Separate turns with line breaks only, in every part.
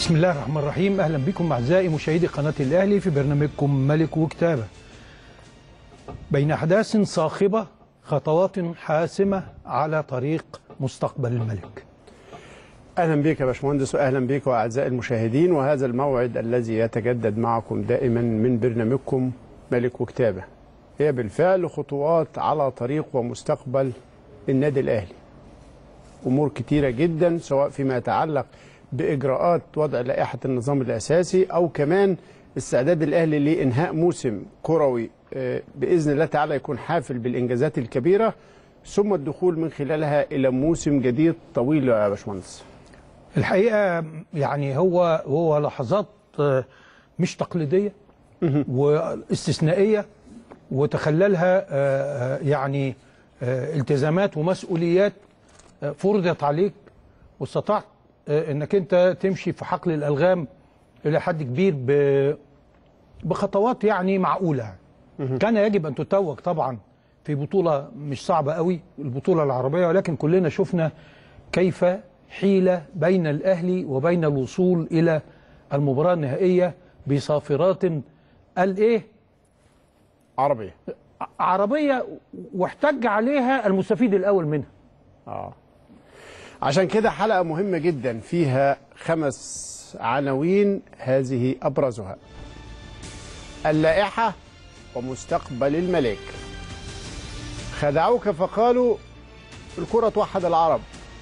بسم الله الرحمن الرحيم اهلا بكم اعزائي مشاهدي قناه الاهلي في برنامجكم ملك وكتابه. بين احداث صاخبه خطوات حاسمه على طريق مستقبل الملك.
اهلا بك يا باشمهندس واهلا بك واعزائي المشاهدين وهذا الموعد الذي يتجدد معكم دائما من برنامجكم ملك وكتابه. هي بالفعل خطوات على طريق ومستقبل النادي الاهلي. امور كتيره جدا سواء فيما يتعلق باجراءات وضع لائحه النظام الاساسي او كمان استعداد الاهلي لانهاء موسم كروي آه، باذن الله تعالى يكون حافل بالانجازات الكبيره ثم الدخول من خلالها الى موسم جديد طويل يا باشمهندس.
الحقيقه يعني هو هو لحظات آه، مش تقليديه واستثنائيه وتخللها آه، آه، يعني آه، التزامات ومسؤوليات آه، فرضت عليك واستطعت آه، انك انت تمشي في حقل الالغام الى حد كبير ب- بخطوات يعني معقوله كان يجب ان تتوج طبعا في بطوله مش صعبه قوي البطوله العربيه ولكن كلنا شفنا كيف حيله بين الاهلي وبين الوصول الى المباراه النهائيه بصافرات الايه
عربيه.
عربيه واحتج عليها المستفيد الاول منها
اه. عشان كده حلقه مهمه جدا فيها خمس عناوين هذه ابرزها. اللائحه ومستقبل الملاك. خدعوك فقالوا الكره توحد العرب.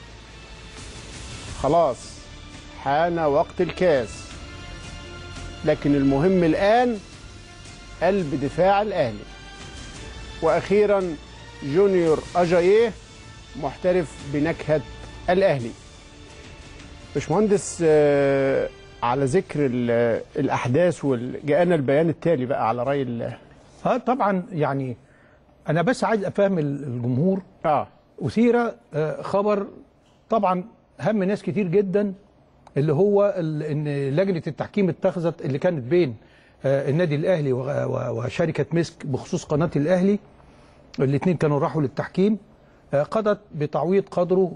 خلاص حان وقت الكاس. لكن المهم الان قلب دفاع الاهلي. واخيرا جونيور اجاييه محترف بنكهه الاهلي. باشمهندس آه، على ذكر ال- الاحداث وجاءنا البيان التالي بقى على راي ال-
اه طبعا يعني انا بس عايز افهم ال- الجمهور
اه
أثير آه، خبر طبعا هم ناس كتير جدا اللي هو ال- ان لجنه التحكيم اتخذت اللي كانت بين آه، النادي الاهلي و- و- وشركه مسك بخصوص قناه الاهلي الاثنين كانوا راحوا للتحكيم آه، قضت بتعويض قدره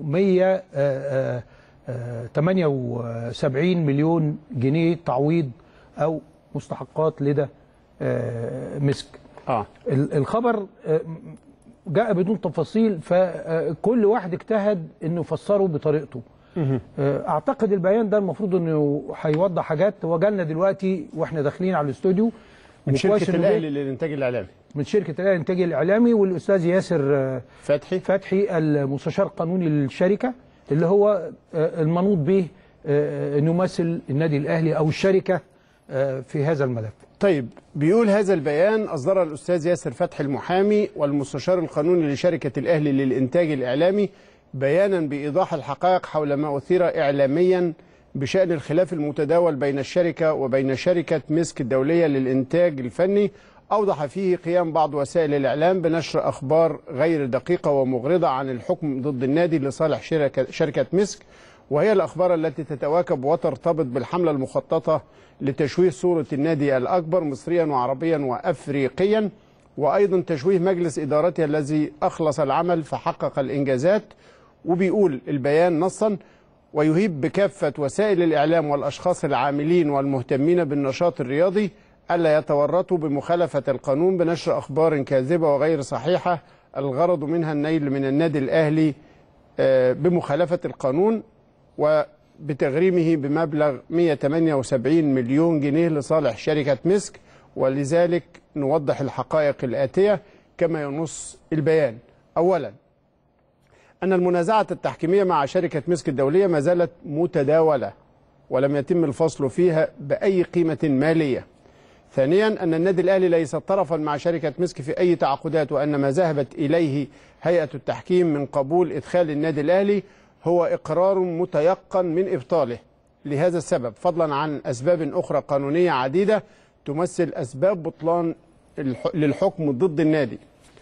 178 مليون جنيه تعويض او مستحقات لدى آه، مسك
اه
ال- الخبر آه، جاء بدون تفاصيل فكل واحد اجتهد انه يفسره بطريقته آه، اعتقد البيان ده المفروض انه هيوضح حاجات هو جالنا دلوقتي واحنا داخلين على الاستوديو
من
وكويس
شركه
إنه جه
الاهلي للانتاج الاعلامي
من شركه الاهلي الانتاج الاعلامي والاستاذ ياسر آه،
فتحي
فتحي المستشار القانوني للشركه اللي هو آه، المنوط به آه، انه يمثل النادي الاهلي او الشركه آه، في هذا الملف
طيب بيقول هذا البيان أصدر الأستاذ ياسر فتحي المحامي والمستشار القانوني لشركة الأهلي للإنتاج الإعلامي بيانا بإيضاح الحقائق حول ما أثير إعلاميا بشأن الخلاف المتداول بين الشركة وبين شركة مسك الدولية للإنتاج الفني أوضح فيه قيام بعض وسائل الإعلام بنشر أخبار غير دقيقة ومغرضة عن الحكم ضد النادي لصالح شركة, شركة مسك وهي الأخبار التي تتواكب وترتبط بالحملة المخططة لتشويه صورة النادي الأكبر مصريا وعربيا وأفريقيا وأيضا تشويه مجلس إدارته الذي أخلص العمل فحقق الإنجازات وبيقول البيان نصا ويهيب بكافة وسائل الإعلام والأشخاص العاملين والمهتمين بالنشاط الرياضي ألا يتورطوا بمخالفة القانون بنشر أخبار كاذبة وغير صحيحة الغرض منها النيل من النادي الأهلي آه، بمخالفة القانون وبتغريمه بمبلغ 178 مليون جنيه لصالح شركة مسك ولذلك نوضح الحقائق الآتية كما ينص البيان أولا أن المنازعة التحكيمية مع شركة مسك الدولية ما زالت متداولة ولم يتم الفصل فيها بأي قيمة مالية ثانيا أن النادي الأهلي ليس طرفا مع شركة مسك في أي تعاقدات وأن ما ذهبت إليه هيئة التحكيم من قبول إدخال النادي الأهلي هو إقرار متيقن من إبطاله لهذا السبب فضلا عن أسباب أخرى قانونية عديدة تمثل أسباب بطلان الح- للحكم ضد النادي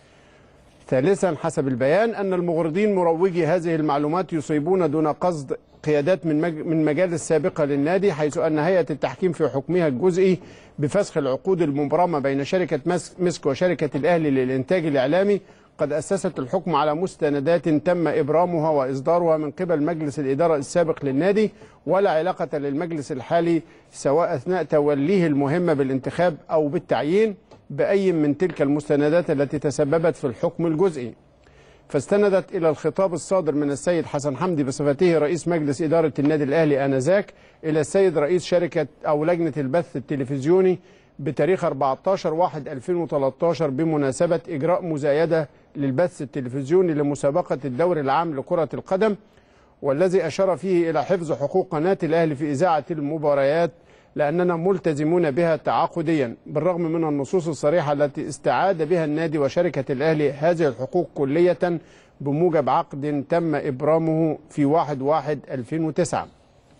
ثالثا حسب البيان أن المغرضين مروجي هذه المعلومات يصيبون دون قصد قيادات من مج... من مجالس سابقة للنادي حيث أن هيئة التحكيم في حكمها الجزئي بفسخ العقود المبرمة بين شركة مس- مسك وشركة الأهلي للإنتاج الإعلامي قد أسست الحكم على مستندات تم إبرامها وإصدارها من قبل مجلس الإدارة السابق للنادي ولا علاقة للمجلس الحالي سواء أثناء توليه المهمة بالانتخاب أو بالتعيين بأي من تلك المستندات التي تسببت في الحكم الجزئي فاستندت إلى الخطاب الصادر من السيد حسن حمدي بصفته رئيس مجلس إدارة النادي الأهلي آنذاك إلى السيد رئيس شركة أو لجنة البث التلفزيوني بتاريخ 14 1 2013 بمناسبة إجراء مزايدة للبث التلفزيوني لمسابقة الدوري العام لكرة القدم والذي أشار فيه إلى حفظ حقوق قناة الأهلي في إذاعة المباريات لأننا ملتزمون بها تعاقديا بالرغم من النصوص الصريحة التي استعاد بها النادي وشركة الأهلي هذه الحقوق كلية بموجب عقد تم إبرامه في 1 1 2009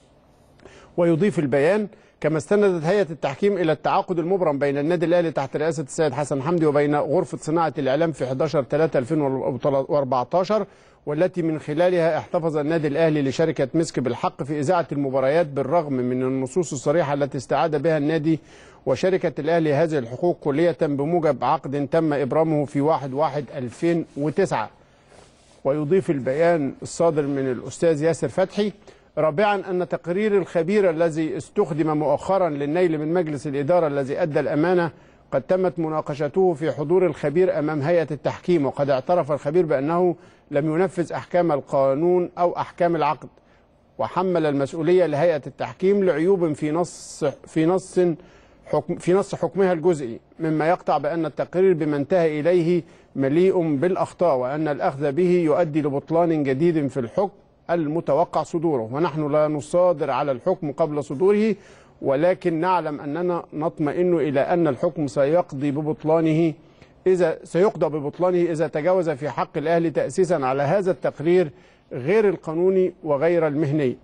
ويضيف البيان كما استندت هيئة التحكيم إلى التعاقد المبرم بين النادي الأهلي تحت رئاسة السيد حسن حمدي وبين غرفة صناعة الإعلام في 11 3 2014 والتي من خلالها احتفظ النادي الأهلي لشركة مسك بالحق في إذاعة المباريات بالرغم من النصوص الصريحة التي استعاد بها النادي وشركة الأهلي هذه الحقوق كلية بموجب عقد تم إبرامه في 1 1 2009 ويضيف البيان الصادر من الأستاذ ياسر فتحي رابعا أن تقرير الخبير الذي استخدم مؤخرا للنيل من مجلس الإدارة الذي أدى الأمانة قد تمت مناقشته في حضور الخبير أمام هيئة التحكيم وقد اعترف الخبير بأنه لم ينفذ أحكام القانون أو أحكام العقد وحمل المسؤولية لهيئة التحكيم لعيوب في نص في نص حكم في نص حكمها الجزئي مما يقطع بأن التقرير بما انتهى إليه مليء بالأخطاء وأن الأخذ به يؤدي لبطلان جديد في الحكم المتوقع صدوره ونحن لا نصادر على الحكم قبل صدوره ولكن نعلم أننا نطمئن إلى أن الحكم سيقضي ببطلانه إذا سيقضى ببطلانه إذا تجاوز في حق الأهلي تأسيسا على هذا التقرير غير القانوني وغير المهني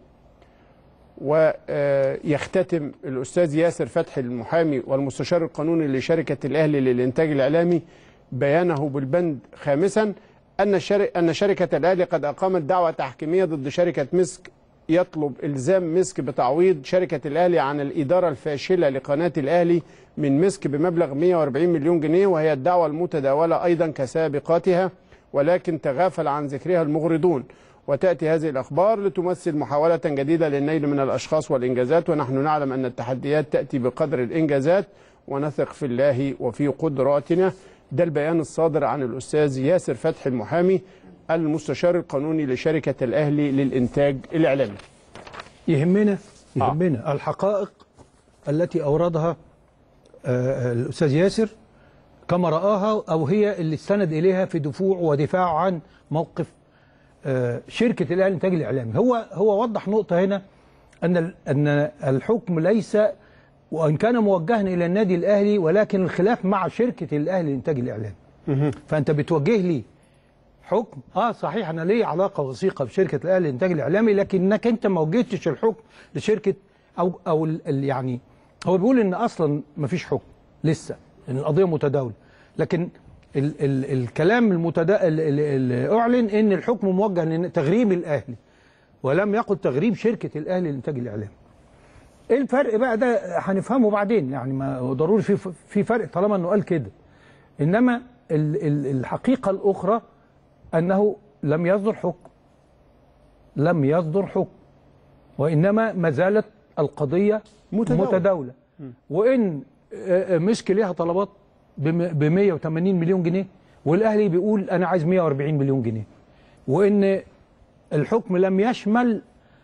ويختتم الأستاذ ياسر فتحي المحامي والمستشار القانوني لشركة الأهلي للإنتاج الإعلامي بيانه بالبند خامسا أن أن شركة الأهلي قد أقامت دعوة تحكيمية ضد شركة مسك يطلب إلزام مسك بتعويض شركة الأهلي عن الإدارة الفاشلة لقناة الأهلي من مسك بمبلغ 140 مليون جنيه وهي الدعوة المتداولة أيضا كسابقاتها ولكن تغافل عن ذكرها المغرضون وتأتي هذه الأخبار لتمثل محاولة جديدة للنيل من الأشخاص والإنجازات ونحن نعلم أن التحديات تأتي بقدر الإنجازات ونثق في الله وفي قدراتنا ده البيان الصادر عن الأستاذ ياسر فتحي المحامي المستشار القانوني لشركة الأهلي للإنتاج الإعلامي
يهمنا يهمنا آه. الحقائق التي أوردها آه الأستاذ ياسر كما رآها أو هي اللي استند إليها في دفوع ودفاع عن موقف آه شركة الأهلي للإنتاج الإعلامي هو هو وضح نقطة هنا أن أن الحكم ليس وان كان موجها الى النادي الاهلي ولكن الخلاف مع شركه الاهلي للانتاج الاعلامي فانت بتوجه لي حكم اه صحيح انا لي علاقه وثيقه بشركه الاهلي للانتاج الاعلامي لكنك انت ما وجهتش الحكم لشركه او او ال يعني هو بيقول ان اصلا ما فيش حكم لسه ان القضيه متداوله لكن ال ال الكلام المتدا اللي اعلن ان الحكم موجه لتغريم الاهلي ولم يقل تغريم شركه الاهلي للانتاج الاعلامي ايه الفرق بقى ده هنفهمه بعدين يعني ما ضروري في في فرق طالما انه قال كده انما ال ال الحقيقه الاخرى انه لم يصدر حكم لم يصدر حكم وانما ما زالت القضيه متداوله, متداولة. وان مسك ليها طلبات ب 180 مليون جنيه والاهلي بيقول انا عايز 140 مليون جنيه وان الحكم لم يشمل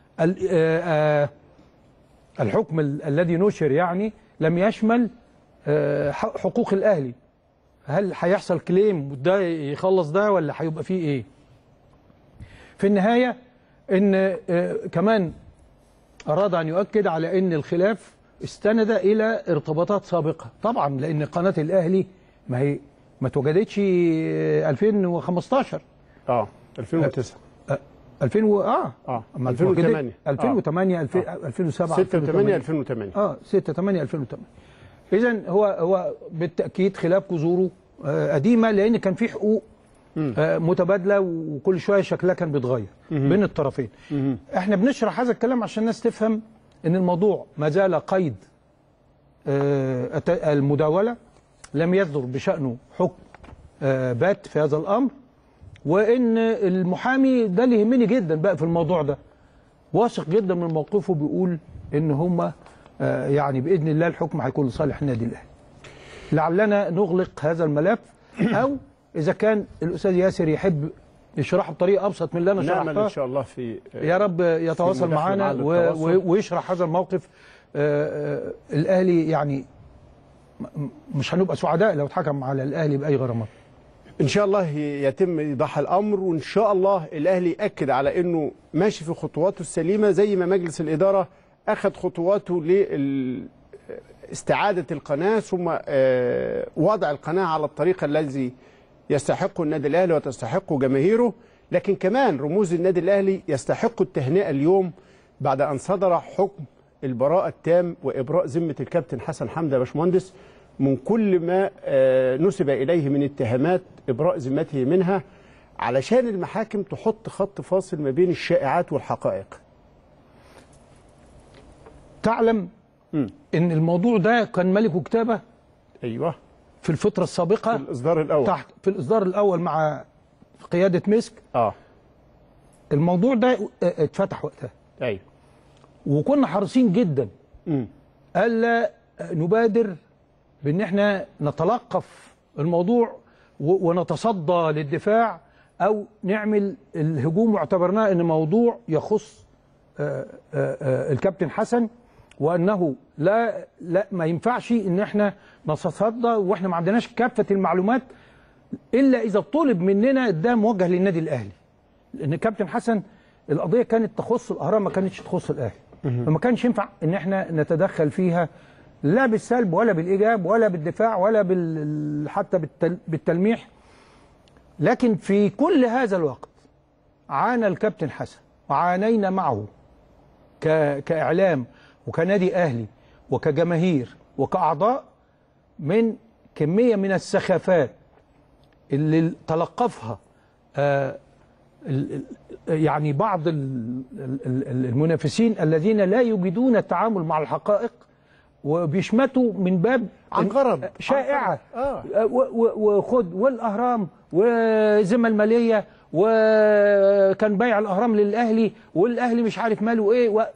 الحكم الذي نشر يعني لم يشمل حقوق الاهلي هل هيحصل كليم ده يخلص ده ولا هيبقى فيه ايه في النهايه ان كمان اراد ان يؤكد على ان الخلاف استند الى ارتباطات سابقه طبعا لان قناه الاهلي ما هي ما اتوجدتش 2015
اه 2009
2000 و... اه
اه 2008
2008 2007
6 8 2008
اه 6 8 2008 اذا هو هو بالتاكيد خلاف جذوره آه قديمه لان كان في حقوق آه متبادله وكل شويه شكلها كان بيتغير بين الطرفين احنا بنشرح هذا الكلام عشان الناس تفهم ان الموضوع ما زال قيد آه المداوله لم يصدر بشانه حكم آه، بات في هذا الامر وان المحامي ده اللي يهمني جدا بقى في الموضوع ده واثق جدا من موقفه بيقول ان هم يعني باذن الله الحكم هيكون لصالح النادي الاهلي لعلنا نغلق هذا الملف او اذا كان الاستاذ ياسر يحب يشرحه بطريقه ابسط من اللي انا
نعمل ان
شرحتها
شاء الله في
يا رب يتواصل
مداخلة
معنا
معاه
و-
للتواصل.
و- ويشرح هذا الموقف آه، آه، الاهلي يعني م- مش هنبقى سعداء لو اتحكم على الاهلي باي غرامات
ان شاء الله يتم ايضاح الامر وان شاء الله الاهلي ياكد على انه ماشي في خطواته السليمه زي ما مجلس الاداره اخذ خطواته لاستعاده القناه ثم آه، وضع القناه على الطريق الذي يستحقه النادي الاهلي وتستحقه جماهيره لكن كمان رموز النادي الاهلي يستحقوا التهنئه اليوم بعد ان صدر حكم البراءه التام وابراء ذمه الكابتن حسن حمدي يا باشمهندس من كل ما آه، نسب اليه من اتهامات ابراء ذمته منها علشان المحاكم تحط خط فاصل ما بين الشائعات والحقائق
تعلم
مم.
ان الموضوع ده كان ملك كتابه
ايوه
في الفتره السابقه
الاصدار الاول
تحت في الاصدار الاول مع قياده مسك
اه
الموضوع ده آه، اتفتح وقتها
ايوه
وكنا حريصين جدا
مم.
الا نبادر بان احنا نتلقف الموضوع و- ونتصدى للدفاع او نعمل الهجوم واعتبرناه ان موضوع يخص آه، آه، آه، الكابتن حسن وانه لا لا ما ينفعش ان احنا نتصدى واحنا ما عندناش كافه المعلومات الا اذا طلب مننا ده موجه للنادي الاهلي لان كابتن حسن القضيه كانت تخص الاهرام ما كانتش تخص الاهلي فما كانش ينفع ان احنا نتدخل فيها لا بالسلب ولا بالايجاب ولا بالدفاع ولا بال حتى بالتل... بالتلميح لكن في كل هذا الوقت عانى الكابتن حسن وعانينا معه ك... كاعلام وكنادي اهلي وكجماهير وكاعضاء من كميه من السخافات اللي تلقفها آه ال- ال- يعني بعض ال- ال- ال- المنافسين الذين لا يجدون التعامل مع الحقائق وبيشمتوا من باب
عن غرض
شائعه
عن غرض. اه
و- و- وخد والاهرام والذمه الماليه وكان بيع الاهرام للاهلي والاهلي مش عارف ماله ايه و...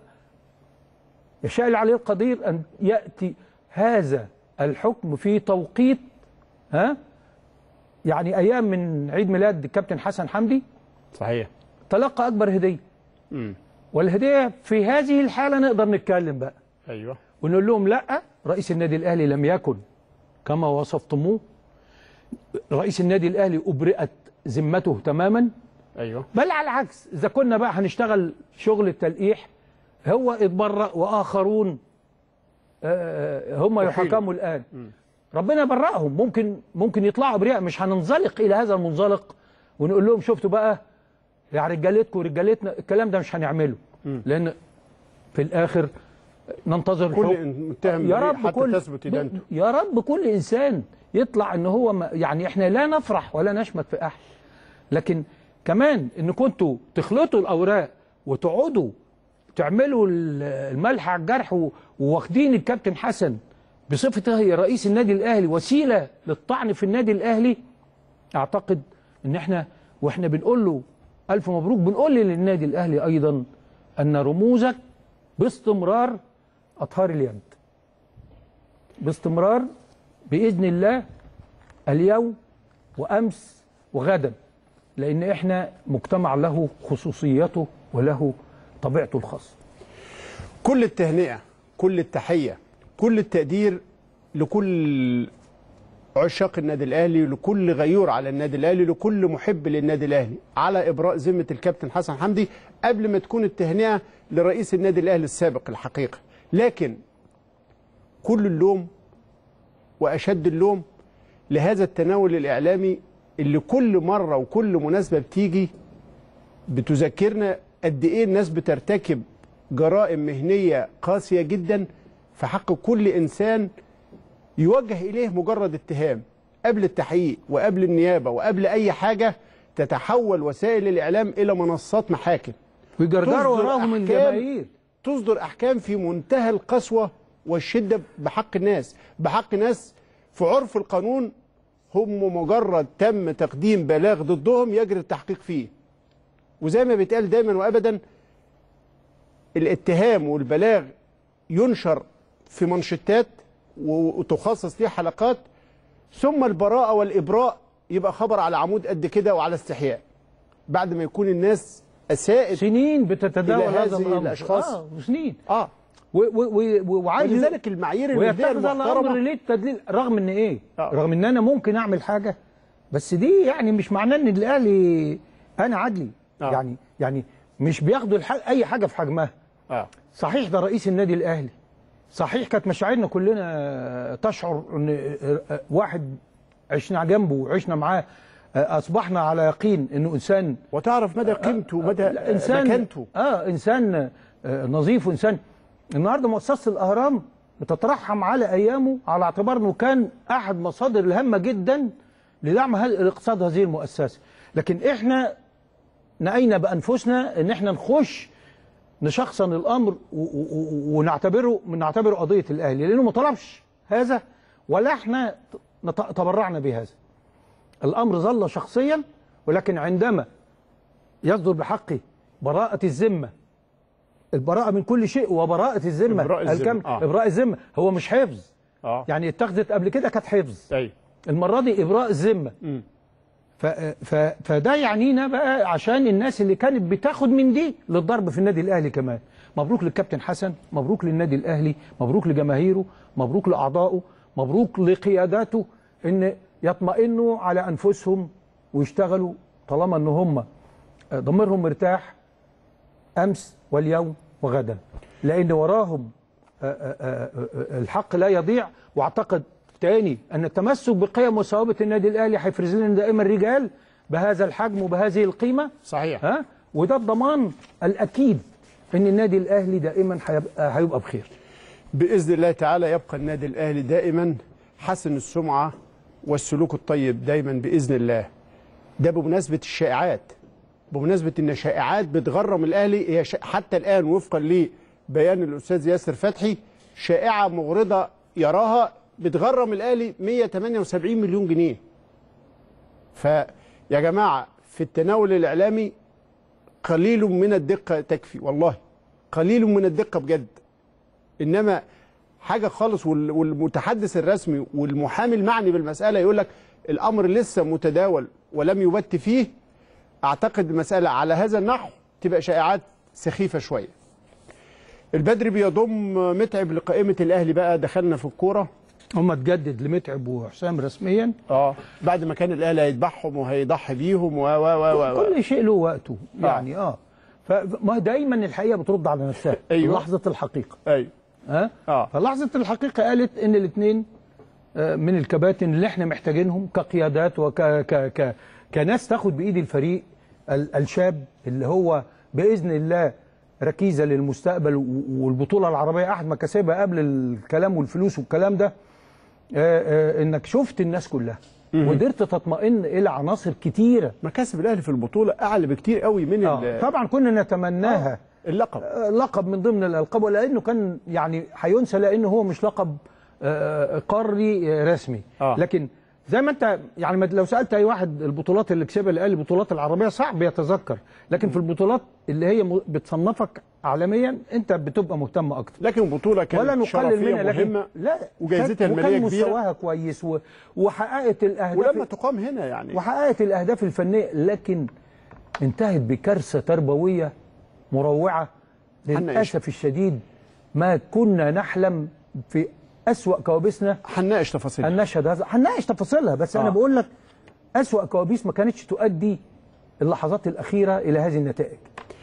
يشاء العلي القدير ان ياتي هذا الحكم في توقيت ها يعني ايام من عيد ميلاد الكابتن حسن حمدي
صحيح
تلقى اكبر هديه
مم.
والهديه في هذه الحاله نقدر نتكلم بقى
ايوه
ونقول لهم لا رئيس النادي الاهلي لم يكن كما وصفتموه رئيس النادي الاهلي ابرئت ذمته تماما
ايوه
بل على العكس اذا كنا بقى هنشتغل شغل التلقيح هو اتبرأ واخرون آه، هم
أحيلوا.
يحاكموا الان ربنا برأهم ممكن ممكن يطلعوا ابرياء مش هننزلق الى هذا المنزلق ونقول لهم شفتوا بقى يا رجالتكم ورجالتنا الكلام ده مش هنعمله لان في الاخر ننتظر
كل
الحكم.
متهم
يا
بريء
رب
حتى
كل
تثبت ادانته
يا رب كل انسان يطلع ان هو ما يعني احنا لا نفرح ولا نشمت في احد لكن كمان ان كنتوا تخلطوا الاوراق وتقعدوا تعملوا ال- الملح على الجرح و- وواخدين الكابتن حسن بصفته رئيس النادي الاهلي وسيله للطعن في النادي الاهلي اعتقد ان احنا واحنا بنقول له الف مبروك بنقول للنادي الاهلي ايضا ان رموزك باستمرار اطهار اليد باستمرار باذن الله اليوم وامس وغدا لان احنا مجتمع له خصوصيته وله طبيعته الخاصه
كل التهنئه كل التحيه كل التقدير لكل عشاق النادي الاهلي لكل غيور على النادي الاهلي لكل محب للنادي الاهلي على ابراء ذمه الكابتن حسن حمدي قبل ما تكون التهنئه لرئيس النادي الاهلي السابق الحقيقه لكن كل اللوم واشد اللوم لهذا التناول الاعلامي اللي كل مره وكل مناسبه بتيجي بتذكرنا قد ايه الناس بترتكب جرائم مهنيه قاسيه جدا في حق كل انسان يوجه اليه مجرد اتهام قبل التحقيق وقبل النيابه وقبل اي حاجه تتحول وسائل الاعلام الى منصات محاكم
ويجرجروا
تصدر
وراهم
أحكام
الجماهير
تصدر احكام في منتهى القسوه والشده بحق الناس بحق ناس في عرف القانون هم مجرد تم تقديم بلاغ ضدهم يجري التحقيق فيه وزي ما بيتقال دايما وابدا الاتهام والبلاغ ينشر في منشطات و- وتخصص ليه حلقات ثم البراءة والإبراء يبقى خبر على عمود قد كده وعلى استحياء بعد ما يكون الناس أساءت
سنين بتتداول
إلى
هذا
هذه
الامر
الأشخاص.
اه سنين
اه
و- و- و- وعايز
ولذلك المعايير المادية
ويتخذ الامر
المحترمة
للتدليل رغم ان ايه؟
آه.
رغم ان انا ممكن اعمل حاجه بس دي يعني مش معناه ان الاهلي انا عدلي
آه.
يعني يعني مش بياخدوا الح- اي حاجه في حجمها
اه
صحيح ده رئيس النادي الاهلي صحيح كانت مشاعرنا كلنا تشعر ان واحد عشنا جنبه وعشنا معاه اصبحنا على يقين انه انسان
وتعرف مدى قيمته ومدى
لا، انسان
مكانته
اه انسان آه، نظيف وانسان النهارده مؤسسه الاهرام بتترحم على ايامه على اعتبار انه كان احد مصادر الهامه جدا لدعم هذا- الاقتصاد هذه المؤسسه لكن احنا نأينا بانفسنا ان احنا نخش نشخصن الامر و- و- و- ونعتبره نعتبره قضيه الاهلي لانه ما طلبش هذا ولا احنا نت- تبرعنا بهذا الامر ظل شخصيا ولكن عندما يصدر بحقي براءة الذمة البراءة من كل شيء وبراءة الذمة
إبراء الذمة،
الكامل
آه.
إبراء الذمة هو مش حفظ
اه
يعني اتخذت قبل كده كانت حفظ
ايوه
المرة دي إبراء الذمة
مم.
ف... ف... فده يعنينا بقى عشان الناس اللي كانت بتاخد من دي للضرب في النادي الأهلي كمان مبروك للكابتن حسن مبروك للنادي الأهلي مبروك لجماهيره مبروك لأعضائه مبروك لقياداته إن يطمئنوا على أنفسهم ويشتغلوا طالما إن هم ضميرهم مرتاح أمس واليوم وغدا لأن وراهم آه، آه، آه، آه، الحق لا يضيع واعتقد تاني ان التمسك بقيم وثوابت النادي الاهلي هيفرز لنا دائما رجال بهذا الحجم وبهذه القيمه
صحيح
ها وده الضمان الاكيد ان النادي الاهلي دائما هيبقى هيبقى بخير
باذن الله تعالى يبقى النادي الاهلي دائما حسن السمعه والسلوك الطيب دايما باذن الله ده بمناسبه الشائعات بمناسبه ان شائعات بتغرم الاهلي هي شا- حتى الان وفقا لبيان الاستاذ ياسر فتحي شائعه مغرضه يراها بتغرم الاهلي 178 مليون جنيه فيا جماعه في التناول الاعلامي قليل من الدقه تكفي والله قليل من الدقه بجد انما حاجه خالص وال- والمتحدث الرسمي والمحامي المعني بالمساله يقول لك الامر لسه متداول ولم يبت فيه اعتقد المساله على هذا النحو تبقى شائعات سخيفه شويه البدري بيضم متعب لقائمه الاهلي بقى دخلنا في الكوره
هم تجدد لمتعب وحسام رسميا
اه بعد ما كان الاهلي هيذبحهم وهيضحي بيهم و و و و
كل شيء له وقته يعني اه فما دايما الحقيقه بترد على نفسها
أيوة.
لحظه الحقيقه
ايوه
ها
اه
فلحظه الحقيقه قالت ان الاثنين من الكباتن اللي احنا محتاجينهم كقيادات وك ك ك كناس تاخد بايد الفريق ال- الشاب اللي هو باذن الله ركيزه للمستقبل و- والبطوله العربيه احد مكاسبها قبل الكلام والفلوس والكلام ده آه، آه، انك شفت الناس كلها وقدرت تطمئن الى عناصر كتيره
مكاسب الاهلي في البطوله اعلى بكتير قوي من
آه.
ال-
طبعا كنا نتمناها
اللقب
آه، لقب من ضمن الالقاب ولانه كان يعني هينسى لانه هو مش لقب آه، قاري آه، رسمي
آه.
لكن زي ما انت يعني ما- لو سالت اي واحد البطولات اللي كسبها الاهلي البطولات العربيه صعب يتذكر لكن في البطولات اللي هي م- بتصنفك عالميا انت بتبقى مهتم اكتر
لكن بطوله كانت
ولا نقلل
شرفية
منها لكن
مهمه
لا
وجايزتها
كان-
المالية
وكان
كبيرة.
مستواها كويس و- وحققت الاهداف
ولما تقام هنا يعني
وحققت الاهداف الفنيه لكن انتهت بكارثه تربويه مروعه للاسف الشديد ما كنا نحلم في اسوا كوابيسنا
هنناقش تفاصيل
ان نشهد هذا هنناقش تفاصيلها بس انا
آه.
بقول لك اسوا كوابيس ما كانتش تؤدي اللحظات الاخيره الى هذه النتائج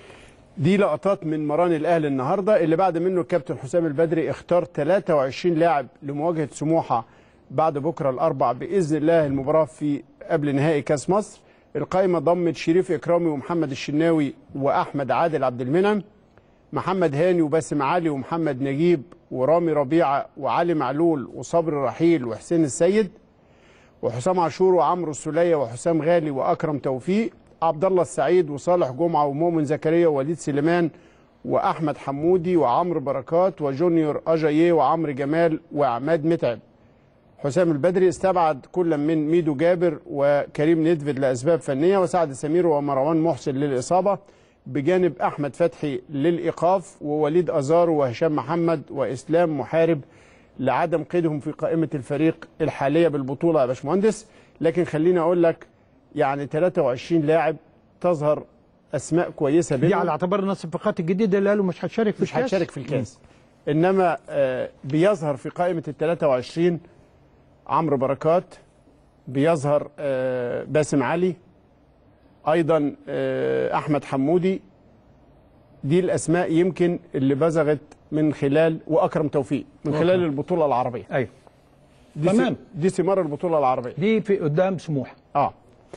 دي لقطات من مران الاهلي النهارده اللي بعد منه الكابتن حسام البدري اختار 23 لاعب لمواجهه سموحه بعد بكره الاربع باذن الله المباراه في قبل نهائي كاس مصر القائمه ضمت شريف اكرامي ومحمد الشناوي واحمد عادل عبد المنعم محمد هاني وباسم علي ومحمد نجيب ورامي ربيعه وعلي معلول وصبري رحيل وحسين السيد وحسام عاشور وعمرو السوليه وحسام غالي واكرم توفيق عبد الله السعيد وصالح جمعه ومؤمن زكريا ووليد سليمان واحمد حمودي وعمرو بركات وجونيور اجاييه وعمرو جمال وعماد متعب حسام البدري استبعد كل من ميدو جابر وكريم ندفد لاسباب فنيه وسعد سمير ومروان محسن للاصابه بجانب احمد فتحي للايقاف ووليد ازارو وهشام محمد واسلام محارب لعدم قيدهم في قائمه الفريق الحاليه بالبطوله يا باشمهندس لكن خليني اقول لك يعني 23 لاعب تظهر اسماء كويسه
دي
بينهم
على اعتبار ان الصفقات الجديده اللي قالوا مش هتشارك في
مش
الكاس.
هتشارك في الكاس انما آه، بيظهر في قائمه ال 23 عمرو بركات بيظهر آه، باسم علي ايضا آه، احمد حمودي دي الاسماء يمكن اللي بزغت من خلال واكرم توفيق من خلال
أكرم.
البطوله العربيه
ايوه
دي
تمام.
س- دي ثمار البطوله العربيه
دي في قدام سموحه
اه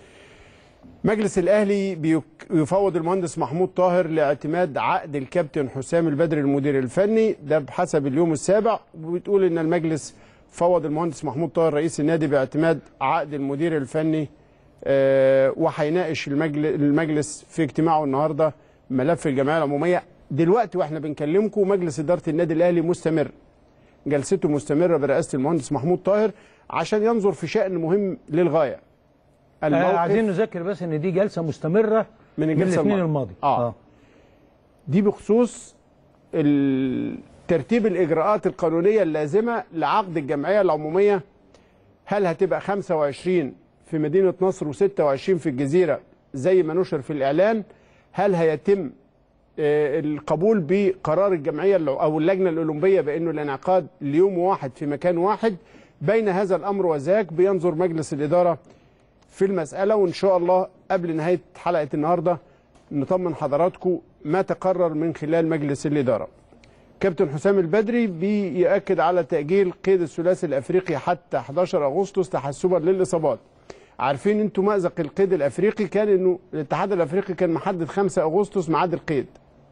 مجلس الاهلي بيك- يفوض المهندس محمود طاهر لاعتماد عقد الكابتن حسام البدري المدير الفني ده بحسب اليوم السابع وبتقول ان المجلس فوض المهندس محمود طاهر رئيس النادي باعتماد عقد المدير الفني آه، وهيناقش المجل- المجلس في اجتماعه النهارده ملف الجمعيه العموميه دلوقتي واحنا بنكلمكم مجلس اداره النادي الاهلي مستمر جلسته مستمره برئاسه المهندس محمود طاهر عشان ينظر في شان مهم للغايه
آه عايزين نذكر بس ان دي جلسه مستمره
من
من
الجلسه
الاثنين
الماضية.
الماضي
آه. دي بخصوص ال- ترتيب الاجراءات القانونيه اللازمه لعقد الجمعيه العموميه هل هتبقى 25 في مدينه نصر و26 في الجزيره زي ما نشر في الاعلان هل هيتم آه، القبول بقرار الجمعيه الع- او اللجنه الاولمبيه بانه الانعقاد ليوم واحد في مكان واحد بين هذا الامر وذاك بينظر مجلس الاداره في المسألة وإن شاء الله قبل نهاية حلقة النهاردة نطمن حضراتكم ما تقرر من خلال مجلس الإدارة كابتن حسام البدري بيأكد على تأجيل قيد الثلاثي الأفريقي حتى 11 أغسطس تحسبا للإصابات عارفين انتوا مأزق القيد الأفريقي كان انه الاتحاد الأفريقي كان محدد 5 أغسطس ميعاد القيد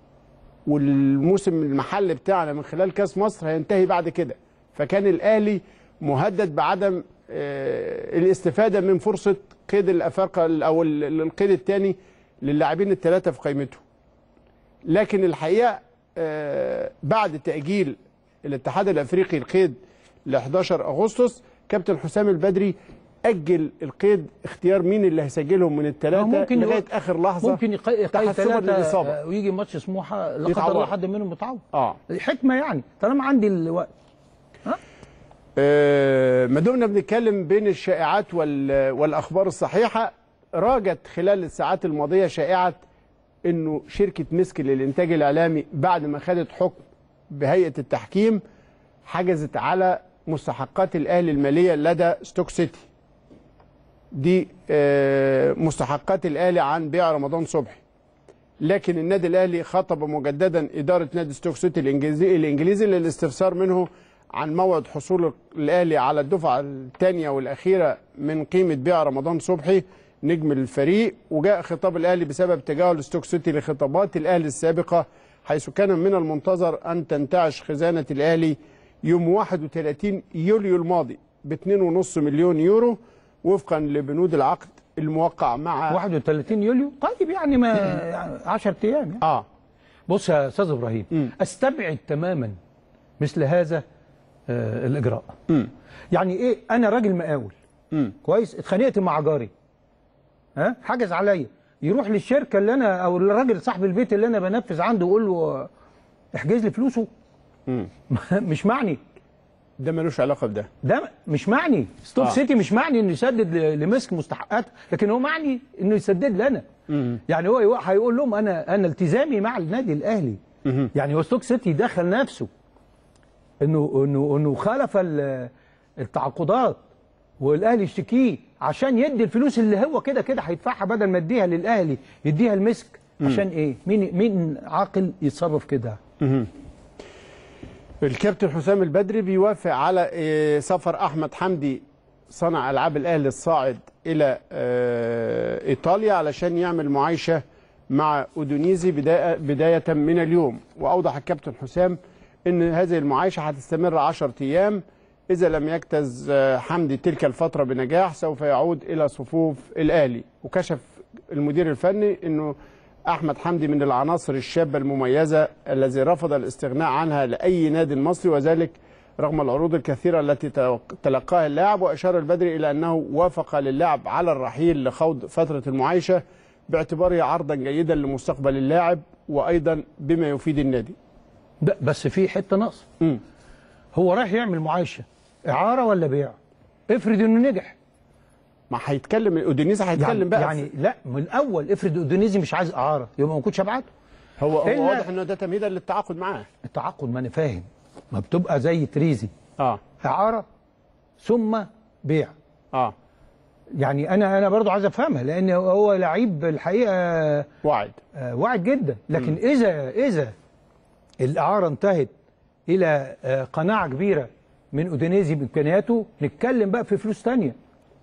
والموسم المحلي بتاعنا من خلال كاس مصر هينتهي بعد كده فكان الاهلي مهدد بعدم آه، الاستفاده من فرصه قيد الافاقه او ال- ال- القيد الثاني للاعبين الثلاثه في قائمته لكن الحقيقه آه، بعد تاجيل الاتحاد الافريقي القيد ل 11 اغسطس كابتن حسام البدري اجل القيد اختيار مين اللي هيسجلهم من الثلاثه
ممكن
لغايه
يقول-
اخر لحظه
ممكن يقي- يقيد
تحسباً
ثلاثه
للإصابة.
آه، ويجي ماتش سموحه لا قدر
يتعوض.
الله حد منهم يتعوض
اه
دي حكمه يعني طالما عندي الوقت
آه، ما دمنا بنتكلم بين الشائعات وال- والاخبار الصحيحه راجت خلال الساعات الماضيه شائعه انه شركه مسك للانتاج الاعلامي بعد ما خدت حكم بهيئه التحكيم حجزت على مستحقات الاهلي الماليه لدى ستوك سيتي دي آه، مستحقات الاهلي عن بيع رمضان صبحي لكن النادي الاهلي خاطب مجددا اداره نادي ستوك سيتي الانجليزي الانجليزي للاستفسار منه عن موعد حصول الاهلي على الدفعه الثانيه والاخيره من قيمه بيع رمضان صبحي نجم الفريق وجاء خطاب الاهلي بسبب تجاهل ستوك سيتي لخطابات الاهلي السابقه حيث كان من المنتظر ان تنتعش خزانه الاهلي يوم 31 يوليو الماضي ب 2.5 مليون يورو وفقا لبنود العقد الموقع مع
31 يوليو طيب يعني ما يعني 10 ايام يعني.
اه
بص يا استاذ ابراهيم
مم.
استبعد تماما مثل هذا آه الاجراء
مم.
يعني ايه انا راجل مقاول
مم.
كويس اتخانقت مع جاري ها حجز عليا يروح للشركه اللي انا او الراجل صاحب البيت اللي انا بنفذ عنده يقول له آه، احجز لي فلوسه
مم.
مش معني
ده ملوش علاقه بده
ده مش معني ستوب
آه.
آه. سيتي مش معني انه يسدد ل- لمسك مستحقات لكن هو معني انه يسدد لنا يعني هو هو هيقول لهم انا انا التزامي مع النادي الاهلي يعني هو ستوك سيتي دخل نفسه انه انه انه خالف ال- التعاقدات والاهلي يشتكيه عشان يدي الفلوس اللي هو كده كده هيدفعها بدل ما يديها للاهلي يديها المسك عشان ايه مين مين عاقل يتصرف كده
الكابتن حسام البدري بيوافق على آه، سفر احمد حمدي صانع العاب الاهلي الصاعد الى آه، ايطاليا علشان يعمل معايشه مع اودونيزي بدايه بدايه من اليوم واوضح الكابتن حسام ان هذه المعايشه هتستمر 10 ايام اذا لم يجتز آه، حمدي تلك الفتره بنجاح سوف يعود الى صفوف الاهلي وكشف المدير الفني انه احمد حمدي من العناصر الشابه المميزه الذي رفض الاستغناء عنها لاي نادي مصري وذلك رغم العروض الكثيرة التي تلق- تلقاها اللاعب وأشار البدري إلى أنه وافق للاعب على الرحيل لخوض فترة المعايشة باعتباره عرضا جيدا لمستقبل اللاعب وأيضا بما يفيد النادي
ب- بس في حته ناقصه
مم.
هو رايح يعمل معايشه اعاره ولا بيع افرض انه نجح
ما هيتكلم اودينيز هيتكلم
يعني,
بقى
يعني لا من الاول افرض اودونيزي مش عايز اعاره يبقى ما كنتش ابعته
هو هو
إلا-
واضح انه ده تمهيدا للتعاقد معاه
التعاقد ما انا فاهم ما بتبقى زي تريزي
اه
اعاره ثم بيع
اه
يعني انا انا برضو عايز افهمها لان هو لعيب الحقيقه
وعد
آه، واعد جدا لكن اذا اذا الاعاره انتهت الى آه، قناعه كبيره من اودينيزي بامكانياته نتكلم بقى في فلوس تانية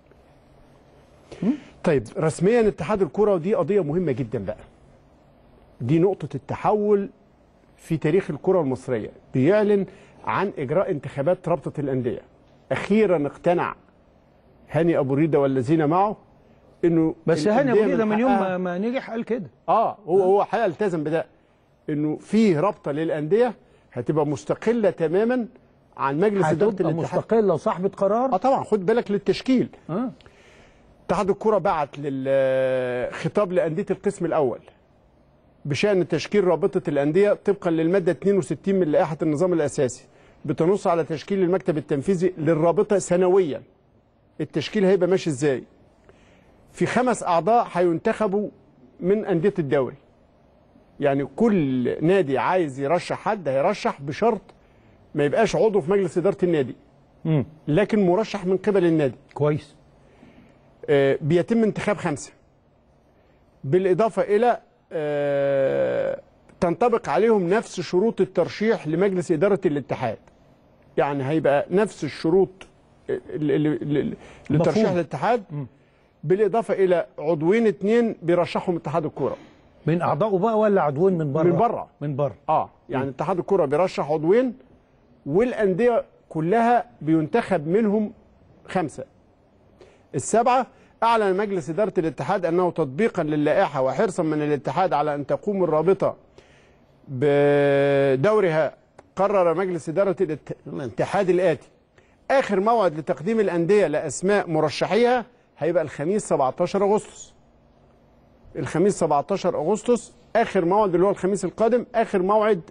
طيب رسميا اتحاد الكرة ودي قضية مهمة جدا بقى دي نقطة التحول في تاريخ الكرة المصرية بيعلن عن إجراء انتخابات رابطة الأندية أخيرا اقتنع هاني أبو ريدة والذين معه إنه
بس هاني ابو
الأندية
ريده من يوم
حقها-
ما, ما نجح قال كده
اه هو هو حقيقة التزم بده انه في رابطه للانديه هتبقى مستقله تماما عن مجلس اداره
هتبقى
الاتحاد
مستقله وصاحبه قرار
اه طبعا خد بالك للتشكيل
اه
اتحاد الكرة بعت للخطاب لأندية القسم الأول بشأن تشكيل رابطة الأندية طبقا للمادة 62 من لائحة النظام الأساسي بتنص على تشكيل المكتب التنفيذي للرابطة سنويا التشكيل هيبقى ماشي ازاي في خمس أعضاء هينتخبوا من أندية الدوري يعني كل نادي عايز يرشح حد هيرشح بشرط ما يبقاش عضو في مجلس إدارة النادي
امم
لكن مرشح من قبل النادي
كويس
آه، بيتم انتخاب خمسة بالإضافة إلى آه، تنطبق عليهم نفس شروط الترشيح لمجلس إدارة الاتحاد يعني هيبقى نفس الشروط اللي- اللي- اللي- لترشيح
مفهوم.
الاتحاد بالإضافة إلى عضوين اتنين بيرشحهم اتحاد الكرة
من اعضائه بقى ولا عضوين من بره
من بره.
من بره
اه يعني اتحاد الكرة بيرشح عضوين والأندية كلها بينتخب منهم خمسة السبعة أعلن مجلس إدارة الاتحاد أنه تطبيقا للائحة وحرصا من الاتحاد على أن تقوم الرابطة بدورها قرر مجلس إدارة الات- الاتحاد الآتي آخر موعد لتقديم الأندية لأسماء مرشحيها هيبقى الخميس 17 أغسطس الخميس 17 أغسطس آخر موعد اللي هو الخميس القادم آخر موعد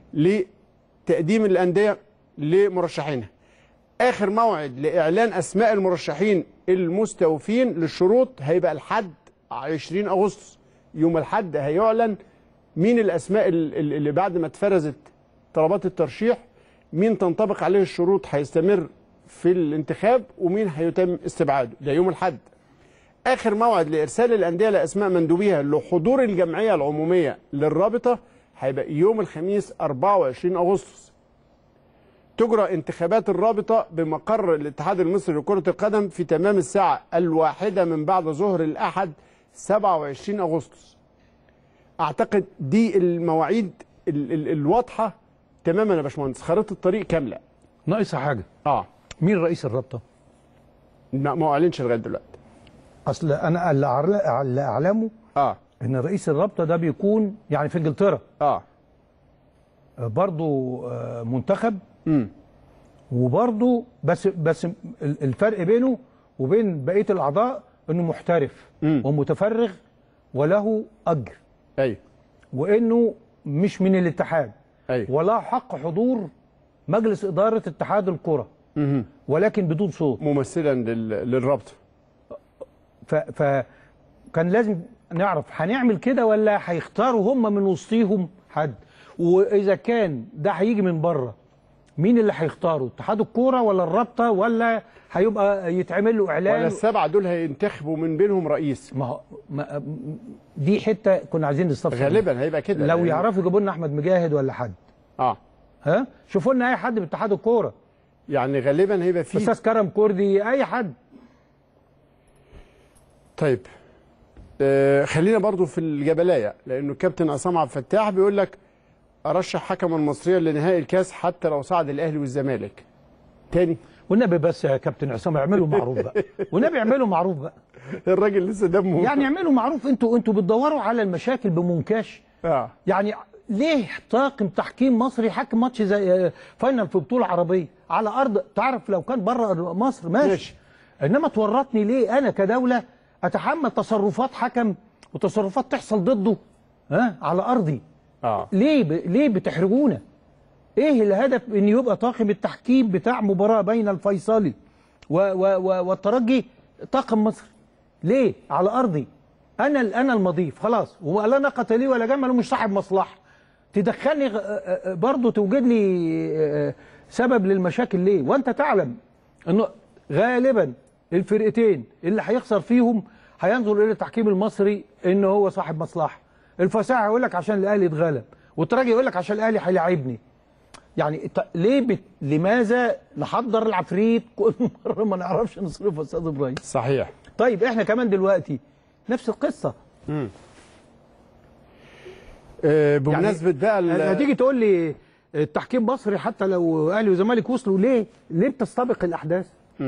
لتقديم الأندية لمرشحينها اخر موعد لاعلان اسماء المرشحين المستوفين للشروط هيبقى الحد 20 اغسطس يوم الحد هيعلن مين الاسماء ال- ال- اللي بعد ما اتفرزت طلبات الترشيح مين تنطبق عليه الشروط هيستمر في الانتخاب ومين هيتم استبعاده ده يوم الحد اخر موعد لارسال الانديه لاسماء مندوبيها لحضور الجمعيه العموميه للرابطه هيبقى يوم الخميس 24 اغسطس تجرى انتخابات الرابطة بمقر الاتحاد المصري لكرة القدم في تمام الساعة الواحدة من بعد ظهر الأحد 27 أغسطس أعتقد دي المواعيد ال ال الواضحة تماما يا باشمهندس خريطة الطريق كاملة
ناقصه حاجه
اه
مين رئيس الرابطه
ما ما اعلنش لغايه دلوقتي
اصل انا اللي أعل- اللي اعلمه
اه
ان رئيس الرابطه ده بيكون يعني في انجلترا
اه
آه، برضو آه، منتخب
امم
وبرضو بس بس ال- الفرق بينه وبين بقيه الاعضاء انه محترف
مم.
ومتفرغ وله اجر
ايوه
وانه مش من الاتحاد
ايوه
ولا حق حضور مجلس اداره اتحاد الكره
مهم.
ولكن بدون صوت
ممثلا لل للرابطة
ف, ف كان لازم نعرف هنعمل كده ولا هيختاروا هم من وسطيهم حد واذا كان ده هيجي من بره مين اللي هيختاره اتحاد الكوره ولا الرابطه ولا هيبقى يتعمل له
ولا
اعلان
السبعة دول هينتخبوا من بينهم رئيس
ما هو ما دي حته كنا عايزين نستفسر
غالبا هيبقى كده
لو
لأن-
يعرفوا يجيبوا لنا احمد مجاهد ولا حد
اه
ها شوفوا لنا اي حد من اتحاد الكوره
يعني غالبا هيبقى في
استاذ كرم كردي اي حد
طيب آه خلينا برضو في الجبلايه لانه الكابتن عصام عبد الفتاح بيقول لك ارشح حكما مصريا لنهائي الكاس حتى لو صعد الاهلي والزمالك تاني
والنبي بس يا كابتن عصام اعملوا معروف بقى والنبي اعملوا معروف بقى
الراجل لسه دمه
يعني اعملوا معروف انتوا انتوا بتدوروا على المشاكل بمنكاش
اه
يعني ليه طاقم تحكيم مصري يحكم ماتش زي آه، فاينل في بطوله عربيه على ارض تعرف لو كان بره مصر ماشي,
ماشي.
ماشي. انما تورطني ليه انا كدوله اتحمل تصرفات حكم وتصرفات تحصل ضده ها على ارضي
اه
ليه ب... ليه بتحرجونا ايه الهدف ان يبقى طاقم التحكيم بتاع مباراه بين الفيصلي و... و... و... والترجي طاقم مصري ليه على ارضي انا ال- انا المضيف خلاص ولا ناقه لي ولا جمل ومش صاحب مصلحه تدخلني غ- آه، آه، برضه توجد لي آه، سبب للمشاكل ليه وانت تعلم انه غالبا الفرقتين اللي هيخسر فيهم هينظر الى التحكيم المصري ان هو صاحب مصلحه الفساحه يقول لك عشان الاهلي اتغلب والتراجي يقول لك عشان الاهلي هيلاعبني يعني الت- ليه بت... لماذا نحضر العفريت كل مره ما نعرفش نصرفه يا استاذ ابراهيم
صحيح
طيب احنا كمان دلوقتي نفس القصه
آه بمناسبه بقى ال-
يعني هتيجي تقول لي التحكيم مصري حتى لو اهلي وزمالك وصلوا ليه؟ ليه بتستبق الاحداث؟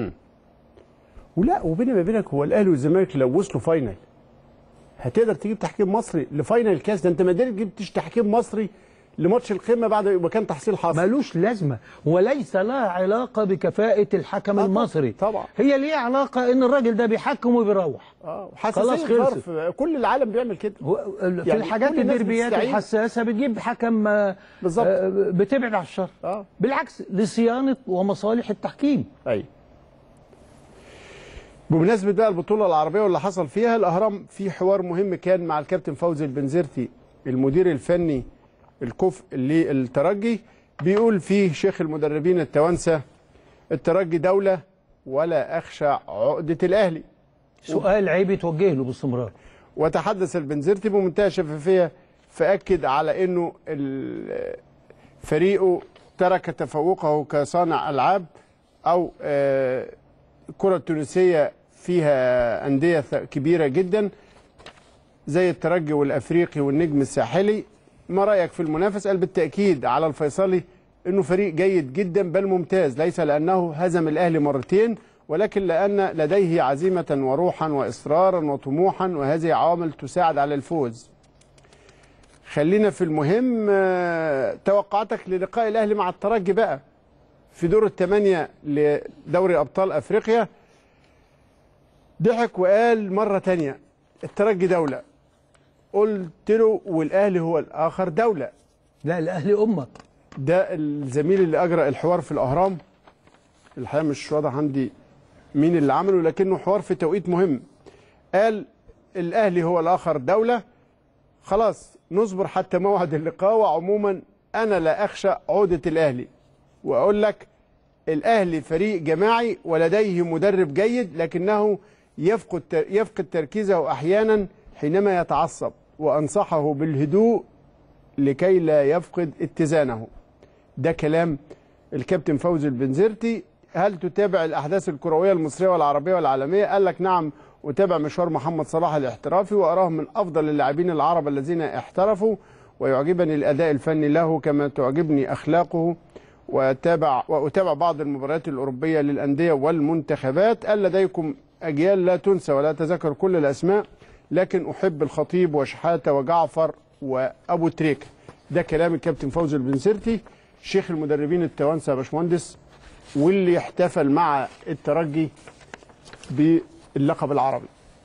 ولا وبيني ما بينك هو الاهلي والزمالك لو وصلوا فاينل هتقدر تجيب تحكيم مصري لفاينل الكاس ده انت ما قدرت جبتش تحكيم مصري لماتش القمه بعد ما كان تحصيل حاصل
ملوش لازمه وليس لها علاقه بكفاءه الحكم
طبعاً،
المصري
طبعاً.
هي ليها علاقه ان الراجل ده بيحكم وبيروح
اه
خلاص
حساسيه
خلصت.
ظرف كل العالم بيعمل كده
هو- في
يعني
الحاجات
كل الناس
الدربيات
بتستعين.
الحساسه بتجيب حكم آه،
بالظبط.
آه، بتبعد عن الشر
اه
بالعكس لصيانه ومصالح التحكيم
اي بمناسبه بقى البطوله العربيه واللي حصل فيها الاهرام في حوار مهم كان مع الكابتن فوزي البنزرتي المدير الفني الكفء للترجي بيقول فيه شيخ المدربين التوانسه الترجي دوله ولا اخشى عقده الاهلي
سؤال عيب يتوجه له باستمرار
وتحدث البنزرتي بمنتهى الشفافيه فاكد على انه ال- فريقه ترك تفوقه كصانع العاب او آه، الكره التونسيه فيها انديه ث- كبيره جدا زي الترجي والافريقي والنجم الساحلي ما رايك في المنافس قال بالتاكيد على الفيصلي انه فريق جيد جدا بل ممتاز ليس لانه هزم الاهلي مرتين ولكن لان لديه عزيمه وروحا واصرارا وطموحا وهذه عوامل تساعد على الفوز خلينا في المهم آه، توقعاتك للقاء الاهلي مع الترجي بقى في دور الثمانيه لدوري ابطال افريقيا ضحك وقال مره تانية الترجي دوله قلت له والاهلي هو الاخر دوله
لا الاهلي امك
ده الزميل اللي اجرى الحوار في الاهرام الحقيقه مش واضح عندي مين اللي عمله لكنه حوار في توقيت مهم قال الاهلي هو الاخر دوله خلاص نصبر حتى موعد اللقاء وعموما انا لا اخشى عوده الاهلي واقول لك الاهلي فريق جماعي ولديه مدرب جيد لكنه يفقد يفقد تركيزه احيانا حينما يتعصب وانصحه بالهدوء لكي لا يفقد اتزانه ده كلام الكابتن فوزي البنزرتي هل تتابع الاحداث الكرويه المصريه والعربيه والعالميه قال لك نعم اتابع مشوار محمد صلاح الاحترافي واراه من افضل اللاعبين العرب الذين احترفوا ويعجبني الاداء الفني له كما تعجبني اخلاقه واتابع واتابع بعض المباريات الاوروبيه للانديه والمنتخبات قال لديكم اجيال لا تنسى ولا تذكر كل الاسماء لكن احب الخطيب وشحاته وجعفر وابو تريكه ده كلام الكابتن فوزي البنسرتي شيخ المدربين التوانسه يا باشمهندس واللي احتفل مع الترجي باللقب العربي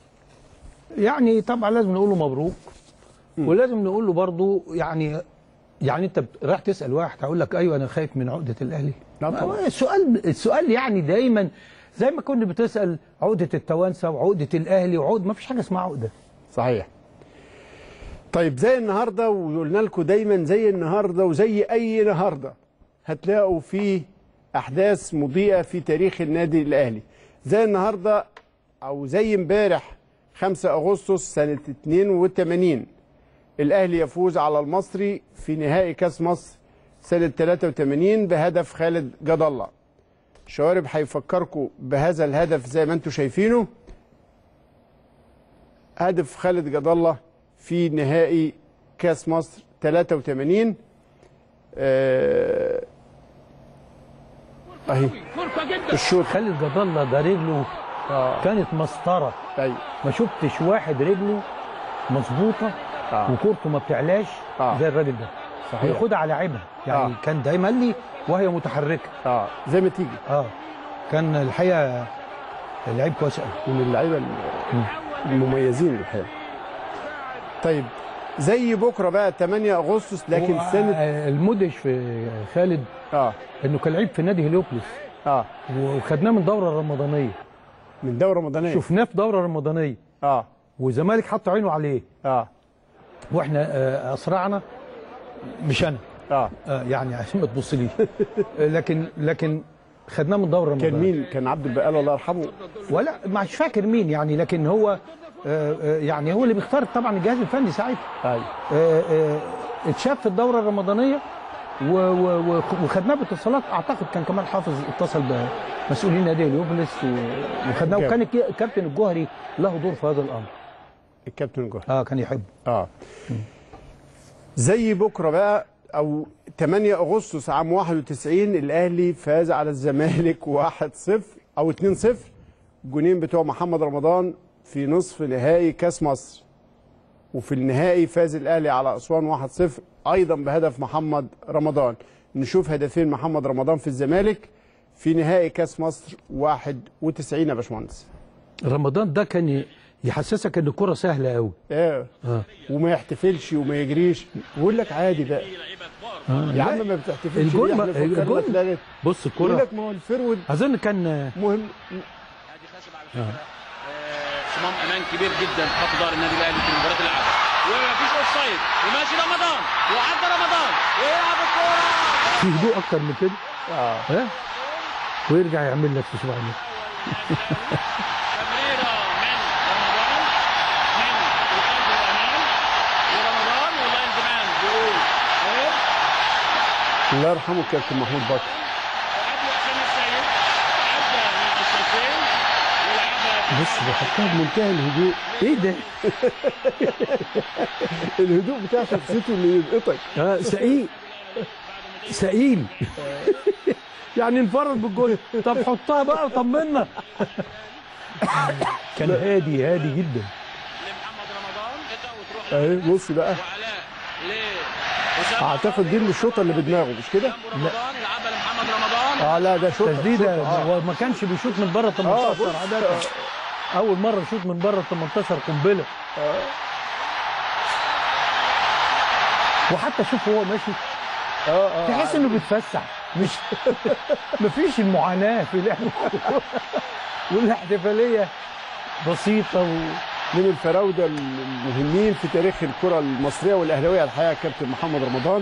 يعني طبعا لازم نقول له مبروك ولازم نقول له برضه يعني يعني انت بت- رايح تسال واحد هيقول لك ايوه انا خايف من عقده الاهلي
لا
ما
طبعا.
هو السؤال السؤال يعني دايما زي ما كنا بتسال عقده التوانسه وعقده الاهلي وعقد ما فيش حاجه اسمها عقده
صحيح طيب زي النهارده وقلنا لكم دايما زي النهارده وزي اي النهارده هتلاقوا فيه احداث مضيئه في تاريخ النادي الاهلي زي النهارده او زي امبارح 5 اغسطس سنه 82 الاهلي يفوز على المصري في نهائي كاس مصر سنه 83 بهدف خالد جد الله شوارب هيفكركم بهذا الهدف زي ما انتم شايفينه هدف خالد جد الله في نهائي كاس مصر 83 آه، اهي الشوط
خالد جد الله ده رجله
آه.
كانت مسطره
أيوة.
ما شفتش واحد رجله مظبوطه
آه.
وكورته ما بتعلاش
آه.
زي الراجل ده
صحيح.
وياخدها على لعيبها يعني
آه.
آه. كان دايما لي وهي متحركه
اه زي ما تيجي
اه كان الحقيقه لعيب كويس قوي
من اللعيبه المميزين الحقيقه طيب زي بكره بقى 8 اغسطس لكن
هو،
سنه
آه، المدهش في خالد
اه
انه كان لعيب في نادي هليوبلس
اه
وخدناه من دوره رمضانيه
من دوره رمضانيه
شفناه في دوره رمضانيه
اه
والزمالك حط عينه عليه
اه
واحنا آه، اسرعنا مش انا
اه
آه، يعني عشان ما تبصليش آه، لكن لكن خدناه من دوره رمضانيه
كان مين كان عبد البقال الله يرحمه
ولا مش فاكر مين يعني لكن هو آه، آه، يعني هو اللي بيختار طبعا الجهاز الفني ساعتها
ايوه
آه، آه، اتشاف في الدوره الرمضانيه و- و- و- وخدناه باتصالات اعتقد كان كمال حافظ اتصل بمسؤولين نادي اليوبلس و- وخدناه
جاب.
وكان الك- الكابتن الجوهري له دور في هذا الامر
الكابتن جوهر
اه كان يحبه
اه زي بكره بقى او 8 اغسطس عام 91 الاهلي فاز على الزمالك 1-0 او 2-0 جونين بتوع محمد رمضان في نصف نهائي كاس مصر وفي النهائي فاز الاهلي على اسوان 1-0 ايضا بهدف محمد رمضان نشوف هدفين محمد رمضان في الزمالك في نهائي كاس مصر 91 يا باشمهندس
رمضان ده كان ي- يحسسك ان الكره سهله قوي
ايه
اه
وما يحتفلش وما يجريش ويقول لك عادي بقى
آه.
يا عم ما بتحتفلش
الجول
ليه؟
ما-
احنا فكرنا
الجول-
اتلغت
بص
يقول
الكره
لك ما هو الفرود
اظن كان
مهم
هذه خشب على فكره آه، صمام امان كبير جدا في خط ظهر النادي الاهلي في المباراه اللي لعبها ومفيش اوف سايد وماشي رمضان وعدى رمضان ويلعب الكوره
في هدوء اكتر من كده
اه
ها ويرجع يعمل لك في سبعة
تمريره من رمضان من القلب الامام ورمضان ولاين زمان بيقول ايه
الله يرحمه الكابتن محمود بكر
وقبل حسين السيد عدى من الشايفين ولعبها
بص بيحطها بمنتهى الهدوء
ايه ده؟
الهدوء بتاع شخصيته اللي يلقطك
اه سئيل سئيل يعني انفرد بالجول طب حطها بقى وطمنا كان هادي هادي جدا
لمحمد رمضان وتروح
اهي بص بقى
وعلاء لأسامة
اعتقد دي الشوطه اللي بدماغه مش كده؟
رمضان يلعبها لمحمد رمضان
اه لا ده شوطه
تسديده
شوطة. آه.
هو ما كانش بيشوط من بره
اه
18
بص
عادة
آه.
اول مره يشوط من بره 18 قنبله وحتى شوف هو ماشي
اه اه
تحس انه بيتفسح مش مفيش المعاناه في لعب الكورة. والاحتفاليه بسيطه و...
من الفراوده المهمين في تاريخ الكره المصريه والاهلاويه الحقيقه كابتن محمد رمضان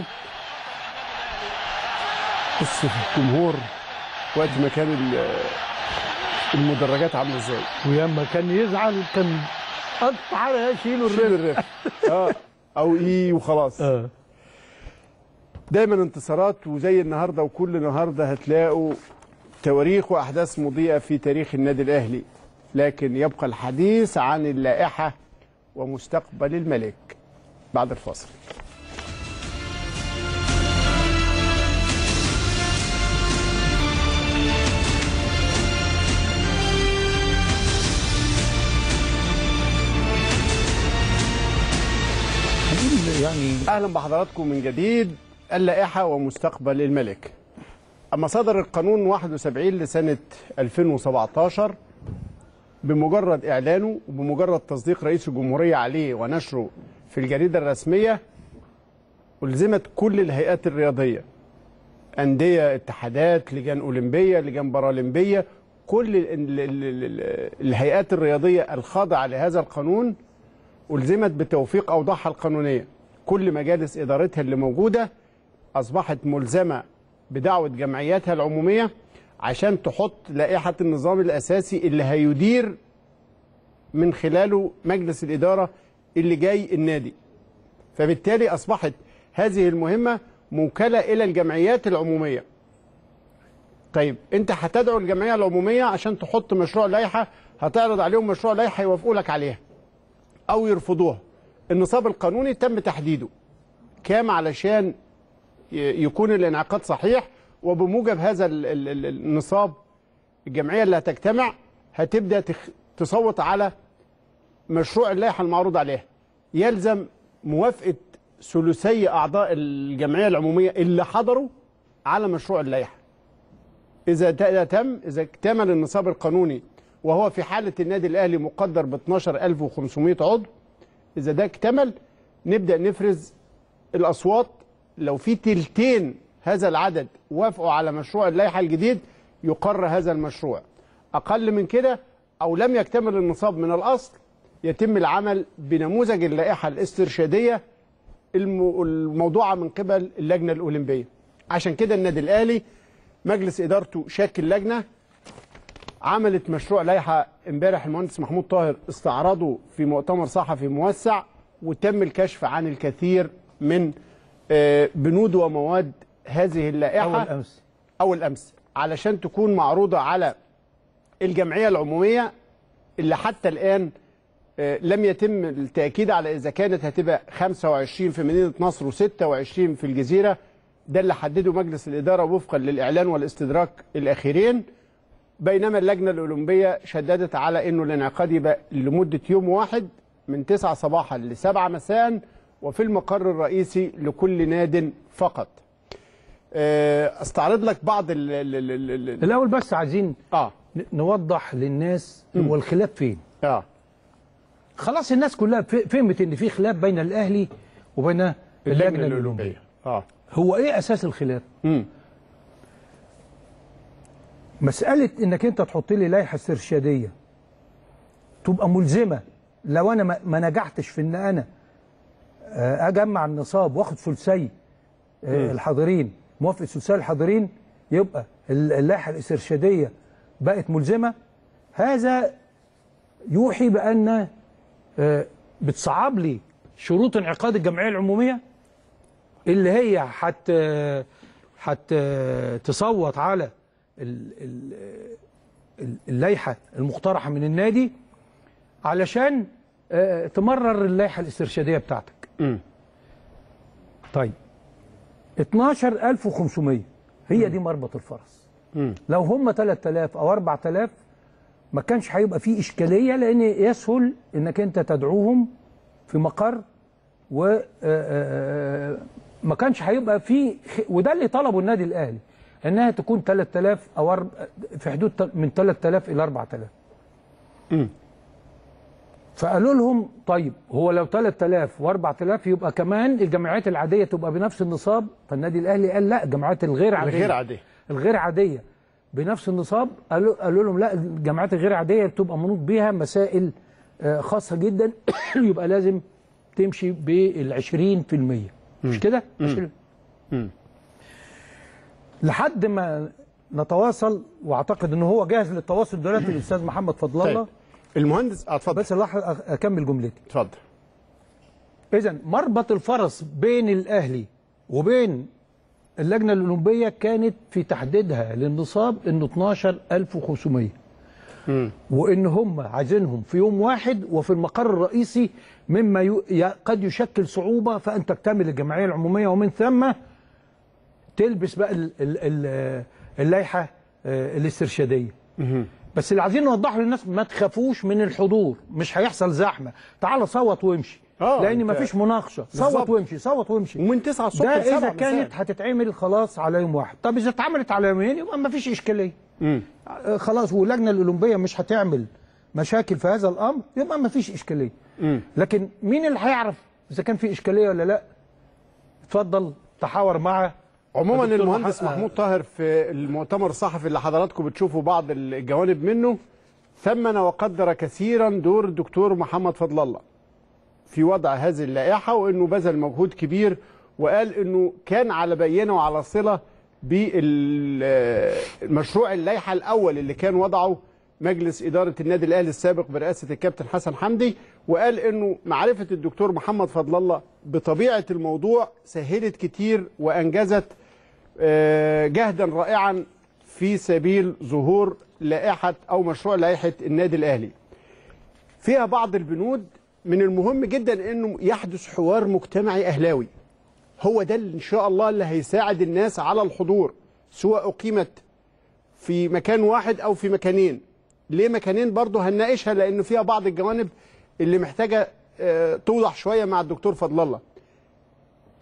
بص في الجمهور وقت ما كان ال- المدرجات عامله ازاي
ولما كان يزعل كان اقطع على يشيله
شيل
الرزق
الرف اه او ايه وخلاص
اه
دايما انتصارات وزي النهارده وكل النهارده هتلاقوا تواريخ واحداث مضيئه في تاريخ النادي الاهلي لكن يبقى الحديث عن اللائحه ومستقبل الملك بعد الفاصل
هنقول يعني
اهلا بحضراتكم من جديد اللائحه ومستقبل الملك اما صدر القانون 71 لسنه 2017 بمجرد اعلانه وبمجرد تصديق رئيس الجمهوريه عليه ونشره في الجريده الرسميه الزمت كل الهيئات الرياضيه انديه اتحادات لجان اولمبيه لجان بارالمبيه كل ال- ال- ال- ال- الهيئات الرياضيه الخاضعه لهذا القانون ألزمت بتوفيق أوضاعها القانونية كل مجالس إدارتها اللي موجودة أصبحت ملزمة بدعوة جمعياتها العمومية عشان تحط لائحة النظام الأساسي اللي هيدير من خلاله مجلس الإدارة اللي جاي النادي فبالتالي أصبحت هذه المهمة موكلة إلى الجمعيات العمومية طيب أنت هتدعو الجمعية العمومية عشان تحط مشروع لائحة هتعرض عليهم مشروع لائحة يوافقوا لك عليها او يرفضوها النصاب القانوني تم تحديده كام علشان ي- يكون الانعقاد صحيح وبموجب هذا ال- ال- ال- النصاب الجمعيه اللي هتجتمع هتبدا تخ- تصوت على مشروع اللائحه المعروض عليها يلزم موافقه ثلثي اعضاء الجمعيه العموميه اللي حضروا على مشروع اللائحه اذا ت- تم اذا اكتمل النصاب القانوني وهو في حاله النادي الاهلي مقدر ب 12500 عضو اذا ده اكتمل نبدا نفرز الاصوات لو في تلتين هذا العدد وافقوا على مشروع اللائحه الجديد يقر هذا المشروع اقل من كده او لم يكتمل النصاب من الاصل يتم العمل بنموذج اللائحه الاسترشاديه الم- الموضوعه من قبل اللجنه الاولمبيه عشان كده النادي الاهلي مجلس ادارته شاكل لجنه عملت مشروع لائحه امبارح المهندس محمود طاهر استعرضه في مؤتمر صحفي موسع وتم الكشف عن الكثير من آه، بنود ومواد هذه اللائحه
اول امس
اول امس علشان تكون معروضه على الجمعيه العموميه اللي حتى الان آه، لم يتم التاكيد على اذا كانت هتبقى 25 في مدينه نصر و26 في الجزيره ده اللي حدده مجلس الاداره وفقا للاعلان والاستدراك الاخيرين بينما اللجنه الاولمبيه شددت على انه الانعقاد يبقى لمده يوم واحد من 9 صباحا ل 7 مساء وفي المقر الرئيسي لكل ناد فقط. آه، استعرض لك بعض ال ال ال ال ال
الاول بس عايزين
اه
ن- نوضح للناس هو الخلاف فين
اه
خلاص الناس كلها ف- فهمت ان في خلاف بين الاهلي وبين اللجنه الاولمبيه
اه
هو ايه اساس الخلاف
امم
مساله انك انت تحط لي لائحه استرشاديه تبقى ملزمه لو انا ما- ما نجحتش في ان انا آه، اجمع النصاب واخد ثلثي آه، الحاضرين موافق ثلثي الحاضرين يبقى ال- اللائحه الاسترشاديه بقت ملزمه هذا يوحي بان آه، بتصعب لي شروط انعقاد الجمعيه العموميه اللي هي حت حت تصوت على ال- ال- ال- اللائحه المقترحه من النادي علشان آه، تمرر اللائحه الاسترشاديه بتاعتك.
مم.
طيب 12500 هي دي مربط الفرس.
مم.
لو هم 3000 او 4000 ما كانش هيبقى فيه اشكاليه لان يسهل انك انت تدعوهم في مقر و آه، آه، ما كانش هيبقى فيه خ- وده اللي طلبه النادي الاهلي انها تكون 3000 او أرب- في حدود تل- من 3000 الى 4000
مم.
فقالوا لهم طيب هو لو 3000 و4000 يبقى كمان الجمعيات العاديه تبقى بنفس النصاب فالنادي الاهلي قال لا الجمعيات الغير عاديه
الغير عاديه
الغير عاديه بنفس النصاب قالوا قالوا لهم لا الجامعات الغير عاديه بتبقى منوط بيها مسائل آه، خاصه جدا يبقى لازم تمشي بال 20% مش كده؟ 20
مم.
لحد ما نتواصل واعتقد ان هو جاهز للتواصل دلوقتي الاستاذ محمد فضل الله
طيب المهندس اه اتفضل
بس لحظه أ- اكمل جملتي
اتفضل
اذا مربط الفرس بين الاهلي وبين اللجنه الاولمبيه كانت في تحديدها للنصاب انه 12500
مم.
وان هم عايزينهم في يوم واحد وفي المقر الرئيسي مما يو ي- قد يشكل صعوبه فان تكتمل الجمعيه العموميه ومن ثم تلبس بقى ال- ال- ال- اللائحه آه، الاسترشاديه
مم.
بس اللي عايزين نوضحه للناس ما تخافوش من الحضور مش هيحصل زحمه تعال صوت وامشي
آه،
لان
أنت-
ما فيش مناقشه صوت
بالظبط.
وامشي صوت وامشي
ومن 9 الصبح
ده
ل 7
اذا كانت
مساء.
هتتعمل خلاص على يوم واحد طب اذا اتعملت على يومين يبقى ما فيش اشكاليه
مم.
آه، خلاص واللجنه الاولمبيه مش هتعمل مشاكل في هذا الامر يبقى ما فيش اشكاليه
مم.
لكن مين اللي هيعرف اذا كان في اشكاليه ولا لا اتفضل تحاور مع
عموما
الدكتور
المهندس
مح-
محمود طاهر في المؤتمر الصحفي اللي حضراتكم بتشوفوا بعض الجوانب منه ثمن وقدر كثيرا دور الدكتور محمد فضل الله في وضع هذه اللائحه وانه بذل مجهود كبير وقال انه كان على بينه وعلى صله بالمشروع اللائحه الاول اللي كان وضعه مجلس اداره النادي الاهلي السابق برئاسه الكابتن حسن حمدي وقال انه معرفه الدكتور محمد فضل الله بطبيعه الموضوع سهلت كتير وانجزت آه، جهدا رائعا في سبيل ظهور لائحه او مشروع لائحه النادي الاهلي. فيها بعض البنود من المهم جدا انه يحدث حوار مجتمعي اهلاوي. هو ده اللي ان شاء الله اللي هيساعد الناس على الحضور سواء اقيمت في مكان واحد او في مكانين. ليه مكانين برضه هنناقشها لانه فيها بعض الجوانب اللي محتاجه آه، توضح شويه مع الدكتور فضل الله.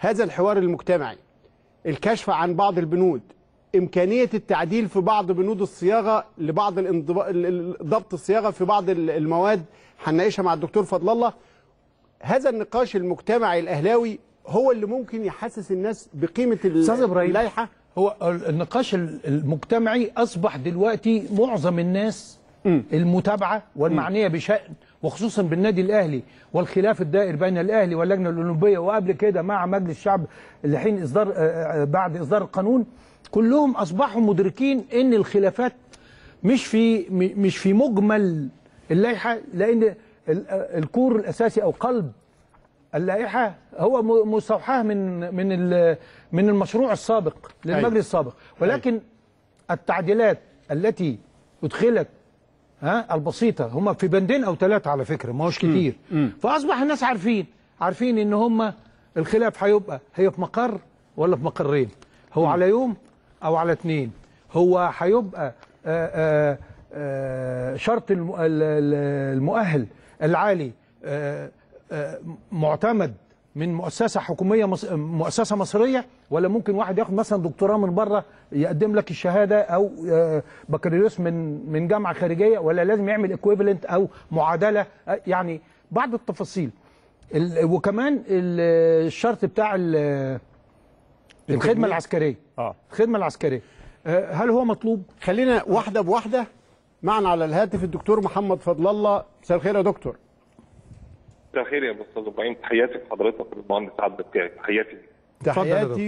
هذا الحوار المجتمعي الكشف عن بعض البنود إمكانية التعديل في بعض بنود الصياغة لبعض الانضباط ضبط الصياغة في بعض ال- المواد هنناقشها مع الدكتور فضل الله هذا النقاش المجتمعي الأهلاوي هو اللي ممكن يحسس الناس بقيمة ال-
أستاذ إبراهيم.
اللائحة
هو النقاش المجتمعي اصبح دلوقتي معظم الناس المتابعه والمعنيه بشان وخصوصا بالنادي الاهلي والخلاف الدائر بين الاهلي واللجنه الاولمبيه وقبل كده مع مجلس الشعب لحين اصدار آه، آه، بعد اصدار القانون كلهم اصبحوا مدركين ان الخلافات مش في م- مش في مجمل اللائحه لان ال- آه، الكور الاساسي او قلب اللائحه هو م- مستوحاه من من ال- من المشروع السابق للمجلس
أيوة.
السابق ولكن التعديلات التي ادخلت ها البسيطه هم في بندين او ثلاثه على فكره ما هوش كتير فاصبح الناس عارفين عارفين ان هم الخلاف هيبقى هي في مقر ولا في مقرين هو على يوم او على اثنين هو هيبقى آه، آه، آه، شرط الم- ال- ال- المؤهل العالي آه، آه، معتمد من مؤسسه حكوميه مص... مؤسسه مصريه ولا ممكن واحد ياخد مثلا دكتوراه من بره يقدم لك الشهاده او آه، بكالوريوس من من جامعه خارجيه ولا لازم يعمل ايكويفالنت او معادله آه، يعني بعض التفاصيل ال... وكمان ال- الشرط بتاع ال- الخدمه العسكريه
اه
الخدمه العسكريه آه، هل هو مطلوب؟
خلينا واحدة بواحدة معنا على الهاتف الدكتور محمد فضل الله مساء الخير يا دكتور
مساء الخير يا استاذ ابراهيم تحياتي لحضرتك المهندس عبد الكافي تحياتي
اتفضل يا
تحياتي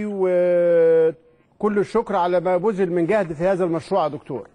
وكل الشكر على ما بذل من جهد في هذا المشروع يا دكتور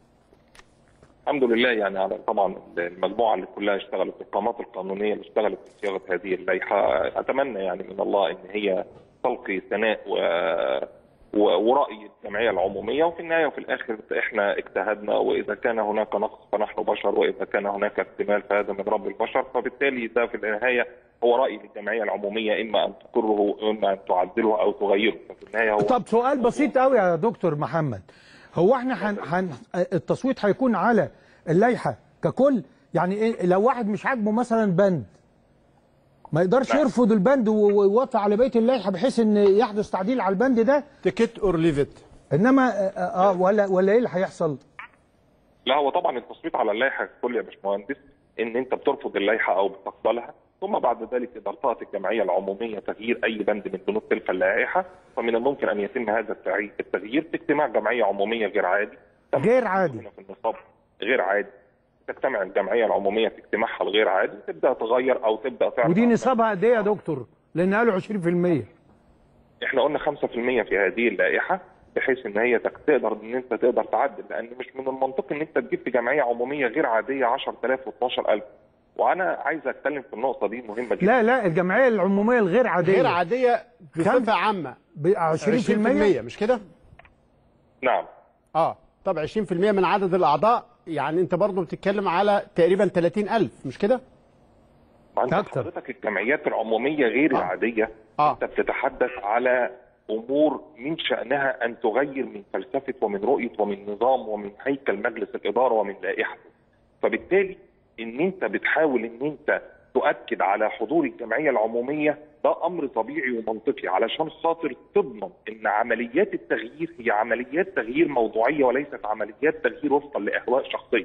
الحمد لله يعني على طبعا المجموعه اللي كلها اشتغلت القامات القانونيه اللي اشتغلت في صياغه هذه اللائحه اتمنى يعني من الله ان هي تلقي ثناء و... و... وراي الجمعيه العموميه وفي النهايه وفي الاخر احنا اجتهدنا واذا كان هناك نقص فنحن بشر واذا كان هناك اكتمال فهذا من رب البشر فبالتالي ده في النهايه هو راي للجمعيه العموميه اما ان تقره واما ان تعدله او تغيره ففي النهايه هو
طب سؤال بسيط قوي يا دكتور محمد هو احنا حن حن التصويت هيكون على اللائحه ككل يعني إيه لو واحد مش عاجبه مثلا بند ما يقدرش
نعم.
يرفض البند و- ويوافق على بقيه اللائحه بحيث ان يحدث تعديل على البند ده
تيكت اور ليفت
انما اه آه، ولا ولا ايه اللي هيحصل؟
لا هو طبعا التصويت على اللائحه ككل يا باشمهندس ان انت بترفض اللائحه او بتقبلها ثم بعد ذلك اذا ارتأت الجمعيه العموميه تغيير اي بند من بنود تلك اللائحه فمن الممكن ان يتم هذا التعي- التغيير في اجتماع جمعيه عموميه غير عادي تم
غير عادي.
هنا في النصاب غير عادي تجتمع الجمعيه العموميه في اجتماعها الغير عادي تبدا تغير او تبدا تعرض
ودي
على-
نصابها قد ايه يا دكتور؟ لان قالوا 20%
احنا قلنا 5% في هذه اللائحه بحيث ان هي تك- تقدر ان انت تقدر تعدل لان مش من المنطقي ان انت تجيب في جمعيه عموميه غير عاديه 10000 و12000 وانا عايز اتكلم في النقطه دي مهمه جدا
لا لا الجمعيه العموميه الغير عاديه
غير عادية بصفة عامة
ب 20%
20% مش كده؟
نعم
اه طب 20% من عدد الأعضاء يعني أنت برضو بتتكلم على تقريبا 30000 مش كده؟
ما انت
أكتر.
حضرتك الجمعيات العموميه غير
آه.
العاديه
آه.
انت بتتحدث على امور من شانها ان تغير من فلسفه ومن رؤيه ومن نظام ومن هيكل مجلس الاداره ومن لائحته فبالتالي ان انت بتحاول ان انت تؤكد على حضور الجمعيه العموميه ده امر طبيعي ومنطقي علشان خاطر تضمن ان عمليات التغيير هي عمليات تغيير موضوعيه وليست عمليات تغيير وفقا لاهواء شخصيه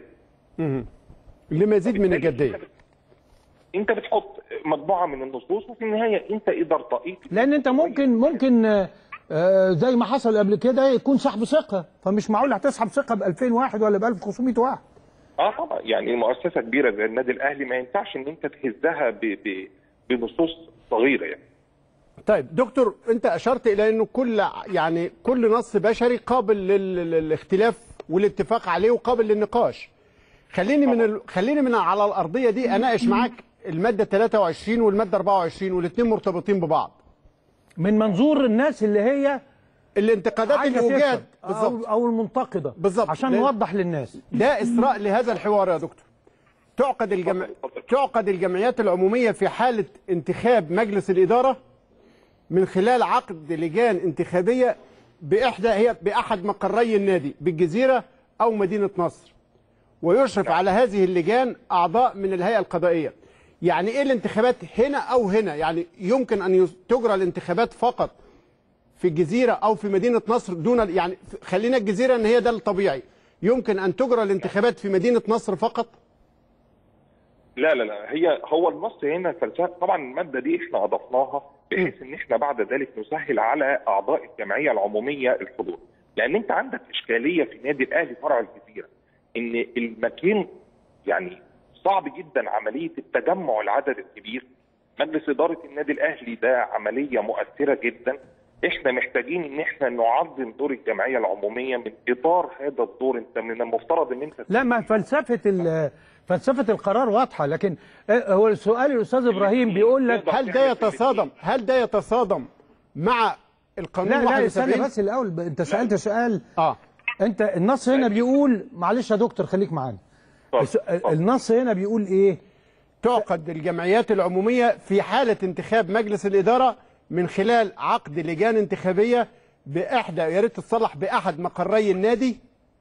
لمزيد من
بالتالي
الجدية
انت بت- انت بتحط مجموعه من النصوص وفي النهايه انت اذا ارتقيت
لان انت ممكن ممكن آه، آه، زي ما حصل قبل كده يكون سحب ثقه فمش معقول هتسحب ثقه ب 2000 واحد ولا ب 1500 واحد
اه طبعا يعني مؤسسه كبيره زي النادي الاهلي ما ينفعش ان انت تهزها ب... ب... بنصوص صغيره يعني
طيب دكتور انت اشرت الى انه كل يعني كل نص بشري قابل لل- للاختلاف والاتفاق عليه وقابل للنقاش خليني من ال... خليني من على الارضيه دي اناقش معاك الماده 23 والماده 24 والاثنين مرتبطين ببعض
من منظور الناس اللي هي
الانتقادات اللي
عايزه
وجهت
تفهم
بالظبط
او او المنتقده
بالظبط.
عشان
لأن-
نوضح للناس
ده اسراء لهذا الحوار يا دكتور تعقد الجمع... تعقد الجمعيات العموميه في حاله انتخاب مجلس الاداره من خلال عقد لجان انتخابيه باحدى هي باحد مقري النادي بالجزيره او مدينه نصر ويشرف على هذه اللجان اعضاء من الهيئه القضائيه يعني ايه الانتخابات هنا او هنا يعني يمكن ان يس- تجرى الانتخابات فقط في الجزيره او في مدينه نصر دون يعني خلينا الجزيره ان هي ده الطبيعي يمكن ان تجرى الانتخابات في مدينه نصر فقط
لا لا لا هي هو النص هنا فلسفه طبعا الماده دي احنا اضفناها بحيث ان احنا بعد ذلك نسهل على اعضاء الجمعيه العموميه الحضور لان انت عندك اشكاليه في النادي الاهلي فرع الجزيره ان المكان يعني صعب جدا عمليه التجمع العدد الكبير مجلس اداره النادي الاهلي ده عمليه مؤثره جدا احنا محتاجين ان احنا نعظم دور الجمعيه العموميه من اطار هذا الدور انت من المفترض ان انت
لا ما فلسفه ال- فلسفه القرار واضحه لكن آه، هو السؤال الاستاذ ابراهيم بيقول لك
هل ده يتصادم هل ده يتصادم مع القانون
لا لا
71
استنى بس الاول ب- انت سالت سؤال
اه
انت النص هنا بيقول معلش يا دكتور خليك معانا الس-
اتفضل، اتفضل.
النص هنا بيقول ايه
تعقد الجمعيات العمومية في حالة انتخاب مجلس الإدارة من خلال عقد لجان انتخابية بإحدى يا ريت تتصلح بأحد مقري النادي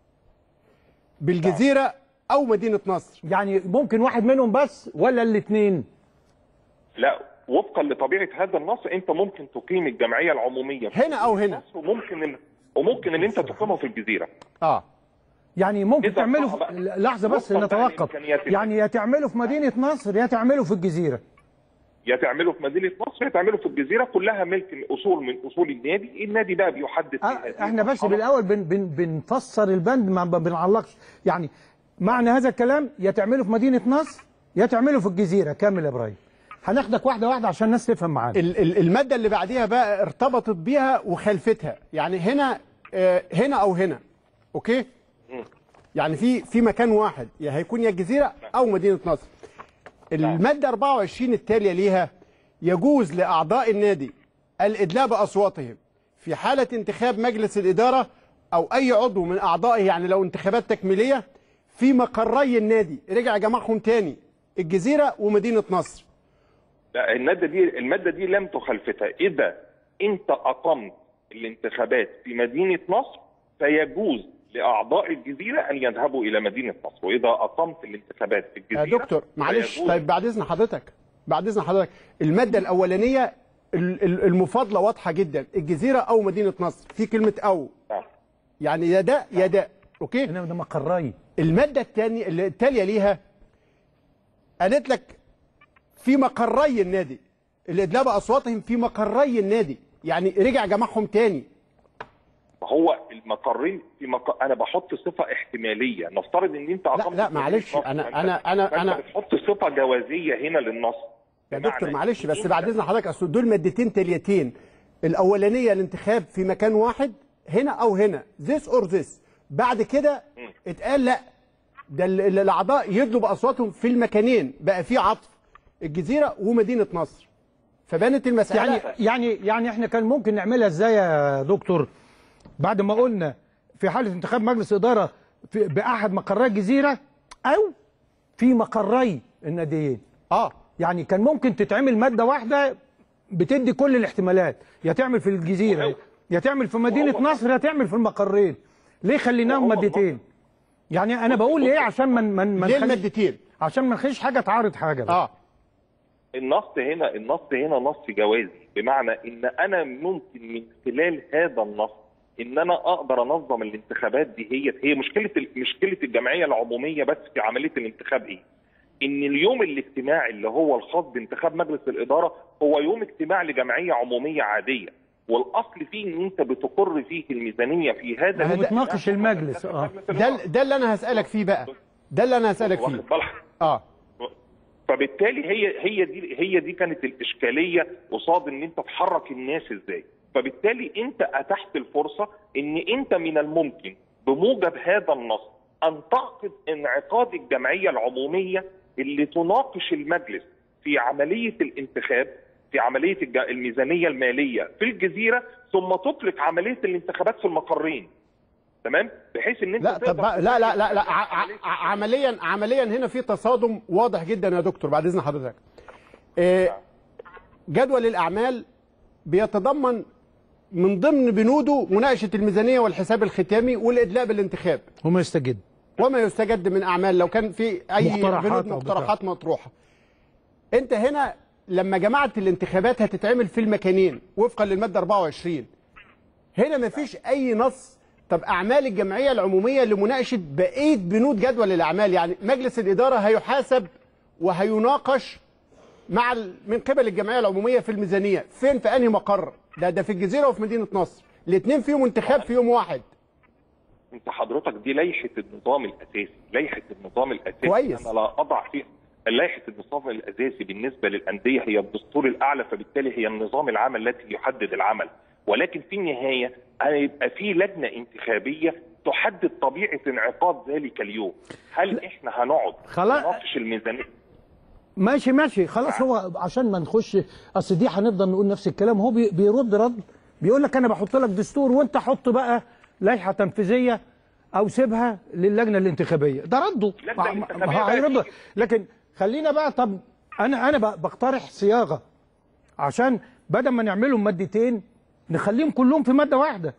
بالجزيرة أو مدينة نصر
يعني ممكن واحد منهم بس ولا الاثنين
لا وفقا لطبيعه هذا النص انت ممكن تقيم الجمعيه العموميه في
هنا أو هنا
مصر وممكن ال... وممكن ان انت تقيمها في الجزيره
آه
يعني ممكن
إذا
تعمله
صح
في...
بقى.
لحظه بس
وفقاً بقى
نتوقف
لإمكانيات
يعني يا تعمله في مدينه نصر يا تعمله في الجزيره
يا تعمله في مدينه نصر يا تعمله في الجزيره كلها ملك من اصول من اصول النادي النادي بقى بيحدد
آه،
فيها دي
احنا بس
مرحلة.
بالاول بن بن بنفسر البند ما ما بنعلقش يعني معنى هذا الكلام يا تعمله في مدينه نصر يا تعمله في الجزيره كمل يا ابراهيم هناخدك واحده واحده عشان الناس تفهم معانا
ال- ال- المادة اللي بعديها بقى ارتبطت بيها وخلفتها يعني هنا آه، هنا أو هنا أوكي يعني في في مكان واحد يا هيكون يا الجزيرة أو مدينة نصر المادة 24 التالية ليها يجوز لأعضاء النادي الإدلاء بأصواتهم في حالة انتخاب مجلس الإدارة أو أي عضو من أعضائه يعني لو انتخابات تكميلية في مقري النادي رجع جمعهم تاني الجزيرة ومدينة نصر
لا الماده دي الماده دي لم تخلفتها اذا انت اقمت الانتخابات في مدينه نصر فيجوز لاعضاء الجزيره ان يذهبوا الى مدينه نصر واذا اقمت الانتخابات في
يا
الجزيره
دكتور معلش
فيجوز-
طيب بعد إذن حضرتك بعد إذن حضرتك المادة الأولانية ال- ال- المفاضلة واضحة جدا الجزيرة أو مدينة نصر في كلمة أو
نعم.
يعني يا ده يا ده أوكي
هنا ده مقري
المادة الثانية التالية ليها قالت لك في مقري النادي الإدلاء بأصواتهم في مقري النادي يعني رجع جمعهم تاني
هو المقرين في مق... انا بحط صفه احتماليه نفترض ان انت
لا
أقمت
لا
في
معلش
مدينة
انا
نصر،
انا
فأنت-
انا
فأنت
انا
بتحط صفه جوازيه هنا للنص
يا
بمعنى
دكتور معلش
إن
بس
أنت-
بعد اذن حضرتك اصل دول مادتين تاليتين الاولانيه الانتخاب في مكان واحد هنا او هنا ذس اور ذس بعد كده اتقال لا ده ال- ال- الاعضاء يدلوا باصواتهم في المكانين بقى في عطف الجزيره ومدينه نصر فبانت المساله
يعني يعني يعني احنا كان ممكن نعملها ازاي يا دكتور بعد ما قلنا في حاله انتخاب مجلس اداره في باحد مقري الجزيره او في مقري الناديين
اه
يعني كان ممكن تتعمل ماده واحده بتدي كل الاحتمالات يا تعمل في الجزيره يا تعمل في مدينه
وهو-
نصر يا تعمل في المقرين ليه خليناهم
وهو-
مادتين يعني انا بقول ايه عشان من من
ليه
من
المادتين
عشان ما نخليش حاجه تعارض حاجه بس.
اه
النص هنا النص هنا نص جوازي بمعنى ان انا ممكن من خلال هذا النص ان انا اقدر انظم الانتخابات دي هي هي مشكله ال- مشكله الجمعيه العموميه بس في عمليه الانتخاب ايه؟ ان اليوم الاجتماعي اللي هو الخاص بانتخاب مجلس الاداره هو يوم اجتماع لجمعيه عموميه عاديه والاصل فيه ان انت بتقر فيه الميزانيه في هذا
ما هو
الاجتماع
بتناقش المجلس، اه.
مجلس
ده
الإدارة.
ال- ده اللي انا هسالك فيه بقى ده اللي انا هسالك فيه
واخد بالك؟
اه
فبالتالي هي هي دي هي دي كانت الاشكاليه قصاد ان انت تحرك الناس ازاي فبالتالي انت اتحت الفرصه ان انت من الممكن بموجب هذا النص ان تعقد انعقاد الجمعيه العموميه اللي تناقش المجلس في عمليه الانتخاب في عمليه الج- الميزانيه الماليه في الجزيره ثم تطلق عمليه الانتخابات في المقرين تمام بحيث ان انت
لا طب
تقدر
بقى- لا لا لا لا ع-
عملية
ع- عمليا عمليا هنا في تصادم واضح جدا يا دكتور بعد اذن حضرتك آه، جدول الاعمال بيتضمن من ضمن بنوده مناقشه الميزانيه والحساب الختامي والادلاء بالانتخاب
وما يستجد
وما يستجد من اعمال لو كان في اي
مقترحات
بنود
أو
مقترحات مطروحه انت هنا لما جماعه الانتخابات هتتعمل في المكانين وفقا للماده 24 هنا ما فيش اي نص طب اعمال الجمعيه العموميه لمناقشه بقيه بنود جدول الاعمال يعني مجلس الاداره هيحاسب وهيناقش مع ال- من قبل الجمعيه العموميه في الميزانيه فين في انهي مقر ده ده في الجزيره وفي مدينه نصر الاثنين فيهم انتخاب في يوم واحد
انت حضرتك دي لائحه النظام الاساسي لائحه النظام الاساسي
كويس.
انا لا اضع فيه لائحه النظام الاساسي بالنسبه للانديه هي الدستور الاعلى فبالتالي هي النظام العام التي يحدد العمل ولكن في النهايه هيبقى في لجنه انتخابيه تحدد طبيعه انعقاد ذلك اليوم هل احنا هنقعد
خلاص.
نناقش الميزانيه
ماشي ماشي خلاص هو عشان ما نخش اصل دي هنفضل نقول نفس الكلام هو بي- بيرد رد بيقول لك انا بحط لك دستور وانت حط بقى لائحه تنفيذيه او سيبها للجنه الانتخابيه ده رده
اللجنة
ما- ما-
الانتخابية
ما هو
بقى
هيرد
تيجي.
لكن خلينا بقى طب انا انا بق- بقترح صياغه عشان بدل ما نعملهم مادتين نخليهم كلهم في ماده واحده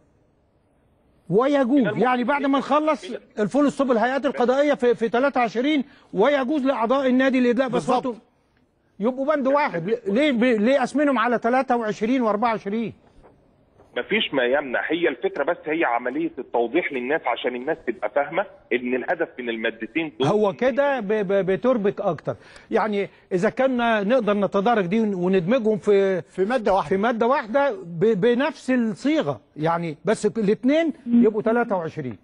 ويجوز يعني بعد ما نخلص الفول ستوب الهيئات القضائيه في في 23 ويجوز لاعضاء النادي الادلاء باصواتهم يبقوا بند واحد ليه ب- ليه قسمينهم على 23 و24
مفيش ما يمنع هي الفكره بس هي عمليه التوضيح للناس عشان الناس تبقى فاهمه ان الهدف من المادتين دول
هو كده ب- ب- بتربك اكتر يعني اذا كنا نقدر نتدارك دي وندمجهم في
في ماده واحده
في ماده واحده ب- بنفس الصيغه يعني بس الاثنين يبقوا 23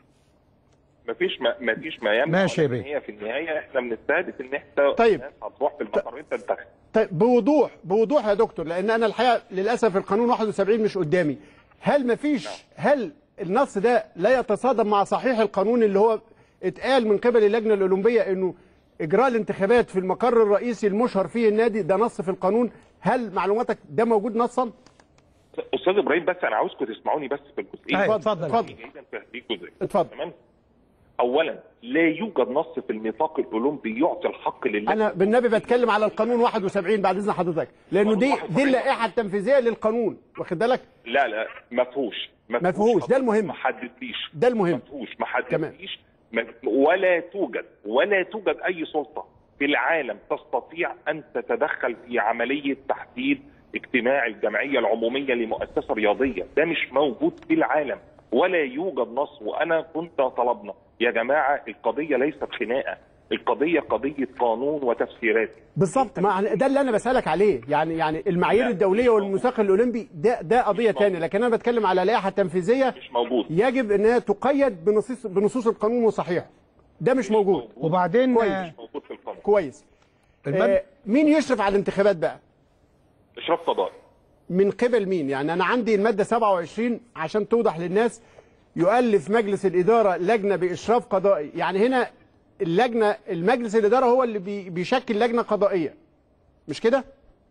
مفيش ما مفيش ما يمنع
ماشي يا
ولكن
بيه.
هي في النهايه احنا بنستهدف ان احنا
طيب.
الناس هتروح في المقر انت تنتخب
طيب بوضوح بوضوح يا دكتور لان انا الحقيقه للاسف القانون 71 مش قدامي هل مفيش هل النص ده لا يتصادم مع صحيح القانون اللي هو اتقال من قبل اللجنه الاولمبيه انه اجراء الانتخابات في المقر الرئيسي المشهر فيه النادي ده نص في القانون هل معلوماتك ده موجود نصا
استاذ ابراهيم بس انا عاوزكم تسمعوني بس في الجزئيه
أيوة،
دي.
اتفضل.
اتفضل.
جيدا في هذه الجزئيه
اتفضل.
تمام اولا لا يوجد نص في الميثاق الاولمبي يعطي الحق لله
انا بالنبي بتكلم على القانون 71 بعد اذن حضرتك لانه دي دي اللائحه التنفيذيه للقانون واخد بالك
لا لا ما فيهوش
ما فيهوش، ده المهم.
ما حددليش
ده المهم.
ما فيهوش ما
تمام.
حددليش ما- ولا توجد ولا توجد اي سلطه في العالم تستطيع ان تتدخل في عمليه تحديد اجتماع الجمعيه العموميه لمؤسسه رياضيه ده مش موجود في العالم ولا يوجد نص وانا كنت طلبنا يا جماعه القضيه ليست خناقه القضيه قضيه قانون وتفسيرات
بالظبط ما ده اللي انا بسالك عليه يعني يعني المعايير
لا،
الدوليه
مش موجود.
والميثاق الاولمبي ده ده قضيه
موجود.
ثانيه لكن انا بتكلم على لائحه تنفيذيه
مش موجود
يجب انها تقيد بنصوص بنصوص القانون وصحيحه ده مش موجود
وبعدين
كويس.
آه،
مش موجود في القانون
كويس
المد...
آه مين يشرف على الانتخابات بقى
اشراف قضائي
من قبل مين يعني انا عندي الماده 27 عشان توضح للناس يؤلف مجلس الاداره لجنه باشراف قضائي يعني هنا اللجنه المجلس الاداره هو اللي بي- بيشكل لجنه قضائيه مش كده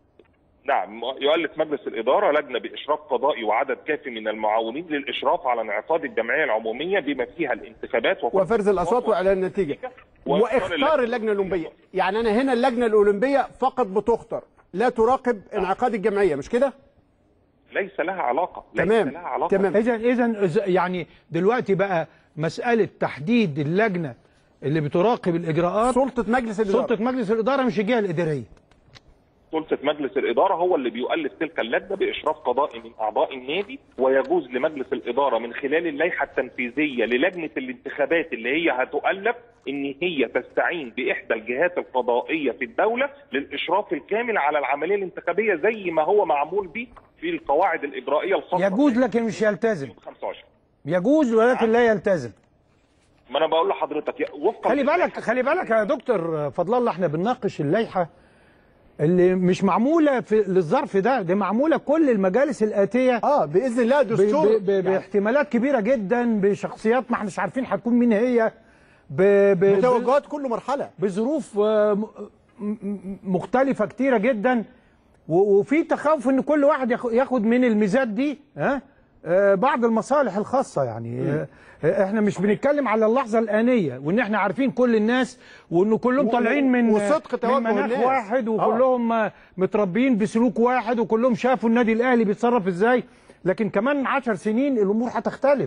نعم يؤلف مجلس الإدارة لجنة بإشراف قضائي وعدد كافي من المعاونين للإشراف على انعقاد الجمعية العمومية بما فيها الانتخابات
وفرز الاصوات واعلان النتيجه واختار اللجنه الاولمبيه يعني انا هنا اللجنه الاولمبيه فقط بتختار لا تراقب انعقاد الجمعيه مش كده
ليس لها علاقة ليس
تمام،
لها علاقة
تمام.
اذا اذا يعني دلوقتي بقى مساله تحديد اللجنه اللي بتراقب الاجراءات
سلطه مجلس الاداره
سلطه مجلس الاداره مش الجهه الاداريه
سلطة مجلس الإدارة هو اللي بيؤلف تلك اللجنة بإشراف قضائي من أعضاء النادي ويجوز لمجلس الإدارة من خلال اللائحة التنفيذية للجنة الانتخابات اللي هي هتؤلف إن هي تستعين بإحدى الجهات القضائية في الدولة للإشراف الكامل على العملية الانتخابية زي ما هو معمول به في القواعد الإجرائية الخاصة
يجوز لكن مش يلتزم
25
يجوز ولكن لا يلتزم
ما انا بقول لحضرتك يا- وفقا
خلي بالك خلي بالك يا دكتور فضل الله احنا بنناقش اللائحه اللي مش معموله في للظرف ده دي معموله كل المجالس الاتيه
اه باذن الله
ب-
دستور
ب- ب- باحتمالات كبيره جدا بشخصيات ما احناش عارفين هتكون مين هي ب ب
بتوجهات كل مرحله
بظروف آه، م- م- مختلفه كتيره جدا و- وفي تخوف ان كل واحد ياخ- ياخد من الميزات دي ها آه، بعض المصالح الخاصه يعني آه، احنا مش بنتكلم على اللحظه الانيه وان احنا عارفين كل الناس وانه كلهم
و-
طالعين من
وصدق توجه
من مناخ
الناس.
واحد
آه.
وكلهم آه، متربيين بسلوك واحد وكلهم شافوا النادي الاهلي بيتصرف ازاي لكن كمان عشر سنين الامور هتختلف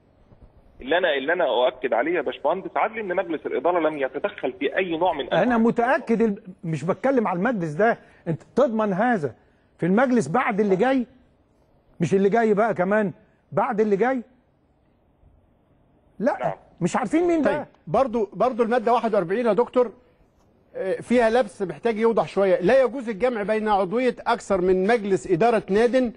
اللي انا اللي انا اؤكد عليه يا باشمهندس عادل ان مجلس الاداره لم يتدخل في اي نوع من
انا متاكد ال- مش بتكلم على المجلس ده انت تضمن هذا في المجلس بعد اللي جاي مش اللي جاي بقى كمان بعد اللي جاي لا
نعم.
مش عارفين مين
طيب
ده
برضو برضو الماده 41 يا دكتور آه، فيها لبس محتاج يوضح شويه لا يجوز الجمع بين عضويه اكثر من مجلس اداره ناد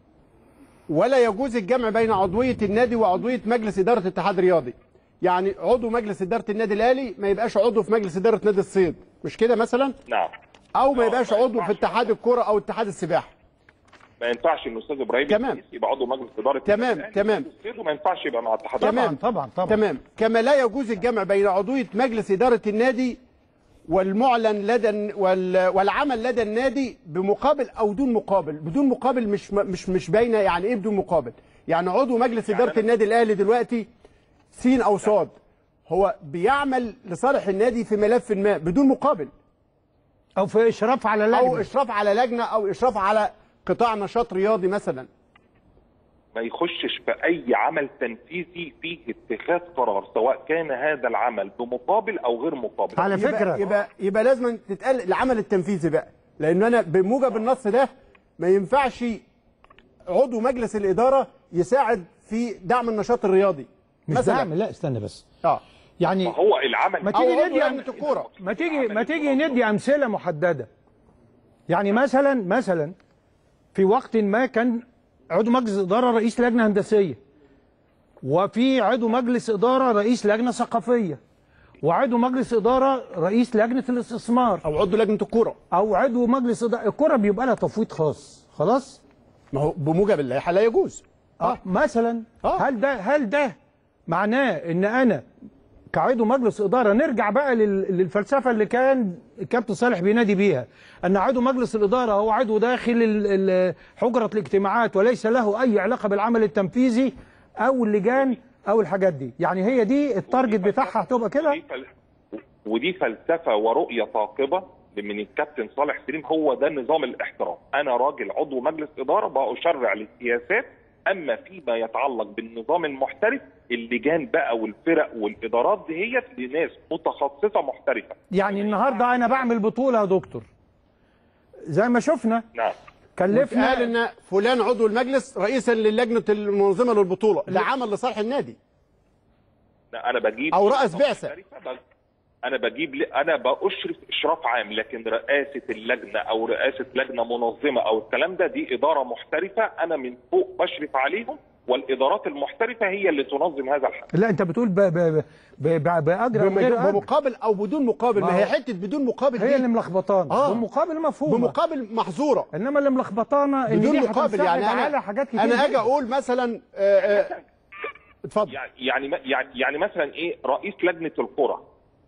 ولا يجوز الجمع بين عضويه النادي وعضويه مجلس اداره اتحاد رياضي يعني عضو مجلس اداره النادي الاهلي ما يبقاش عضو في مجلس اداره نادي الصيد مش كده مثلا
نعم
او ما
آه،
يبقاش
ما
عضو في
ينفعش.
اتحاد الكره او اتحاد السباحه
ما ينفعش ان الاستاذ ابراهيم
تمام.
الرئيس يبقى عضو مجلس اداره
تمام،
الأهلي
تمام.
الصيد وما ينفعش يبقى مع اتحاد
تمام.
الرياضة.
طبعا طبعا
تمام كما لا يجوز الجمع بين عضويه مجلس اداره النادي والمعلن لدى وال- والعمل لدى النادي بمقابل او دون مقابل بدون مقابل مش مش مش باينه يعني ايه بدون مقابل يعني عضو مجلس اداره
أنا-
النادي الاهلي دلوقتي سين او صاد هو بيعمل لصالح النادي في ملف ما بدون مقابل
او في اشراف على لجنه
او اشراف على لجنه او اشراف على قطاع نشاط رياضي مثلا
ما يخشش في اي عمل تنفيذي فيه اتخاذ قرار سواء كان هذا العمل بمقابل او غير مقابل
على
يبقى
فكره
يبقى يبقى لازم تتقال العمل التنفيذي بقى لان انا بموجب النص ده ما ينفعش عضو مجلس الاداره يساعد في دعم النشاط الرياضي
مش دعم لا استنى بس
اه
يعني
ما هو العمل
ما
او
تيجي
عضو
ندي
لجنه الكوره
ما تيجي ما تيجي ندي امثله محدده يعني مثلا مثلا في وقت ما كان عضو مجلس اداره رئيس لجنه هندسيه وفي عضو مجلس اداره رئيس لجنه ثقافيه وعضو مجلس اداره رئيس لجنه الاستثمار
او عضو لجنه الكوره
او عضو مجلس اداره الكره بيبقى لها تفويض خاص خلاص
ما هو بموجب اللائحه لا يجوز
اه مثلا
آه.
هل ده هل ده معناه ان انا كعضو مجلس اداره نرجع بقى لل- للفلسفه اللي كان الكابتن صالح بينادي بيها ان عضو مجلس الاداره هو عضو داخل ال- ال- حجره الاجتماعات وليس له اي علاقه بالعمل التنفيذي او اللجان او الحاجات دي يعني هي دي التارجت بتاعها هتبقى كده
ودي فل- ودي فلسفه ورؤيه ثاقبه من الكابتن صالح سليم هو ده نظام الاحترام انا راجل عضو مجلس اداره بأشرع للسياسات اما فيما يتعلق بالنظام المحترف اللجان بقى والفرق والادارات دي هي لناس متخصصه محترفه
يعني النهارده انا بعمل بطوله يا دكتور زي ما شفنا
نعم
كلفنا
قال ان فلان عضو المجلس رئيسا للجنه المنظمه للبطوله ده عمل لصالح النادي
لا انا بجيب
أو رأس بعثة.
محترفة، ب- انا بجيب ل... انا باشرف اشراف عام لكن رئاسه اللجنه او رئاسه لجنه منظمه او الكلام ده دي اداره محترفه انا من فوق بشرف عليهم والادارات المحترفه هي اللي تنظم هذا الحدث
لا انت بتقول ب... ب... ب... ب... باجر أو غير أجر.
بمقابل او بدون مقابل
ما
ما هي
هو-
حته بدون مقابل
هي
دي
اللي ملخبطانا
آه.
بمقابل مفهومه
بمقابل محظوره
انما اللي ملخبطانا ان
بدون
دي
مقابل
هتنسحب
يعني
على
انا
حاجات كتير
انا اجي
جداً.
اقول مثلا آه، آه، اتفضل
يعني يعني يعني يعني مثلا ايه رئيس لجنه القرى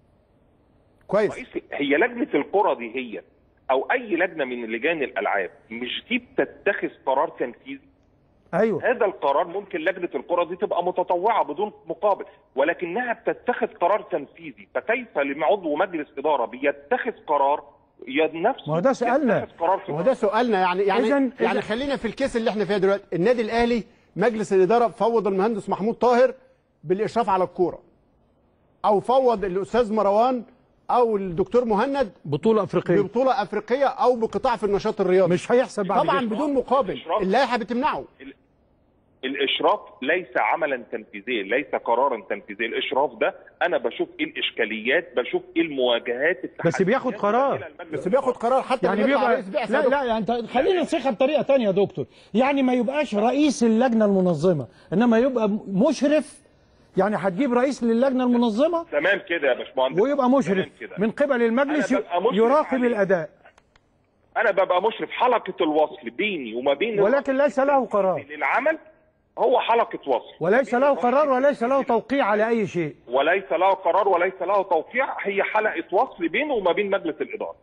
كويس
رئيس هي لجنه القرى دي هي او اي لجنه من لجان الالعاب مش دي بتتخذ قرار تنفيذي
ايوه
هذا القرار ممكن لجنه القرى دي تبقى متطوعه بدون مقابل ولكنها بتتخذ قرار تنفيذي فكيف لعضو مجلس اداره بيتخذ قرار نفسه
ما هو ده سؤالنا.
يتخذ قرار في
هو ده سؤالنا يعني يعني
إذن-
يعني
إذن-
خلينا في الكيس اللي احنا فيها دلوقتي النادي الاهلي مجلس الاداره فوض المهندس محمود طاهر بالاشراف على الكوره او فوض الاستاذ مروان او الدكتور مهند
بطوله افريقيه
ببطوله افريقيه او بقطاع في النشاط الرياضي
مش هيحصل بعد
طبعا
كده.
بدون مقابل
إشراف.
اللائحه بتمنعه
الاشراف ليس عملا تنفيذيا ليس قرارا تنفيذيا الاشراف ده انا بشوف ايه الاشكاليات بشوف ايه المواجهات
بس بياخد قرار.
بس بياخد قرار حتى
يعني
لما يطلع
بيبقى
رئيس بعثة
لا
دكتور.
لا يعني انت خلينا نصيغها بطريقه تانية يا دكتور يعني ما يبقاش رئيس اللجنه المنظمه انما يبقى مشرف يعني هتجيب رئيس للجنه المنظمه
تمام كده يا باشمهندس
ويبقى مشرف
تمام كده.
من قبل المجلس
أنا ببقى مشرف
يراقب
عليه.
الاداء
انا ببقى مشرف حلقه الوصل بيني وما بين
ولكن ليس له قرار
للعمل هو حلقه وصل
وليس له قرار وليس له توقيع على اي شيء
وليس له قرار وليس له توقيع هي حلقه وصل بينه وما بين مجلس الاداره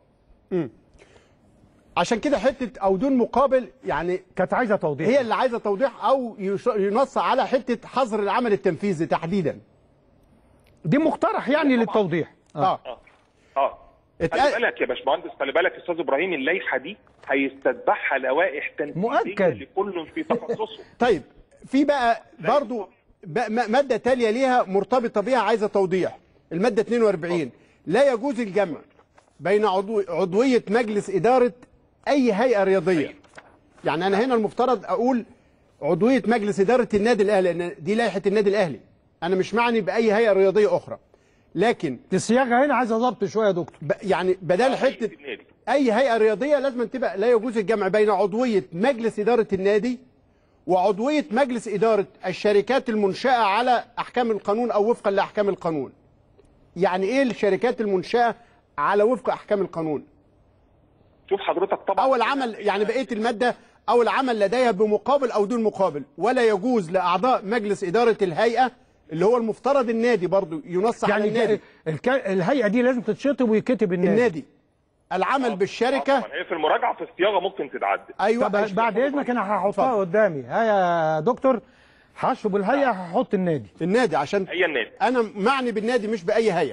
عشان كده حته او دون مقابل يعني
كانت عايزه توضيح
هي اللي عايزه توضيح او يش- ينص على حته حظر العمل التنفيذي تحديدا
دي مقترح يعني للتوضيح
اه,
اه اه
اتقال-
خلي بالك يا باشمهندس خلي بالك يا استاذ ابراهيم اللائحه دي هيستتبعها لوائح تنفيذيه
مؤكد.
لكل في تخصصه
طيب في بقى برضو بقى م- ماده تاليه ليها مرتبطه بيها عايزه توضيح الماده 42 لا يجوز الجمع بين عضو عضويه مجلس اداره اي هيئه رياضيه يعني انا هنا المفترض اقول عضويه مجلس اداره النادي الاهلي لان دي لائحه النادي الاهلي انا مش معني باي هيئه رياضيه اخرى لكن
الصياغه هنا عايزه ضبط شويه يا دكتور
ب- يعني بدل حته
النادي.
اي هيئه رياضيه لازم تبقى لا يجوز الجمع بين عضويه مجلس اداره النادي وعضويه مجلس اداره الشركات المنشاه على احكام القانون او وفقا لاحكام القانون يعني ايه الشركات المنشاه على وفق احكام القانون
شوف حضرتك طبعا
او العمل يعني بقيه الماده او العمل لديها بمقابل او دون مقابل ولا يجوز لاعضاء مجلس اداره الهيئه اللي هو المفترض النادي برضو ينص على
يعني
النادي
الك... الهيئه دي لازم تتشطب ويتكتب النادي,
النادي العمل بالشركه
طبعا هي في المراجعه في الصياغه ممكن تتعدل
ايوه
طب بعد اذنك انا هحطها
اتفضل.
قدامي ها يا دكتور هشرب الهيئه هحط النادي
النادي عشان
هي النادي
انا معني بالنادي مش باي هيئه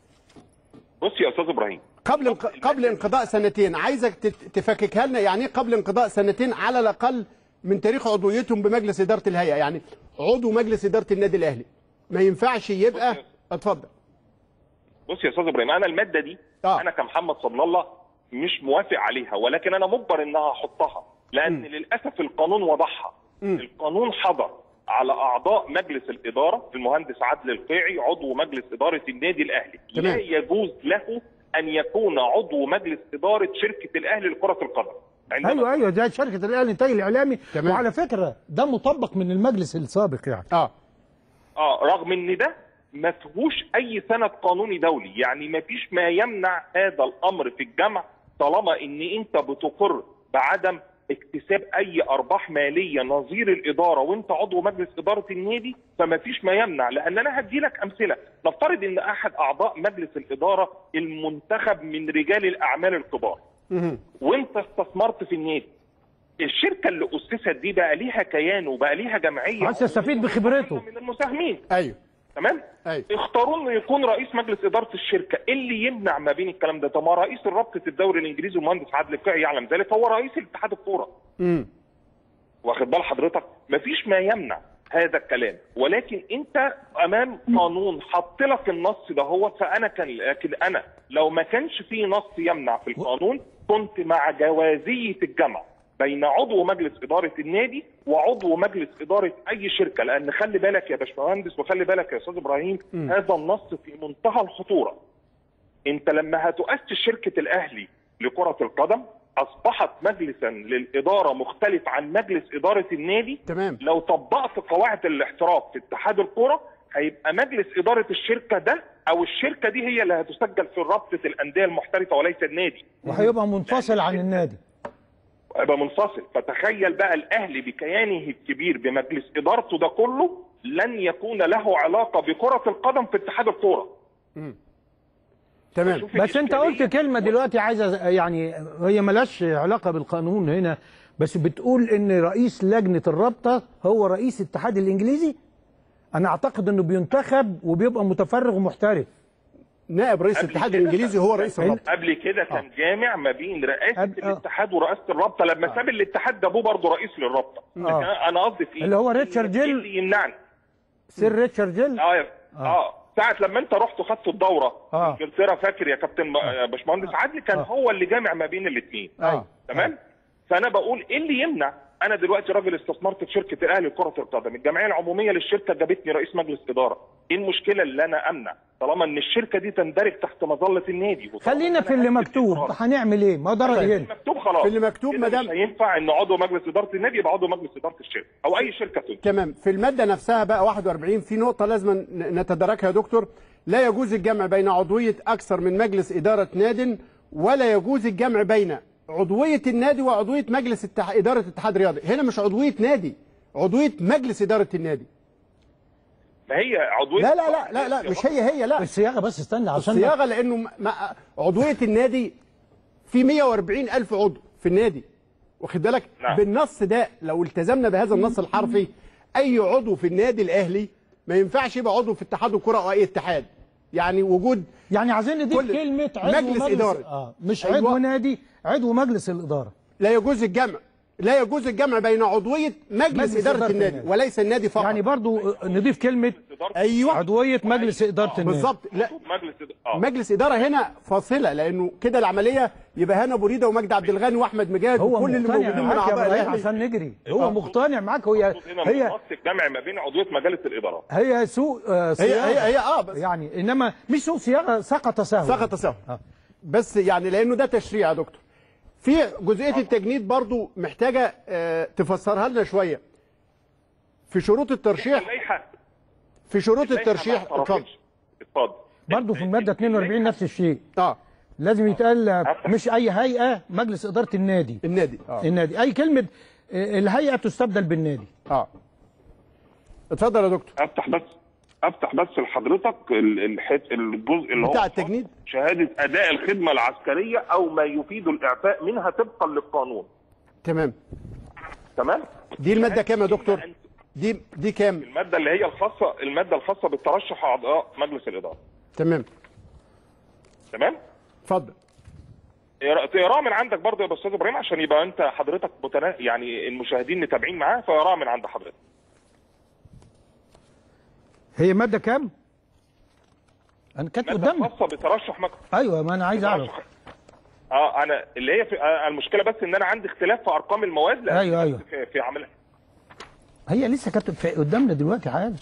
بص يا استاذ ابراهيم
قبل انق... قبل انقضاء سنتين عايزك تت- تفككها لنا يعني ايه قبل انقضاء سنتين على الاقل من تاريخ عضويتهم بمجلس اداره الهيئه يعني عضو مجلس اداره النادي الاهلي ما ينفعش يبقى
بص يا-
اتفضل
بص يا استاذ ابراهيم انا الماده دي
آه.
انا كمحمد صبر الله مش موافق عليها ولكن انا مجبر انها احطها لان للاسف القانون وضعها القانون حظر على اعضاء مجلس الاداره المهندس عادل القيعي عضو مجلس اداره النادي الاهلي لا
تمام.
يجوز له ان يكون عضو مجلس اداره شركه الاهلي لكره القدم عندما
ايوه ايوه ده شركه الاهلي الانتاج الاعلامي
تمام.
وعلى فكره ده مطبق من المجلس السابق يعني
اه
اه رغم ان ده ما فيهوش اي سند قانوني دولي يعني ما فيش ما يمنع هذا الامر في الجمع طالما ان انت بتقر بعدم اكتساب اي ارباح ماليه نظير الاداره وانت عضو مجلس اداره النادي فما فيش ما يمنع لان انا هدي لك امثله نفترض ان احد اعضاء مجلس الاداره المنتخب من رجال الاعمال الكبار
مهم.
وانت استثمرت في النادي الشركه اللي اسست دي بقى ليها كيان وبقى ليها جمعيه
عايز تستفيد بخبرته
من المساهمين
ايوه
تمام
ايوه
اختاروا انه يكون رئيس مجلس اداره الشركه إيه اللي يمنع ما بين الكلام ده طب ما رئيس الرابطه الدوري الانجليزي المهندس عادل القيعي يعلم ذلك هو رئيس الاتحاد الكوره
امم
واخد بال حضرتك مفيش ما يمنع هذا الكلام ولكن انت امام قانون حط لك النص ده هو فانا كان لكن انا لو ما كانش في نص يمنع في القانون كنت مع جوازيه الجمع بين عضو مجلس اداره النادي وعضو مجلس اداره اي شركه لان خلي بالك يا باشمهندس وخلي بالك يا استاذ ابراهيم هذا النص في منتهى الخطوره انت لما هتؤسس شركه الاهلي لكره القدم اصبحت مجلسا للاداره مختلف عن مجلس اداره النادي
تمام
لو طبقت قواعد الاحتراف في اتحاد الكره هيبقى مجلس اداره الشركه ده او الشركه دي هي اللي هتسجل في رابطه الانديه المحترفه وليس النادي
وهيبقى منفصل عن النادي
هيبقى منفصل فتخيل بقى الاهلي بكيانه الكبير بمجلس ادارته ده كله لن يكون له علاقه بكره القدم في اتحاد الكوره
تمام
شوف
بس انت
الإشكالية.
قلت كلمه دلوقتي عايزه يعني هي ملهاش علاقه بالقانون هنا بس بتقول ان رئيس لجنه الرابطه هو رئيس الاتحاد الانجليزي انا اعتقد انه بينتخب وبيبقى متفرغ ومحترف
نائب رئيس
قبل
الاتحاد
كده
الانجليزي هو رئيس
كان-
الرابطه
قبل كده كان جامع ما بين رئاسه
أب- آه.
الاتحاد ورئاسه الرابطه لما ساب الاتحاد ده ابوه برضه رئيس للرابطه لكن
آه.
انا قصدي في إيه؟
اللي هو ريتشارد
إيه
جيل.
اللي يمنعني
سير ريتشارد جيل
اه اه, آه. ساعة لما انت رحت وخدت الدورة
آه.
في انجلترا فاكر يا كابتن م- يا باشمهندس عدلي كان
آه.
هو اللي جامع ما بين الاثنين
آه.
تمام فانا بقول ايه اللي يمنع انا دلوقتي راجل استثمرت في شركه الاهلي لكره القدم الجمعيه العموميه للشركه جابتني رئيس مجلس اداره ايه المشكله اللي انا امنع طالما ان الشركه دي تندرج تحت مظله النادي وطالما
خلينا
إن
في
أنا
اللي
أكتب
مكتوب
إقرار.
هنعمل ايه ما ده رايي هنا
مكتوب خلاص
في اللي مكتوب
كده
ما دام-
مش هينفع ان عضو مجلس اداره النادي يبقى عضو مجلس اداره الشركه او اي شركه تانية
تمام في الماده نفسها بقى 41 في نقطه لازم ن- نتداركها يا دكتور لا يجوز الجمع بين عضويه اكثر من مجلس اداره ناد ولا يجوز الجمع بين عضويه النادي وعضويه مجلس التح... اداره اتحاد رياضي هنا مش عضويه نادي عضويه مجلس اداره النادي
ما هي عضويه
لا لا لا لا, لا مش هي هي لا
الصياغه بس استنى عشان
الصياغه لانه م- ما عضويه النادي في 140 الف عضو في النادي واخد بالك
نعم.
بالنص ده لو التزمنا بهذا النص الحرفي اي عضو في النادي الاهلي ما ينفعش يبقى عضو في اتحاد الكره او اي اتحاد يعني وجود
يعني عايزين نضيف
كل-
كلمه عضو
مجلس إدارة.
اه مش
أيوة.
عضو نادي عضو مجلس الاداره
لا يجوز الجمع لا يجوز الجمع بين عضويه مجلس,
مجلس
اداره,
إدارة
النادي
النادي.
وليس النادي فقط
يعني برضو نضيف كلمه
ايوه
عضويه مجلس اداره النادي
بالظبط لا
مجلس اه
مجلس اداره هنا فاصله لانه كده العمليه يبقى هنا ابو ريده ومجدي عبد الغني واحمد مجاهد
هو
وكل اللي
مقتنع
موجودين من
معاك يا
اعضاء
ابراهيم
الاهلي
عشان نجري هو مقتنع معاك هي
هنا
هي
منصه الجمع ما بين عضويه مجالس الادارات
هي سوء آه،
هي
صياغه
هي هي اه بس
يعني انما مش سوء صياغه سقط سهوا
سقط سهوا
آه.
بس يعني لانه ده تشريع يا دكتور في جزئيه التجنيد برضو محتاجه آه، تفسرها لنا شويه في شروط الترشيح
اللائحه
في شروط
اللائحة
الترشيح
ما
اتفضل
اعترفتش. اتفضل
برضه في الماده 42 نفس الشيء
اه
لازم يتقال مش اي هيئه مجلس اداره النادي
النادي اه
النادي اي كلمه آه، الهيئه تستبدل بالنادي
اه اتفضل يا دكتور
افتح بس افتح بس لحضرتك ال- الحت- الجزء اللي هو
بتاع
خاص
التجنيد؟
شهاده اداء الخدمه العسكريه او ما يفيد الاعفاء منها طبقا للقانون
تمام
تمام
دي الماده كام يا دكتور
إما أن-
دي دي كام
الماده اللي هي الخاصه الماده الخاصه بالترشح اعضاء مجلس الاداره
تمام
تمام
اتفضل
اقرا- تقراه من عندك برضه يا استاذ ابراهيم عشان يبقى انت حضرتك متنا... يعني المشاهدين متابعين معاه فيقراه من عند حضرتك
هي ماده كام؟ انا كانت
ماده
قدامي
خاصه بترشح مجلس
ايوه ما انا عايز اعرف
اه انا اللي هي في آه المشكله بس ان انا عندي اختلاف في ارقام المواد لأن
أيوة، أيوة.
في, في عمل
هي لسه كانت في- قدامنا دلوقتي عادي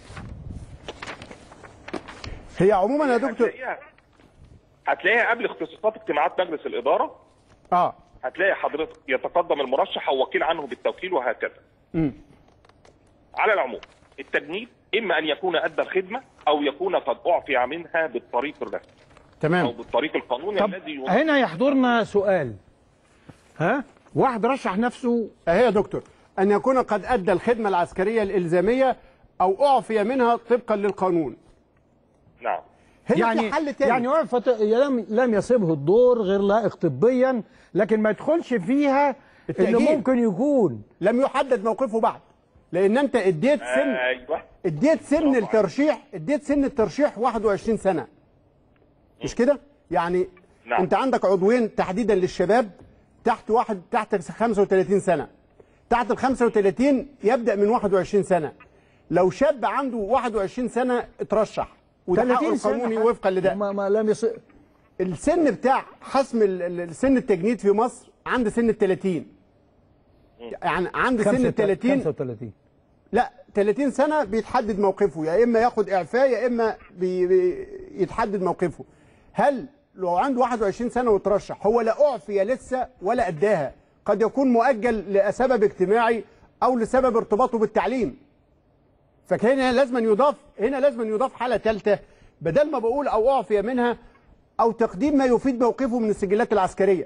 هي عموما يا دكتور
هتلاقيها هتلاقيها قبل اختصاصات اجتماعات مجلس الاداره
اه
هتلاقي حضرتك يتقدم المرشح او وكيل عنه بالتوكيل وهكذا
امم
على العموم التجنيد اما ان يكون ادى الخدمه او يكون قد اعفي منها بالطريق الرسمي او
تمام
بالطريق القانوني
طب
الذي يوضح
هنا يحضرنا سؤال ها واحد رشح نفسه
اهي يا دكتور ان يكون قد ادى الخدمه العسكريه الالزاميه او اعفي منها طبقا للقانون
نعم
هنا
يعني
في حل تاني
يعني عرفت لم لم يصبه الدور غير لائق طبيا لكن ما يدخلش فيها انه
التأجيل.
ممكن يكون
لم يحدد موقفه بعد لان انت اديت سن
ايوه
اديت سن الترشيح اديت سن الترشيح 21 سنه مش كده يعني
نعم.
انت عندك عضوين تحديدا للشباب تحت واحد تحت 35 سنه تحت ال 35 يبدا من 21 سنه لو شاب عنده 21 سنه اترشح وده حقه
30 سنة
القانوني
حتى.
وفقا لده
ما, ما لم يص...
السن بتاع حسم ال- ال- سن التجنيد في مصر عند سن ال 30 يعني عند سن ال 30
35
لا 30 سنه بيتحدد موقفه يا اما ياخد اعفاء يا اما بي بي يتحدد موقفه هل لو عنده 21 سنه وترشح هو لا اعفي لسه ولا اداها قد يكون مؤجل لسبب اجتماعي او لسبب ارتباطه بالتعليم فهنا لازم يضاف هنا لازم يضاف حاله ثالثه بدل ما بقول او اعفي منها او تقديم ما يفيد موقفه من السجلات العسكريه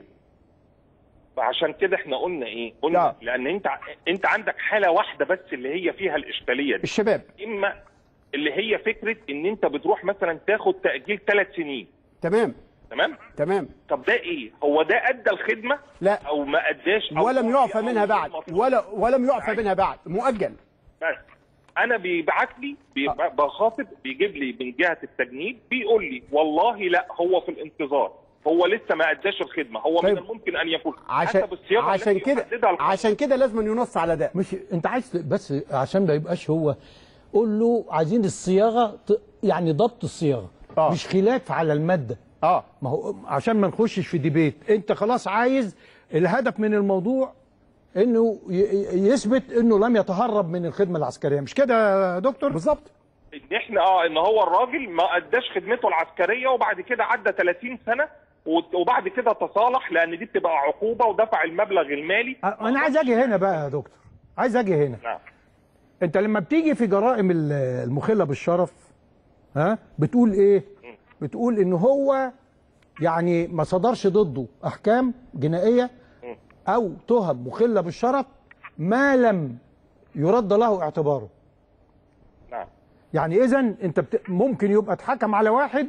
عشان كده احنا قلنا ايه قلنا
لا.
لان انت انت عندك حاله واحده بس اللي هي فيها الاشكاليه دي
الشباب
اما اللي هي فكره ان انت بتروح مثلا تاخد تاجيل ثلاث سنين
تمام
تمام
تمام
طب ده ايه هو ده ادى الخدمه
لا.
او ما اداش أو
ولم يعفى
أو
منها بعد
مطلوب.
ولا ولم يعفى منها بعد مؤجل
بس انا بيبعت لي بيبقى- بخاطب بيجيب لي من جهه التجنيد بيقول لي والله لا هو في الانتظار هو لسه ما اداش الخدمه هو
طيب.
من الممكن ان يكون
عشان
حسب الصياغه
عشان
التي
كده
يحددها القانون.
عشان كده لازم ينص على ده
مش انت عايز ت- بس عشان ما يبقاش هو قول له عايزين الصياغه ت- يعني ضبط الصياغه
آه.
مش خلاف على الماده
اه
ما هو عشان ما نخشش في ديبيت انت خلاص عايز الهدف من الموضوع انه ي- ي- يثبت انه لم يتهرب من الخدمه العسكريه مش كده يا دكتور
بالظبط
ان احنا اه ان هو الراجل ما اداش خدمته العسكريه وبعد كده عدى 30 سنه وت- وبعد كده تصالح لان دي بتبقى عقوبه ودفع المبلغ المالي
أ- انا عايز اجي هنا بقى يا دكتور عايز اجي هنا
نعم
انت لما بتيجي في جرائم ال- المخله بالشرف ها بتقول ايه بتقول ان هو يعني ما صدرش ضده احكام جنائيه او تهم مخله بالشرف ما لم يرد له اعتباره
نعم
يعني اذا انت بت... ممكن يبقى اتحكم على واحد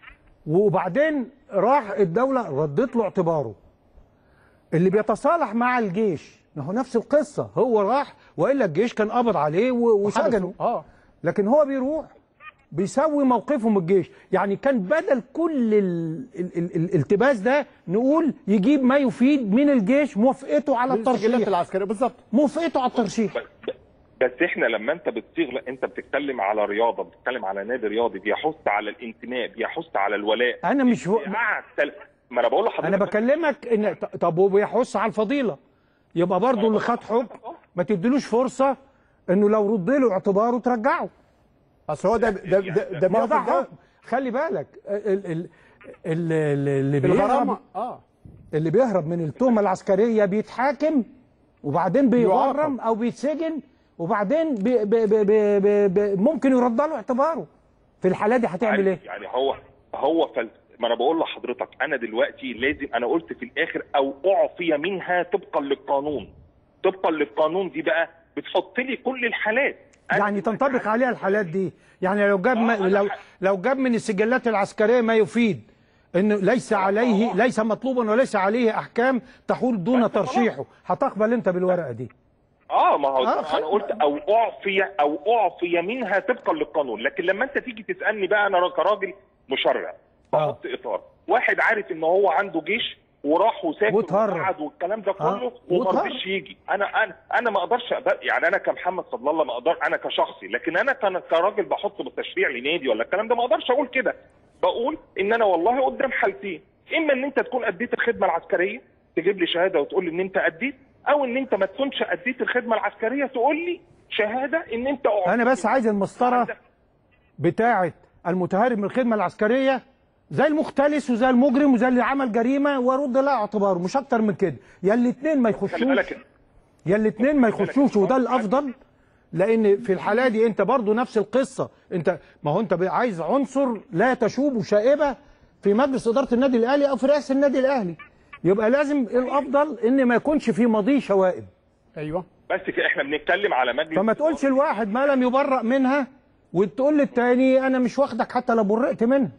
وبعدين راح الدوله ردت له اعتباره اللي بيتصالح مع الجيش ما هو نفس القصه هو راح والا الجيش كان قبض عليه و- وسجنه
اه
لكن هو بيروح بيسوي موقفهم الجيش يعني كان بدل كل ال- ال- ال- الالتباس ده نقول يجيب ما يفيد من الجيش موافقته على
السجلات
الترشيح
العسكريه بالظبط
موافقته على الترشيح
بس- بس احنا لما انت بتصيغ لا، انت بتتكلم على رياضه بتتكلم على نادي رياضي بيحث على الانتماء بيحث على الولاء
انا مش هو...
قعد تل... ما انا بقول لحضرتك
انا بكلمك ان ط- طب وبيحث على الفضيله يبقى برضه اللي خد حكم ما تديلوش فرصه انه لو رد له اعتباره ترجعه
اصل هو ده ده ده, ده
ما هو
بياخد
ده
ده
حكم. خلي بالك ال- ال- ال- ال- اللي بيهرب
الغرامه اه
اللي بيهرب من التهمه العسكريه بيتحاكم وبعدين بيغرم او بيتسجن وبعدين بي بي بي بي بي بي ممكن يرد له اعتباره في الحاله دي هتعمل ايه؟
يعني هو هو فل... ما انا بقول لحضرتك انا دلوقتي لازم انا قلت في الاخر او اعفي منها طبقا للقانون طبقا للقانون دي بقى بتحط لي كل الحالات أنا
يعني
دلوقتي
تنطبق عليها الحالات دي يعني لو جاب ما
آه، أنا
لو
ح-
لو جاب من السجلات العسكريه ما يفيد انه ليس عليه ليس مطلوبا وليس عليه احكام تحول دون
بس خلاص.
ترشيحه هتقبل انت بالورقه دي
اه ما هو
آه،
انا
خلاص.
قلت او اعفي او اعفي منها طبقا للقانون لكن لما انت تيجي تسالني بقى انا كراجل مشرع
آه.
بحط اطار واحد عارف ان هو عنده جيش وراح وسافر
واتهرب.
وقعد والكلام ده
آه.
كله وما
واتهرب.
رضيش يجي انا انا انا ما اقدرش أقبل يعني انا كمحمد فضل الله ما اقدر انا كشخصي لكن انا كان كراجل بحط بالتشريع لنادي ولا الكلام ده ما اقدرش اقول كده بقول ان انا والله قدام حالتين اما ان انت تكون اديت الخدمه العسكريه تجيب لي شهاده وتقول لي ان انت اديت او ان انت ما تكونش اديت الخدمه العسكريه تقول لي شهاده ان انت
انا بس عايز المسطره
عندك-
بتاعه المتهرب من الخدمه العسكريه زي المختلس وزي المجرم وزي اللي عمل جريمه وارد لها اعتباره مش اكتر من كده يا الاثنين ما
خلي
يخشوش
بالك
يا الاثنين ما يخشوش وده الافضل لان في الحاله دي انت برضو نفس القصه انت ما هو انت عايز عنصر لا تشوب شائبه في مجلس اداره النادي الاهلي او في رئاسه النادي الاهلي يبقى لازم الافضل ان ما يكونش في ماضيه شوائب
ايوه
بس كده احنا بنتكلم على مجلس
فما تقولش الواحد ما لم يبرأ منها وتقول للتاني انا مش واخدك حتى لو برئت منها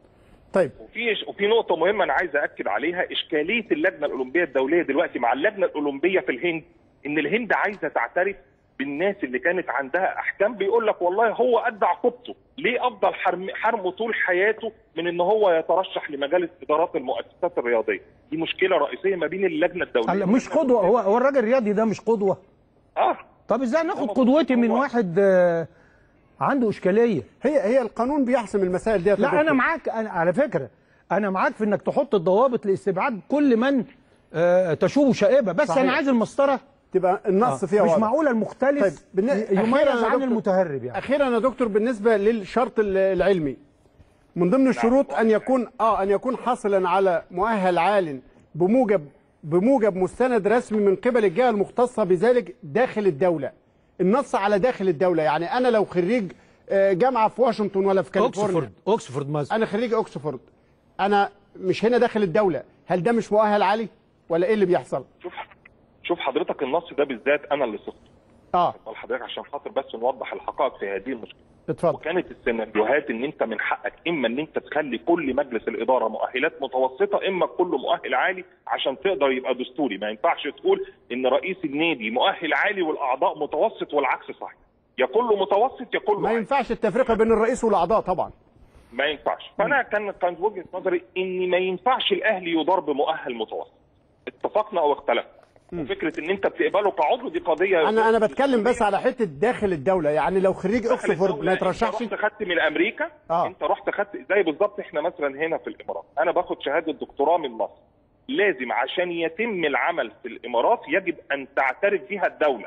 طيب
وفي وفي نقطة مهمة أنا عايز أكد عليها إشكالية اللجنة الأولمبية الدولية دلوقتي مع اللجنة الأولمبية في الهند إن الهند عايزة تعترف بالناس اللي كانت عندها أحكام بيقول لك والله هو أدى عقوبته، ليه أفضل حرم حرمه طول حياته من إن هو يترشح لمجالس إدارات المؤسسات الرياضية؟ دي مشكلة رئيسية ما بين اللجنة الدولية
هلا مش قدوه هو هو الراجل الرياضي ده مش قدوه
آه
طب ازاي ناخد قدوتي من واحد آه، عنده اشكاليه
هي هي القانون بيحسم المسائل ديت يا
لا انا
دكتور.
معاك أنا على فكره انا معاك في انك تحط الضوابط لاستبعاد كل من آه، تشوب شائبه بس
صحيح.
انا عايز المسطره
تبقى النص فيها
مش
واضح.
معقوله
طيب
المختلف
بالن-
ي-
أخيراً
يميز
يا
عن
دكتور-
المتهرب يعني
اخيرا يا دكتور بالنسبه للشرط ال- العلمي من ضمن الشروط ان يكون اه ان يكون حاصلا على مؤهل عال بموجب بموجب مستند رسمي من قبل الجهه المختصه بذلك داخل الدوله النص على داخل الدوله يعني انا لو خريج آه، جامعه في واشنطن ولا في كاليفورنيا
اوكسفورد اوكسفورد مثلا
انا خريج اوكسفورد انا مش هنا داخل الدوله هل ده مش مؤهل عالي ولا ايه اللي بيحصل
شوف شوف حضرتك النص ده بالذات أنا اللي صغته
اه
قال حضرتك عشان خاطر بس نوضح الحقائق في هذه المشكلة
اتفضل
وكانت السيناريوهات ان انت من حقك اما ان انت تخلي كل مجلس الاداره مؤهلات متوسطه اما كله مؤهل عالي عشان تقدر يبقى دستوري ما ينفعش تقول ان رئيس النادي مؤهل عالي والاعضاء متوسط والعكس صحيح يا كله متوسط يا كله
ما
عالي.
ينفعش التفرقه بين الرئيس والاعضاء طبعا
ما ينفعش فانا كان كانت وجهه نظري ان ما ينفعش الاهلي يدار بمؤهل متوسط اتفقنا او اختلفنا وفكره ان انت بتقبله كعضو دي قضيه
انا انا بتكلم بس على حته داخل الدوله يعني لو خريج اوكسفورد ما يترشحش
انت رحت خدت من امريكا
آه.
آه. انت رحت خدت زي بالظبط احنا مثلا هنا في الامارات انا باخد شهاده دكتوراه من مصر لازم عشان يتم العمل في الامارات يجب ان تعترف بها الدوله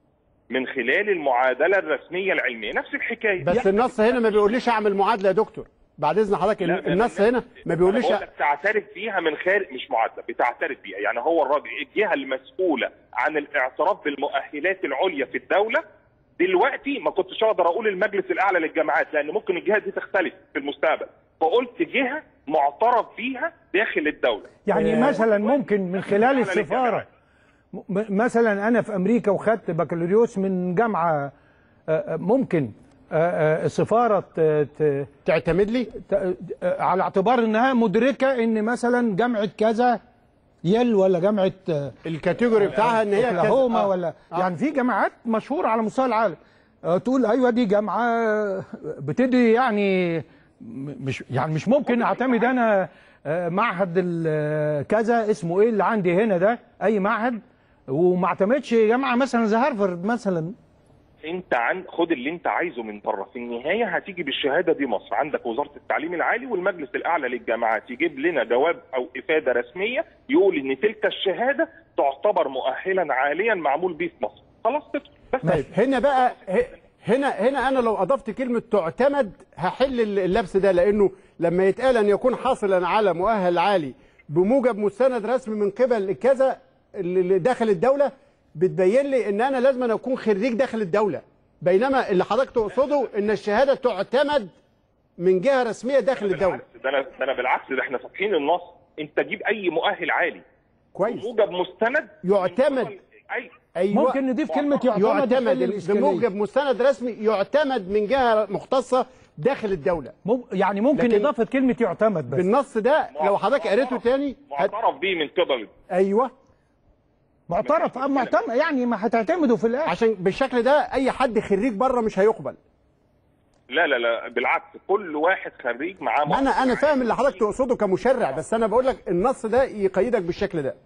من خلال المعادله الرسميه العلميه نفس الحكايه
بس النص هنا ما بيقوليش اعمل معادله يا دكتور بعد اذن حضرتك
لا،
النص
أنا-
هنا ما بيقوليش
أنا بقول لك تعترف بيها من خارج مش معادله بتعترف بيها يعني هو الراجل الجهه المسؤوله عن الاعتراف بالمؤهلات العليا في الدوله دلوقتي ما كنتش اقدر اقول المجلس الاعلى للجامعات لان ممكن الجهه دي تختلف في المستقبل فقلت جهه معترف بيها داخل الدوله
يعني
آه.
مثلا ممكن من خلال السفاره م- مثلا انا في امريكا وخدت بكالوريوس من جامعه آه، آه، ممكن آه، آه، السفاره ت- ت-
تعتمد لي
ت- آه، على اعتبار انها مدركه ان مثلا جامعه كذا يل ولا جامعه آه،
الكاتيجوري بتاعها ان هي كذا.
اوكلاهوما
آه.
ولا
آه.
يعني في جامعات مشهوره على مستوى العالم آه، تقول ايوه دي جامعه بتدي يعني م- مش يعني مش ممكن اعتمد انا آه، معهد ال- كذا اسمه ايه اللي عندي هنا ده اي معهد وما اعتمدش جامعه مثلا زي هارفارد مثلا
انت عن خد اللي انت عايزه من بره في النهايه هتيجي بالشهاده دي مصر عندك وزاره التعليم العالي والمجلس الاعلى للجامعات يجيب لنا جواب او افاده رسميه يقول ان تلك الشهاده تعتبر مؤهلا عاليا معمول بيه في مصر خلاص تدخل بس
طيب هنا بقى ه- هنا هنا انا لو اضفت كلمه تعتمد هحل اللبس ده لانه لما يتقال ان يكون حاصلا على مؤهل عالي بموجب مستند رسمي من قبل كذا اللي داخل الدوله بتبين لي ان انا لازم أنا اكون خريج داخل الدوله بينما اللي حضرتك تقصده ان الشهاده تعتمد من جهه رسميه داخل الدوله
بالعكس ده انا ده انا بالعكس ده احنا فاتحين النص انت جيب اي مؤهل عالي
كويس
موجب مستند
يعتمد.
اي
ايوه
ممكن نضيف كلمه يعتمد يحل
يعتمد
الإشكالية.
بموجب مستند رسمي يعتمد من جهه مختصه داخل الدوله
مم- يعني ممكن
لكن-
اضافه كلمه يعتمد بس
بالنص ده لو حضرتك قريته تاني هت...
معترف بيه من قبل
ايوه
معترف اه معتمد يعني ما هتعتمدوا في الاخر
عشان بالشكل ده اي حد خريج بره مش هيقبل
لا لا لا بالعكس كل واحد خريج معاه
انا
مؤهل
انا فاهم اللي حضرتك تقصده كمشرع بس انا بقول لك النص ده يقيدك بالشكل ده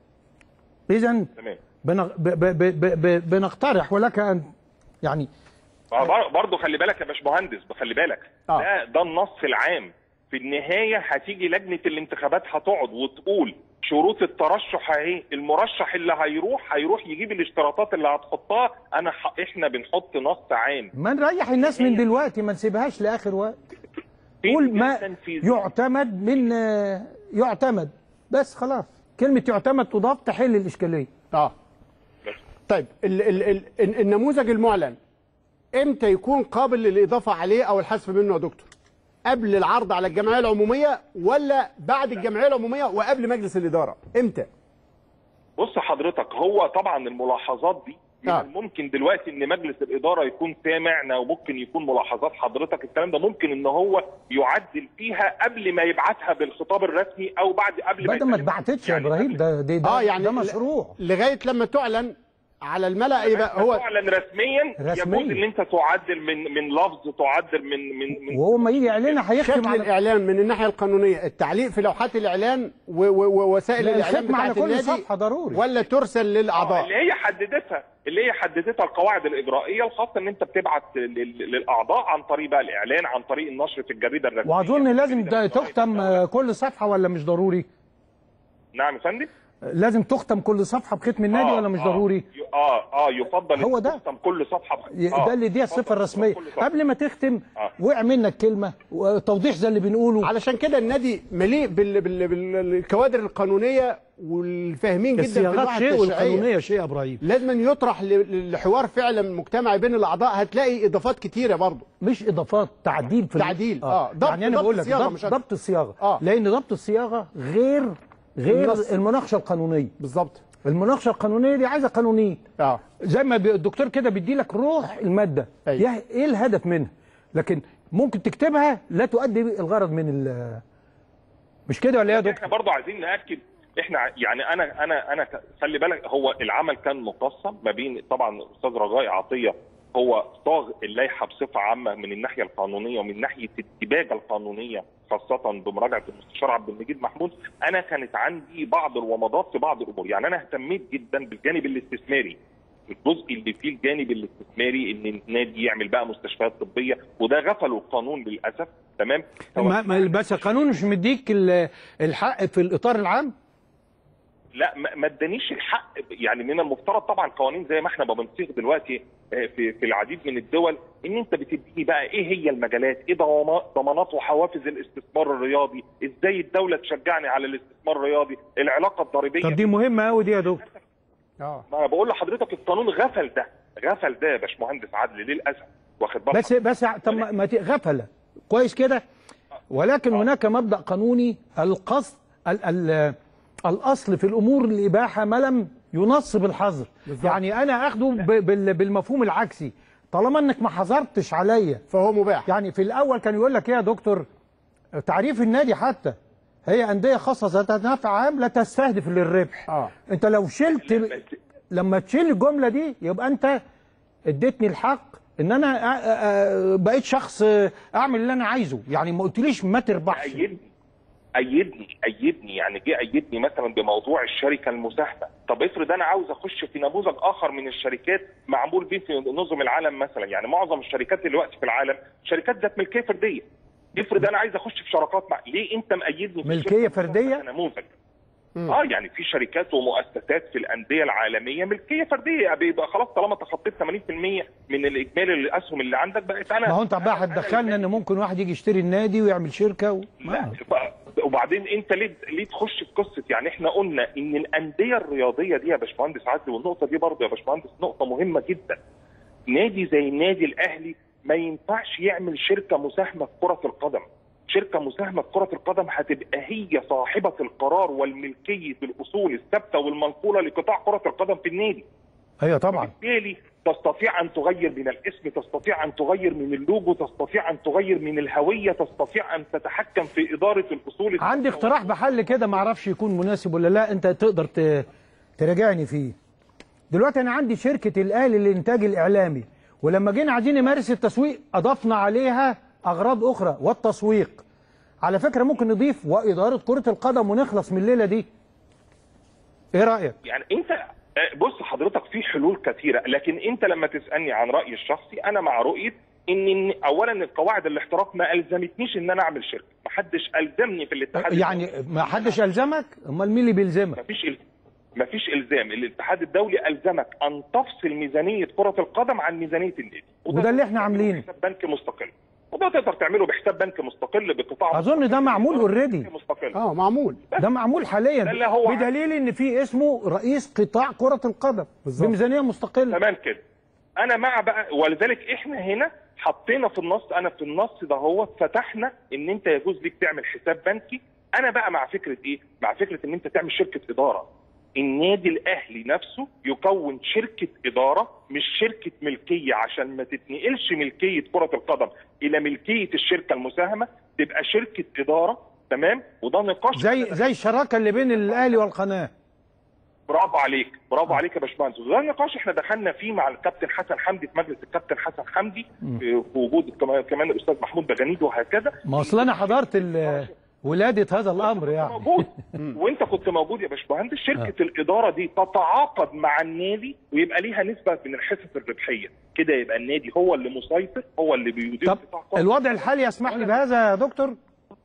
اذا
تمام
بنغ... ب... ب... ب... ب... ب... بنقترح ولك ان يعني
برضه خلي بالك يا باشمهندس خلي بالك
آه.
ده ده النص العام في النهايه هتيجي لجنه الانتخابات هتقعد وتقول شروط الترشح اهي المرشح اللي هيروح هيروح يجيب الاشتراطات اللي هتحطها انا ح... احنا بنحط نص عام
ما نريح الناس من دلوقتي ما نسيبهاش لاخر وقت
في
قول ما
تنفيذ.
يعتمد من آه، يعتمد بس خلاص كلمه يعتمد تضاف تحل الاشكاليه
اه
بس.
طيب ال ال ال ال- النموذج المعلن امتى يكون قابل للاضافه عليه او الحذف منه يا دكتور قبل العرض على الجمعيه العموميه ولا بعد الجمعيه العموميه وقبل مجلس الاداره امتى
بص حضرتك هو طبعا الملاحظات دي من
آه.
الممكن دلوقتي ان مجلس الاداره يكون سامعنا وممكن يكون ملاحظات حضرتك الكلام ده ممكن ان هو يعدل فيها قبل ما يبعتها بالخطاب الرسمي او بعد قبل
بدل ما
يسلمها.
اتبعتتش يا
يعني
ابراهيم
قبل-
ده ده, ده,
اه يعني
ده مشروع
لغايه لما تعلن على الملا يبقى هو
تعلن رسميا,
رسمياً.
يجوز ان انت تعدل من من لفظ تعدل من من من
وهو ما يجي يعلنها هيختم
شكل
على
الاعلان من الناحيه القانونيه التعليق في لوحات الاعلان و- و- ووسائل
لا،
الاعلام
الختم على
بتاعت
كل
النادي
صفحة ضروري.
ولا ترسل للاعضاء
اللي هي حددتها اللي هي حددتها القواعد الاجرائيه الخاصه ان انت بتبعت لل- للاعضاء عن طريق بقى الاعلان عن طريق النشر في الجريده الرسميه
واظن لازم
الجريدة
ده
الإجرائية
تختم
الدولة.
آه، كل صفحه ولا مش ضروري
نعم يا فندم
لازم تختم كل صفحه بختم النادي
آه،
ولا مش
آه.
ضروري
ي- اه اه يفضل
هو
إن
ده.
تختم كل صفحه بخ-
ي-
آه،
ده اللي دي
يفضل
الصفه الرسميه
كل صفحة.
قبل ما تختم
آه.
وقع منك كلمه وتوضيح زي اللي بنقوله
علشان كده النادي مليء بال... بال... بالكوادر القانونيه والفاهمين جدا في
الصياغات
اللوحه
شيء
التشريعيه
والقانونيه شيء يا ابراهيم
لازم يطرح ل- لحوار فعلا مجتمعي بين الاعضاء هتلاقي اضافات كتيره برضه
مش اضافات تعديل في ال-
تعديل، آه. ضبط-
يعني انا
ضبط
بقول لك
الصياغة
ضبط,
مش أكتر.
ضبط الصياغه
آه.
لان ضبط الصياغه غير غير
النص.
المناقشه القانونيه
بالظبط
المناقشه القانونيه دي عايزه قانونين
اه
زي ما بي- الدكتور كده بيدي لك روح الماده
أيوة.
يا- ايه الهدف منها لكن ممكن تكتبها لا تؤدي الغرض من ال مش كده ولا ايه يا
احنا
دكتور
برضو عايزين ناكد احنا يعني انا انا انا ك- خلي بالك هو العمل كان مقسم ما بين طبعا الاستاذ رجاء عطيه هو صاغ اللائحه بصفه عامه من الناحيه القانونيه ومن ناحيه الدباجه القانونيه خاصه بمراجعه المستشار عبد المجيد محمود انا كانت عندي بعض الومضات في بعض الامور يعني انا اهتميت جدا بالجانب الاستثماري الجزء اللي فيه الجانب الاستثماري ان النادي يعمل بقى مستشفيات طبيه وده غفله القانون للاسف تمام
ما ما- بس القانون مش مديك ال- الحق في الاطار العام
لا ما ما ادانيش الحق يعني من المفترض طبعا قوانين زي ما احنا ما بنصيغ دلوقتي آه، في في العديد من الدول ان انت بتديني بقى ايه هي المجالات ايه ضما- ضمانات وحوافز الاستثمار الرياضي ازاي الدوله تشجعني على الاستثمار الرياضي العلاقه الضريبيه
طب دي مهمه قوي دي يا دكتور
اه
ما انا بقول لحضرتك القانون غفل ده غفل ده يا باشمهندس عدل للاسف واخد بالك
بس بس طب ما- ما ت- غفله كويس كده ولكن هناك مبدا قانوني القصد ال ال الاصل في الامور الاباحه ما لم ينص بالحظر يعني انا اخده ب- بال- بالمفهوم العكسي طالما انك ما حظرتش عليا
فهو مباح
يعني في الاول كان يقول لك ايه يا دكتور تعريف النادي حتى هي انديه خاصه ذات نفع عام لا تستهدف للربح
اه
انت لو شلت لما تشيل الجمله دي يبقى انت اديتني الحق ان انا أ- أ- أ- بقيت شخص اعمل اللي انا عايزه يعني ما قلتليش ما تربحش
ايدني ايدني ايدني يعني جه ايدني مثلا بموضوع الشركه المساهمه طب افرض انا عاوز اخش في نموذج اخر من الشركات معمول به في نظم العالم مثلا يعني معظم الشركات دلوقتي في العالم شركات ذات ملكيه فرديه افرض انا عايز اخش في شراكات مع ليه انت مأيدني في
ملكية
الشركة
فردية؟
كنموذج اه يعني في شركات ومؤسسات في الانديه العالميه ملكيه فرديه بيبقى خلاص طالما تخطيت 80% من الاجمالي الاسهم اللي عندك بقت انا
ما هو انت بقى
أنا- أنا
هتدخلنا ان ممكن واحد يجي يشتري النادي ويعمل شركه و...
لا
آه.
ف- وبعدين انت ليه ليه تخش في قصه يعني احنا قلنا ان الانديه الرياضيه دي يا باشمهندس عدلي والنقطه دي برضه يا باشمهندس نقطه مهمه جدا نادي زي النادي الاهلي ما ينفعش يعمل شركه مساهمه في كره القدم شركه مساهمه في كره القدم هتبقى هي صاحبه القرار والملكيه الاصول الثابته والمنقوله لقطاع كره القدم في النادي
ايوه طبعا
بالتالي تستطيع ان تغير من الاسم تستطيع ان تغير من اللوجو تستطيع ان تغير من الهويه تستطيع ان تتحكم في اداره الاصول
عندي اقتراح بحل كده ما اعرفش يكون مناسب ولا لا انت تقدر ت... تراجعني فيه دلوقتي انا عندي شركه الاهلي للانتاج الاعلامي ولما جينا عايزين نمارس التسويق اضفنا عليها اغراض اخرى والتسويق على فكره ممكن نضيف واداره كره القدم ونخلص من الليله دي ايه رايك
يعني انت آه، بص حضرتك في حلول كثيره لكن انت لما تسالني عن رايي الشخصي انا مع رؤيه ان إن اولا القواعد الاحتراف ما الزمتنيش ان انا اعمل شركه ما حدش الزمني في الاتحاد
يعني ما حدش الزمك امال مين اللي بيلزمك
مفيش ال... مفيش الزام الاتحاد الدولي الزمك ان تفصل ميزانيه كره القدم عن ميزانيه النادي
وده اللي احنا عاملينه.
بحساب بنك مستقل وده تقدر تعمله بحساب بنك مستقل بقطاع
اظن ده معمول اوريدي
بنك مستقل
اه معمول
ده معمول حاليا
ده اللي هو
بدليل ان في اسمه رئيس قطاع كره القدم
بالظبط.
بميزانيه مستقله
تمام كده انا مع بقى ولذلك احنا هنا حطينا في النص انا في النص ده هو فتحنا ان انت يجوز ليك تعمل حساب بنكي انا بقى مع فكره ايه مع فكره ان انت تعمل شركه اداره النادي الاهلي نفسه يكون شركه اداره مش شركه ملكيه عشان ما تتنقلش ملكيه كره القدم الى ملكيه الشركه المساهمه تبقى شركه اداره تمام وده نقاش
زي زي الشراكه اللي بين الاهلي والقناه
برافو عليك برافو عليك يا باشمهندس وده النقاش احنا دخلنا فيه مع الكابتن حسن حمدي في مجلس الكابتن حسن حمدي في في وجود كمان- كمان الاستاذ محمود بجانيد وهكذا
ما اصل انا حضرت ال- ولاده هذا الامر يعني
موجود وانت كنت موجود يا باشمهندس شركه الاداره دي تتعاقد مع النادي ويبقى ليها نسبه من الحصص الربحيه كده يبقى النادي هو اللي مسيطر هو اللي بيدير
طب
قطاع كرة
الوضع الحالي يسمح لي بهذا يا دكتور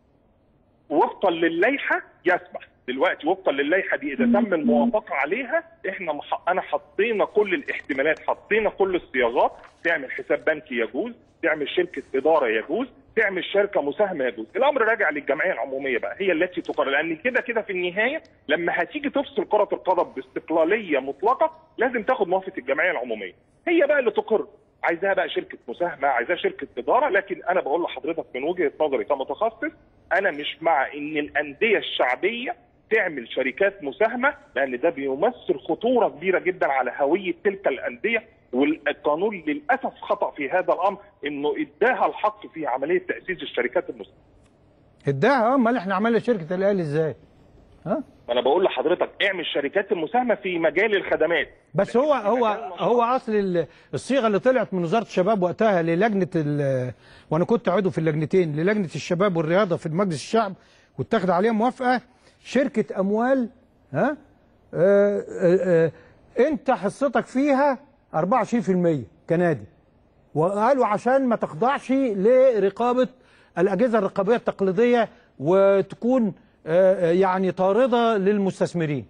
وفقا للائحه يسمح دلوقتي وفقا للائحه دي اذا تم الموافقه عليها احنا مح... انا حطينا كل الاحتمالات حطينا كل الصياغات تعمل حساب بنكي يجوز تعمل شركه اداره يجوز تعمل شركه مساهمه يجوز الامر راجع للجمعيه العموميه بقى هي التي تقرر لان كده كده في النهايه لما هتيجي تفصل كره القدم باستقلاليه مطلقه لازم تاخد موافقه الجمعيه العموميه هي بقى اللي تقر عايزاها بقى شركه مساهمه عايزاها شركه اداره لكن انا بقول لحضرتك من وجهه نظري كمتخصص انا مش مع ان الانديه الشعبيه تعمل شركات مساهمه لان ده بيمثل خطوره كبيره جدا على هويه تلك الانديه والقانون للاسف خطا في هذا الامر انه اداها الحق في عمليه تاسيس الشركات المساهمه
اداها اه امال احنا عملنا شركه الاهلي ازاي ها
انا بقول لحضرتك اعمل شركات المساهمه في مجال الخدمات
بس هو هو هو اصل ال- الصيغه اللي طلعت من وزاره الشباب وقتها للجنه ال- وانا كنت عضو في اللجنتين للجنه الشباب والرياضه في مجلس الشعب واتخذ عليها موافقه شركه اموال ها آه آه آه انت حصتك فيها 24% كنادي وقالوا عشان ما تخضعش لرقابه الاجهزه الرقابيه التقليديه وتكون آه، آه، يعني طارده للمستثمرين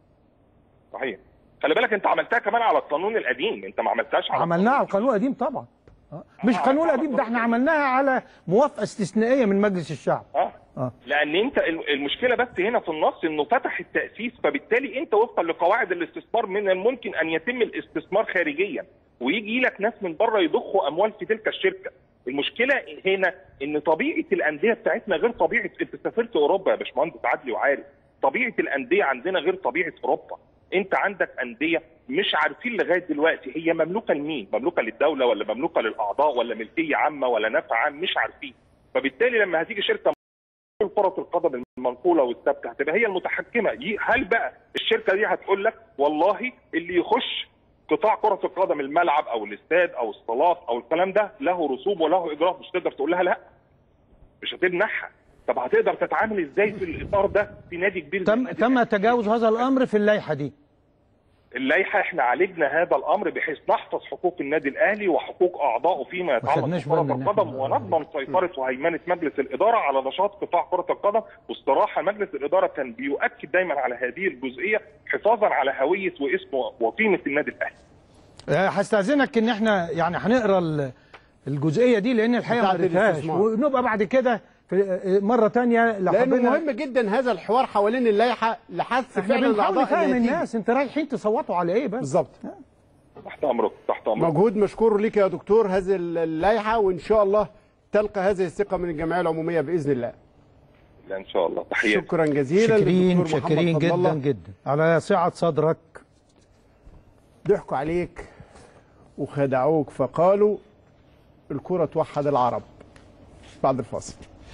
صحيح خلي بالك انت عملتها كمان على القانون القديم انت ما عملتهاش على
عملناها على القانون القديم طبعا آه. مش
آه،
القانون
على
القديم ده احنا
القانون
عملناها على موافقه استثنائيه من مجلس الشعب
اه
اه
لان انت المشكله بس هنا في النص انه فتح التاسيس فبالتالي انت وفقا لقواعد الاستثمار من الممكن ان يتم الاستثمار خارجيا ويجي لك ناس من بره يضخوا اموال في تلك الشركه المشكله هنا ان طبيعه الانديه بتاعتنا غير طبيعه انت سافرت اوروبا يا باشمهندس عدلي وعارف طبيعه الانديه عندنا غير طبيعه اوروبا انت عندك انديه مش عارفين لغايه دلوقتي هي مملوكه لمين مملوكه للدوله ولا مملوكه للاعضاء ولا ملكيه عامه ولا نفع عام مش عارفين فبالتالي لما هتيجي شركه كرة القدم المنقولة والثابتة هتبقى هي المتحكمة ي- هل بقى الشركة دي هتقول لك والله اللي يخش قطاع كره القدم الملعب او الاستاد او الصالات او الكلام ده له رسوب وله اجراءات مش تقدر تقول لها لا مش هتمنعها طب هتقدر تتعامل ازاي في الاطار ده في نادي كبير زي
تم
النادي
تم
الأهلي؟
تجاوز هذا الامر في اللائحه دي
اللائحه احنا عالجنا هذا الامر بحيث نحفظ حقوق النادي الاهلي وحقوق اعضائه فيما يتعلق
خدناش
بكره
بالنا إن
القدم
إحنا-
ونضمن سيطره وهيمنه مجلس الاداره على نشاط قطاع كره القدم والصراحه مجلس الاداره كان بيؤكد دايما على هذه الجزئيه حفاظا على هويه واسم وقيمه النادي الاهلي
آه، هستاذنك ان احنا يعني هنقرا ال- الجزئيه دي لان الحقيقه ما
بتاعت
قريتهاش
الاستثمار.
ونبقى بعد كده في آه، مره تانية لو
لانه
حبينا-
مهم جدا هذا الحوار حوالين اللائحه لحث
احنا
فعلا
بنحاول
الاعضاء
نفهم
إنها تيجي.
الناس انت رايحين تصوتوا على ايه بس
بالظبط
تحت امرك تحت امرك
مجهود مشكور ليك يا دكتور هذه اللائحه وان شاء الله تلقى هذه الثقه من الجمعيه العموميه باذن الله
لا ان شاء الله تحياتي
شكرا جزيلا
شاكرين
للدكتور محمد
شاكرين
فضل الله.
جدا جدا على سعه صدرك
ضحكوا عليك وخدعوك فقالوا الكرة توحد العرب بعد الفاصل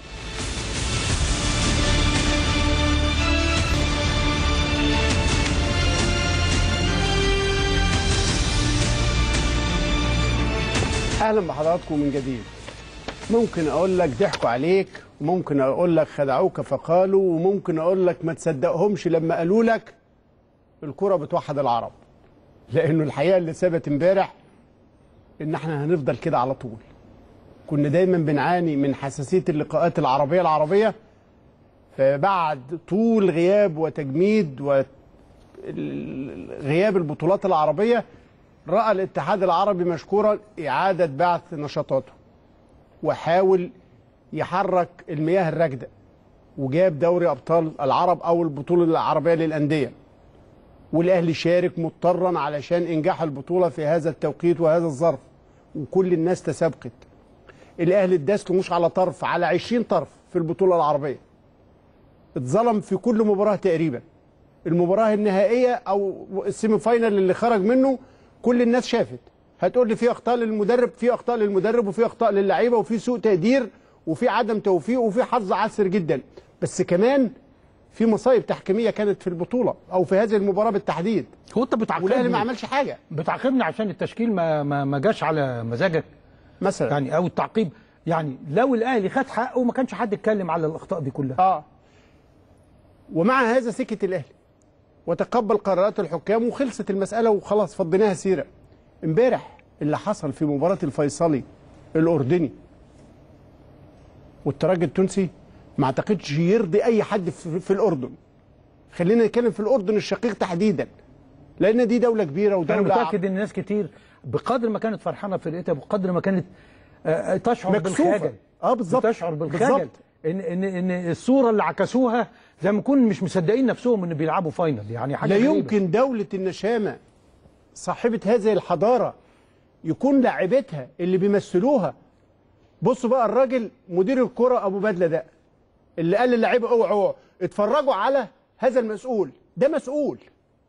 اهلا بحضراتكم من جديد ممكن اقول لك ضحكوا عليك وممكن اقول لك خدعوك فقالوا وممكن اقول لك ما تصدقهمش لما قالوا لك الكرة بتوحد العرب لانه الحقيقه اللي ثبت امبارح ان احنا هنفضل كده على طول كنا دايما بنعاني من حساسيه اللقاءات العربيه العربيه فبعد طول غياب وتجميد وغياب البطولات العربيه راى الاتحاد العربي مشكورا اعاده بعث نشاطاته وحاول يحرك المياه الراكده وجاب دوري ابطال العرب او البطوله العربيه للانديه والاهلي شارك مضطرا علشان انجاح البطوله في هذا التوقيت وهذا الظرف وكل الناس تسابقت الاهلي اداس له مش على طرف على 20 طرف في البطوله العربيه اتظلم في كل مباراه تقريبا المباراه النهائيه او السيمي فاينال اللي خرج منه كل الناس شافت هتقول لي في اخطاء للمدرب في اخطاء للمدرب وفي اخطاء للعيبه وفي سوء تقدير وفي عدم توفيق وفي حظ عسر جدا بس كمان في مصايب تحكيميه كانت في البطوله او في هذه المباراه بالتحديد
هو انت
والاهلي ما
بتعاقبني
عملش حاجه
بتعاقبني عشان التشكيل ما ما, ما جاش على مزاجك
مثلا
يعني او التعقيب يعني لو الاهلي خد حقه ما كانش حد اتكلم على الاخطاء دي كلها
اه ومع هذا سكت الاهلي وتقبل قرارات الحكام وخلصت المساله وخلاص فضيناها سيره امبارح اللي حصل في مباراه الفيصلي الاردني والترجي التونسي ما اعتقدش يرضي اي حد في, في الاردن خلينا نتكلم في الاردن الشقيق تحديدا لان دي دوله كبيره
انا
ودوله
متاكد ان ناس كتير بقدر ما كانت فرحانه بفرقتها بقدر ما كانت آه، آه، تشعر
مكسوفة.
بالخجل
اه بالظبط
تشعر بالخجل
بالظبط.
ان ان ان الصوره اللي عكسوها زي ما يكون مش مصدقين نفسهم ان بيلعبوا فاينل يعني حاجه
لا
غريبة.
يمكن دولة النشامة صاحبة هذه الحضارة يكون لاعبتها اللي بيمثلوها بصوا بقى الراجل مدير الكرة أبو بدلة ده اللي قال للاعيبة اوعوا اوعوا اتفرجوا على هذا المسؤول ده مسؤول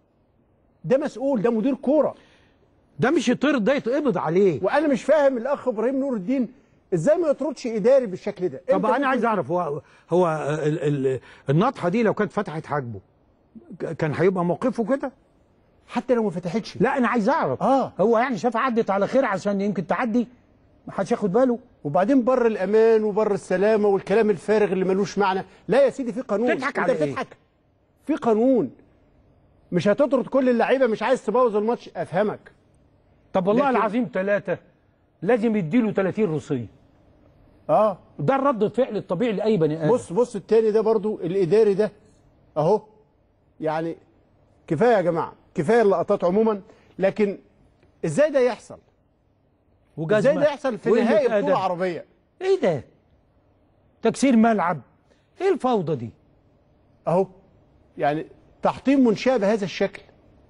ده مسؤول ده مدير كورة
ده مش يطرد ده يتقبض عليه
وأنا مش فاهم الأخ إبراهيم نور الدين إزاي ما يطردش إداري بالشكل ده
طب
إمتى
انا
ممكن-
عايز اعرف هو هو ال ال النطحه دي لو كانت فتحت حاجبه ك- كان هيبقى موقفه كده
حتى لو ما فتحتش
لا انا عايز اعرف
آه.
هو يعني شاف عدت على خير عشان يمكن تعدي ما حدش ياخد باله
وبعدين بر الامان وبر السلامه والكلام الفارغ اللي ملوش معنى لا يا سيدي في قانون
تضحك
انت
على إيه؟
بتضحك في قانون مش هتطرد كل اللعيبه مش عايز تبوظ الماتش افهمك
طب والله
لكن-
العظيم ثلاثه لازم يديله 30 روسيه
اه
ده الرد الفعل الطبيعي لاي بني ادم
بص بص التاني ده برضو الاداري ده اهو يعني كفايه يا جماعه كفايه اللقطات عموما لكن ازاي ده يحصل
وجزمة
ازاي ده يحصل في
وقلة
نهائي
أدب.
بطوله عربيه
ايه ده تكسير ملعب ايه الفوضى دي
اهو يعني تحطيم منشاه بهذا الشكل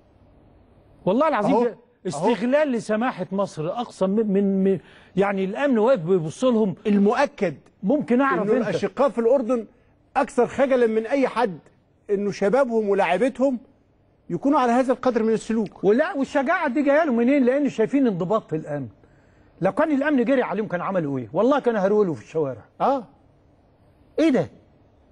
والله العظيم
أهو.
ده استغلال لسماحه مصر اقصى من, من, من يعني الامن واقف بيبص لهم
المؤكد
ممكن اعرف
انه
انت
الاشقاء في الاردن اكثر خجلا من اي حد انه شبابهم ولاعيبتهم يكونوا على هذا القدر من السلوك
ولا والشجاعه دي جايه له منين لان شايفين انضباط في الامن لو كان الامن جري عليهم كان عملوا ايه والله كانوا هرولوا في الشوارع
اه
ايه ده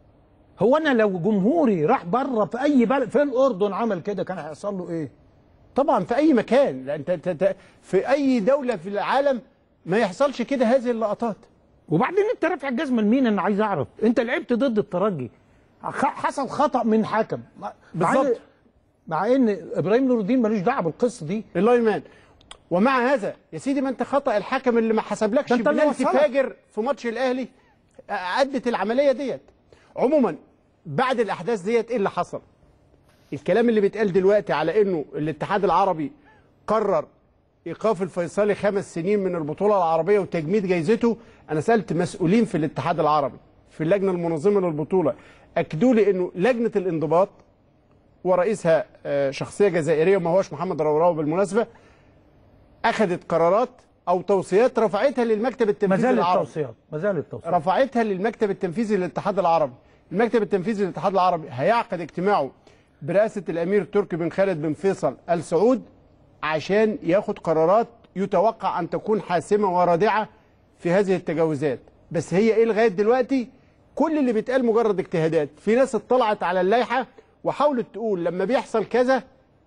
هو انا لو جمهوري راح بره في اي بلد في الاردن عمل كده كان هيحصل له ايه
طبعا في اي مكان لا انت أنت- أنت في اي دوله في العالم ما يحصلش كده هذه اللقطات
وبعدين انت رافع الجزمه لمين انا عايز اعرف انت لعبت ضد الترجي خ- حصل خطا من حكم مع- مع إن-
بالظبط.
مع ان ابراهيم نور الدين ملوش دعوه بالقصه دي
اللاين ومع هذا يا سيدي ما انت خطا الحكم اللي ما حسبلكش
ده انت اللي
بلانتي
وصلك.
فاجر في ماتش الاهلي ادت العمليه ديت عموما بعد الاحداث ديت ايه اللي حصل الكلام اللي بيتقال دلوقتي على انه الاتحاد العربي قرر ايقاف الفيصلي خمس سنين من البطوله العربيه وتجميد جايزته انا سالت مسؤولين في الاتحاد العربي في اللجنه المنظمه للبطوله اكدوا لي انه لجنه الانضباط ورئيسها آه، شخصيه جزائريه وما هوش محمد روراو بالمناسبه اخذت قرارات او توصيات رفعتها للمكتب
ما
التنفيذي
زال
العربي
التوصيات ما زال التوصيات
رفعتها للمكتب التنفيذي للاتحاد العربي المكتب التنفيذي للاتحاد العربي هيعقد اجتماعه برئاسة الأمير تركي بن خالد بن فيصل آل سعود عشان ياخد قرارات يتوقع أن تكون حاسمة ورادعة في هذه التجاوزات بس هي إيه لغاية دلوقتي كل اللي بيتقال مجرد اجتهادات في ناس اطلعت على اللائحة وحاولت تقول لما بيحصل كذا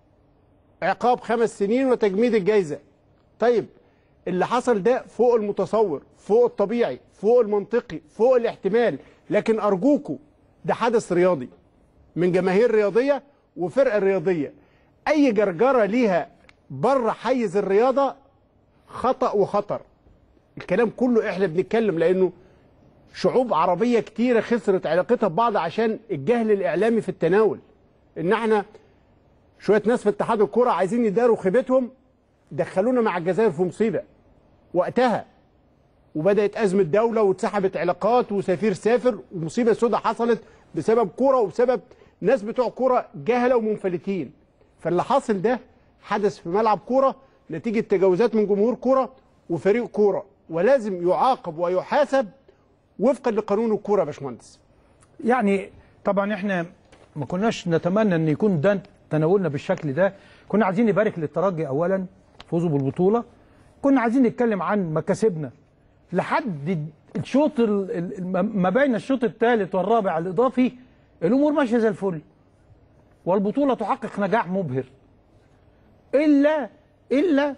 عقاب خمس سنين وتجميد الجايزة طيب اللي حصل ده فوق المتصور فوق الطبيعي فوق المنطقي فوق الاحتمال لكن أرجوكوا ده حدث رياضي من جماهير رياضية وفرقة رياضية أي جرجرة ليها بره حيز الرياضة خطأ وخطر الكلام كله احنا بنتكلم لأنه شعوب عربية كتيرة خسرت علاقتها ببعض عشان الجهل الإعلامي في التناول إن احنا شوية ناس في اتحاد الكرة عايزين يداروا خيبتهم دخلونا مع الجزائر في مصيبة وقتها وبدأت أزمة دولة واتسحبت علاقات وسفير سافر ومصيبة سوداء حصلت بسبب كرة وبسبب ناس بتوع كرة جهلة ومنفلتين فاللي حاصل ده حدث في ملعب كرة نتيجة تجاوزات من جمهور كرة وفريق كرة ولازم يعاقب ويحاسب وفقا لقانون الكرة يا باشمهندس
يعني طبعا احنا ما كناش نتمنى ان يكون ده تناولنا بالشكل ده كنا عايزين نبارك للترجي اولا فوزوا بالبطوله كنا عايزين نتكلم عن مكاسبنا لحد الشوط ال- ال- ما بين الشوط الثالث والرابع الاضافي الامور ماشيه زي الفل والبطوله تحقق نجاح مبهر الا الا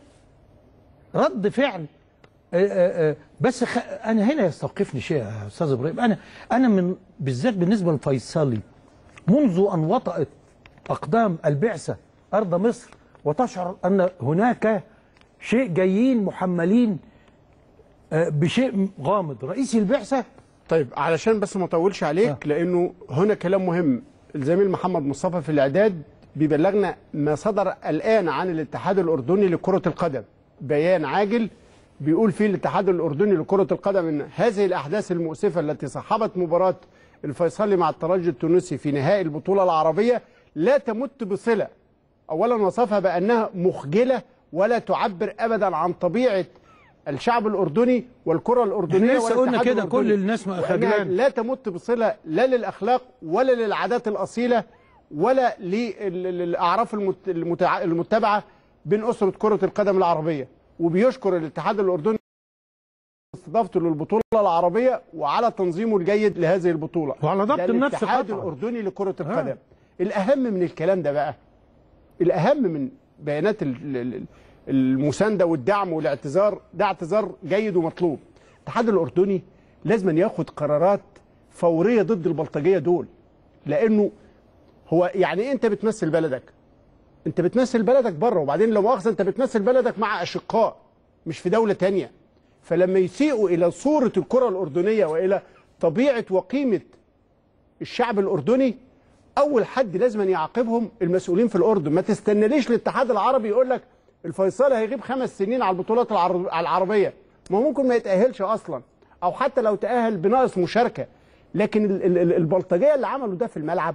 رد فعل آه، آه، آه، بس خ... انا هنا يستوقفني شيء يا استاذ ابراهيم انا انا من بالذات بالنسبه لفيصلي منذ ان وطأت اقدام البعثه ارض مصر وتشعر ان هناك شيء جايين محملين آه، بشيء غامض رئيس البعثه
طيب علشان بس ما اطولش عليك
آه.
لانه هنا كلام مهم الزميل محمد مصطفى في الاعداد بيبلغنا ما صدر الان عن الاتحاد الاردني لكره القدم بيان عاجل بيقول فيه الاتحاد الاردني لكره القدم ان هذه الاحداث المؤسفه التي صاحبت مباراه الفيصلي مع الترجي التونسي في نهائي البطوله العربيه لا تمت بصله اولا وصفها بانها مخجله ولا تعبر ابدا عن طبيعه الشعب الاردني والكره الاردنيه
إحنا لسه قلنا
والاتحاد
كده، كل
الأردني.
الناس ما
وأنها
خجلان.
لا تمت بصله لا للاخلاق ولا للعادات الاصيله ولا للاعراف المت- المتع- المتبعه بين اسره كره القدم العربيه وبيشكر الاتحاد الاردني استضافته للبطوله العربيه وعلى تنظيمه الجيد لهذه البطوله
وعلى ضبط
ده
النفس
الاتحاد
قطعاً.
الاردني لكره القدم الاهم من الكلام ده بقى الاهم من بيانات ال- ال- المسانده والدعم والاعتذار ده اعتذار جيد ومطلوب الاتحاد الاردني لازم أن ياخد قرارات فوريه ضد البلطجيه دول لانه هو يعني إيه انت بتمثل بلدك انت بتمثل بلدك بره وبعدين لو مؤاخذه انت بتمثل بلدك مع اشقاء مش في دوله تانية فلما يسيئوا الى صوره الكره الاردنيه والى طبيعه وقيمه الشعب الاردني اول حد لازم أن يعاقبهم المسؤولين في الاردن ما تستناليش الاتحاد العربي يقول لك الفيصلي هيغيب خمس سنين على البطولات العر- العربيه ما هو ممكن ما يتاهلش اصلا او حتى لو تاهل بناقص مشاركه لكن ال- ال- ال- البلطجيه اللي عملوا ده في الملعب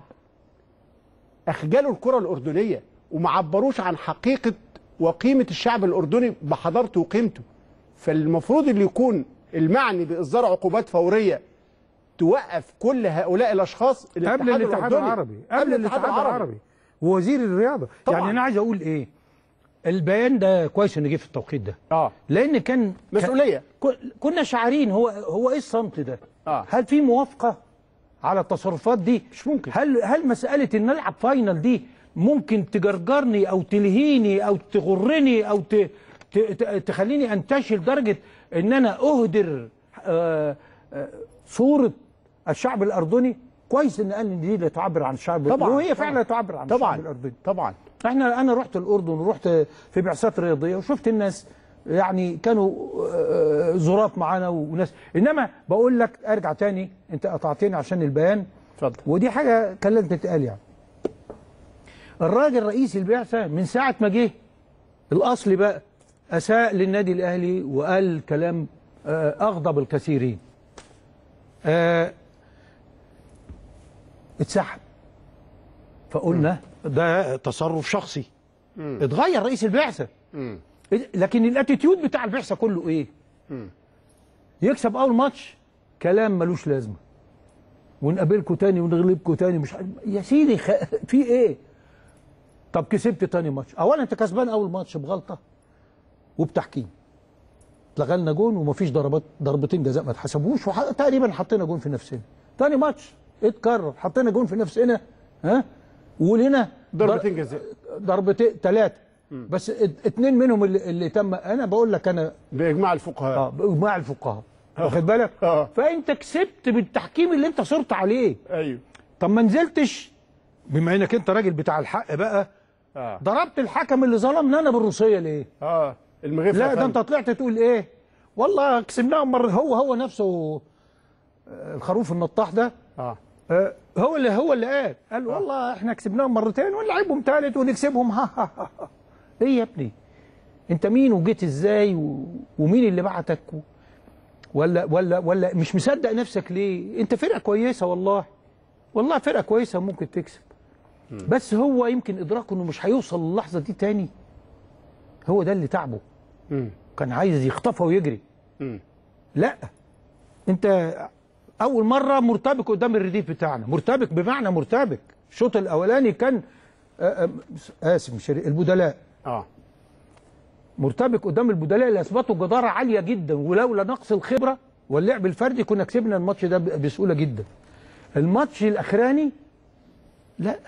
اخجلوا الكره الاردنيه وما عبروش عن حقيقه وقيمه الشعب الاردني بحضارته وقيمته فالمفروض اللي يكون المعني باصدار عقوبات فوريه توقف كل هؤلاء الاشخاص
قبل الاتحاد
الأردني.
العربي قبل الاتحاد العربي ووزير الرياضه
طبعاً.
يعني انا عايز اقول ايه البيان ده كويس انه جه في التوقيت ده
اه
لان كان
مسؤوليه
كان- كنا شعارين هو هو ايه الصمت ده
آه.
هل في موافقه على التصرفات دي
مش ممكن.
هل هل مساله ان نلعب فاينل دي ممكن تجرجرني او تلهيني او تغرني او ت... ت... ت- تخليني انتشل لدرجه ان انا اهدر آه، آه، صوره الشعب الاردني كويس ان قال ان دي اللي تعبر عن الشعب
طبعاً،
وهي
طبعاً.
فعلا تعبر عن الشعب
طبعا
الاردني
طبعا
احنا انا رحت الاردن ورحت في بعثات رياضيه وشفت الناس يعني كانوا آه، ظراف معانا وناس انما بقول لك ارجع تاني انت قطعتني عشان البيان
اتفضل
ودي حاجه كان لازم تتقال يعني الراجل رئيس البعثه من ساعه ما جه الاصل بقى اساء للنادي الاهلي وقال كلام آه، اغضب الكثيرين آه، اتسحب فقلنا ده تصرف شخصي اتغير رئيس البعثه
مم.
لكن الاتيتيود بتاع البعثه كله ايه يكسب اول ماتش كلام ملوش لازمه ونقابلكم تاني ونغلبكم تاني مش عارف يا سيدي خ... في ايه طب كسبت تاني ماتش اولا انت كسبان اول ماتش بغلطه وبتحكيم اتلغى لنا جون ومفيش ضربات ضربتين جزاء ما اتحسبوش وح... تقريبا حطينا جون في نفسنا تاني ماتش اتكرر حطينا جون في نفسنا ها ولنا
ضربتين جزاء
ضربتين ثلاثه بس ات- اتنين منهم اللي, اللي تم انا بقول لك انا
باجماع الفقهاء
اه باجماع الفقهاء واخد بالك
آه.
فانت كسبت بالتحكيم اللي انت صرت عليه
ايوه
طب ما نزلتش بما انك انت راجل بتاع الحق بقى
اه
ضربت الحكم اللي ظلمنا انا بالروسيه ليه
اه المغيب
لا ده انت طلعت تقول ايه والله كسبناهم مره هو هو نفسه آه، الخروف النطاح ده
اه
آه، هو اللي هو اللي قال قال والله احنا كسبناهم مرتين ونلعبهم ثالث ونكسبهم ها ها ها ها. ايه يا ابني انت مين وجيت ازاي و... ومين اللي بعتك و... ولا ولا ولا مش مصدق نفسك ليه انت فرقه كويسه والله والله فرقه كويسه ممكن تكسب بس هو يمكن ادراكه انه مش هيوصل للحظه دي تاني هو ده اللي تعبه
مم.
كان عايز يخطفها ويجري
مم.
لا انت اول مره مرتبك قدام الرديف بتاعنا مرتبك بمعنى مرتبك الشوط الاولاني كان آه، آه، اسف مش البدلاء
اه
مرتبك قدام البدلاء اللي اثبتوا جداره عاليه جدا ولولا نقص الخبره واللعب الفردي كنا كسبنا الماتش ده ب- بسهوله جدا الماتش الاخراني لا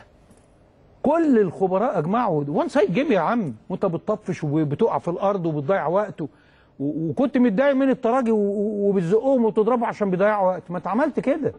كل الخبراء اجمعوا وان سايد جيم يا عم وانت بتطفش وبتقع في الارض وبتضيع وقت و- و- وكنت متضايق من التراجي و- و- وبتزقهم وتضربوا عشان بيضيعوا وقت ما انت عملت كده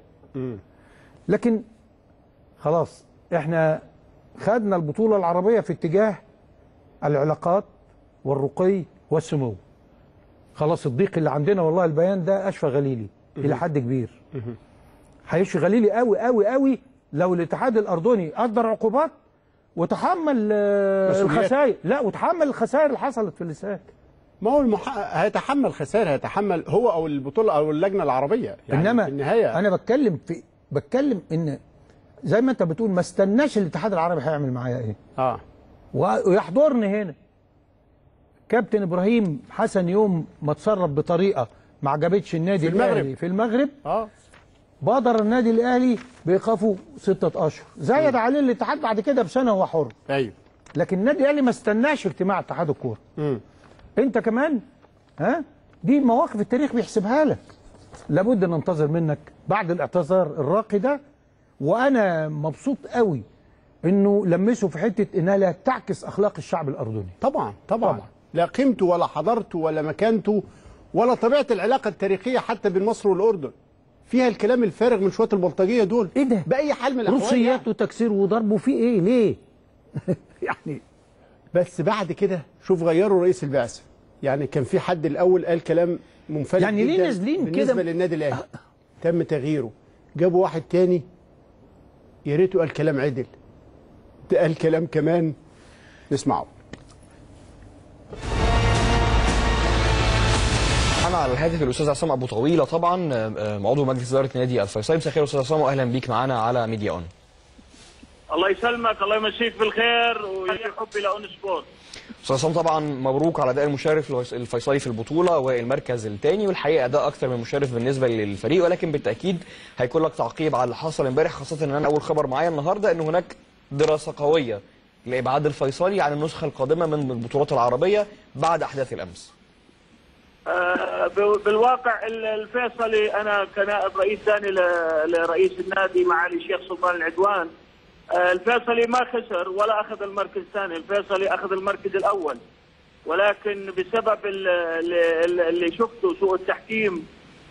لكن خلاص احنا خدنا البطوله العربيه في اتجاه العلاقات والرقي والسمو خلاص الضيق اللي عندنا والله البيان ده اشفى غليلي الى حد كبير هيشفي غليلي قوي قوي قوي لو الاتحاد الاردني قدر عقوبات وتحمل آه،
مسؤوليات.
الخسائر لا وتحمل الخسائر اللي حصلت في الاستاد
ما هو المح... هيتحمل خسائر هيتحمل هو او البطوله او اللجنه العربيه يعني
انما
في النهايه
انا بتكلم في بتكلم ان زي ما انت بتقول ما استناش الاتحاد العربي هيعمل معايا ايه
اه
ويحضرني هنا كابتن ابراهيم حسن يوم ما تصرف بطريقه ما عجبتش النادي
في المغرب.
الاهلي في المغرب
اه
بادر النادي الاهلي بايقافه ستة اشهر زايد عليه الاتحاد بعد كده بسنه هو حر
ايوه
لكن النادي الاهلي ما استناش اجتماع اتحاد الكوره
مم.
انت كمان ها دي مواقف التاريخ بيحسبها لك لابد ان ننتظر منك بعد الاعتذار الراقي ده وانا مبسوط قوي انه لمسه في حته انها لا تعكس اخلاق الشعب الاردني
طبعا طبعا
طبعا.
لا قيمته ولا حضارته ولا مكانته ولا طبيعه العلاقه التاريخيه حتى بين مصر والاردن فيها الكلام الفارغ من شويه البلطجيه دول
ايه ده؟
باي حال من الاحوال
روسيات
يعني.
وتكسير وضرب وفي ايه ليه يعني
بس بعد كده شوف غيروا رئيس البعثه يعني كان في حد الاول قال كلام منفرد
يعني ليه
جداً
نازلين
بالنسبه
كده؟
للنادي الاهلي تم تغييره جابوا واحد تاني يا ريته قال كلام عدل ده قال كلام كمان نسمعه
معانا على الهاتف الاستاذ عصام ابو طويله طبعا آه، آه، عضو مجلس اداره نادي الفيصلي مساء الخير استاذ عصام واهلا بيك معانا على ميديا اون
الله يسلمك الله يمسيك بالخير ويجي حبي لاون سبورت
استاذ عصام طبعا مبروك على اداء المشرف الفيص- الفيصلي في البطوله والمركز الثاني والحقيقه اداء اكثر من مشرف بالنسبه للفريق ولكن بالتاكيد هيكون لك تعقيب على اللي حصل امبارح خاصه ان انا اول خبر معايا النهارده ان هناك دراسه قويه لابعاد الفيصلي عن النسخه القادمه من البطولات العربيه بعد احداث الامس
آه، ب- بالواقع ال- الفيصلي انا كنائب رئيس ثاني ل- لرئيس النادي معالي الشيخ سلطان العدوان
آه، الفيصلي ما خسر ولا اخذ المركز الثاني الفيصلي اخذ المركز الاول ولكن بسبب ال- ال- اللي شفته سوء التحكيم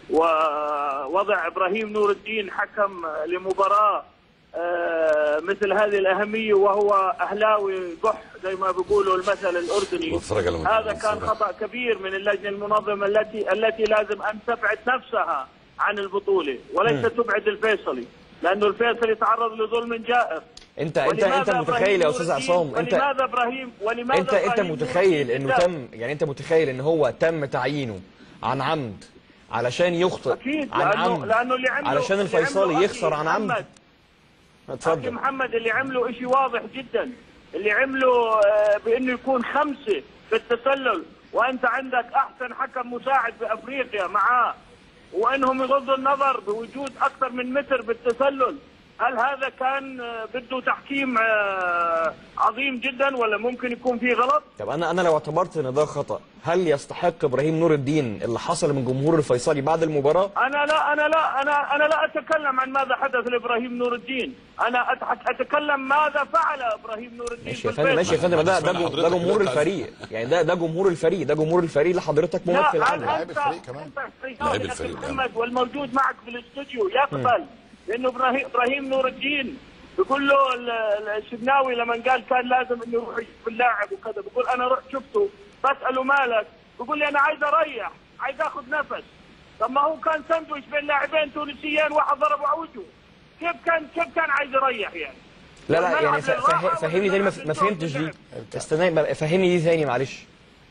ووضع ابراهيم نور الدين حكم لمباراه آه، مثل هذه الاهميه وهو اهلاوي قح زي ما بيقولوا المثل الاردني
واتفرج على
هذا كان خطا كبير من اللجنه المنظمه التي التي لازم ان تبعد نفسها عن البطوله وليس تبعد الفيصلي لانه الفيصلي تعرض لظلم جائر
انت انت
ولماذا
انت
إبراهيم
متخيل يا
نور
استاذ
الدين-
عصام انت
ولماذا ابراهيم ولماذا
انت انت
إبراهيم نور
متخيل
الدين
انه
بالذات؟
تم يعني انت متخيل ان هو تم تعيينه عن عمد علشان يخطئ
اكيد
عن
لانه
عمد
لانه اللي عمله
علشان
اللي
الفيصلي
عمله
يخسر
أخي
عن عمد
محمد أخي
اتفضل
محمد اللي عمله شيء واضح جدا اللي عمله آه، بانه يكون خمسه في التسلل وانت عندك احسن حكم مساعد بافريقيا معاه وانهم يغضوا النظر بوجود اكثر من متر بالتسلل هل هذا كان آه، بده تحكيم آه، عظيم جدا ولا ممكن يكون فيه غلط؟
طب انا انا لو اعتبرت ان ده خطا هل يستحق ابراهيم نور الدين اللي حصل من جمهور الفيصلي بعد المباراه
انا لا انا لا انا انا لا اتكلم عن ماذا حدث لابراهيم نور الدين، انا أتح- اتكلم ماذا فعل ابراهيم نور الدين
ماشي يا
في
فندم ماشي يا
الفيصل.
فندم ده ده
سمعنا
جو- ده
حضرتك
جمهور
دلوقتي.
الفريق يعني ده ده جمهور الفريق ده جمهور الفريق اللي حضرتك ممثل
لا
عنه
هل
لاعب
انت
الفريق كمان.
انت
لاعب
أخي
الفريق، نعم.
محمد والموجود معك في الاستوديو يقبل انه ابراهيم ابراهيم نور الدين بيقول له ال- ال- الشبناوي لما قال كان لازم انه يروح يشوف اللاعب وكذا بقول انا رحت شفته بساله مالك بقول لي انا عايز اريح عايز اخذ نفس طب ما هو كان ساندويش بين لاعبين تونسيين واحد ضربه على وجهه كيف كان كيف كان عايز يريح يعني
لا لا
والملعب
يعني ف- فه-
للراحة
فهمني تاني ما ف-
والملعب
ما فهمتش دي
للعب.
استنى ما- فهمني دي تاني معلش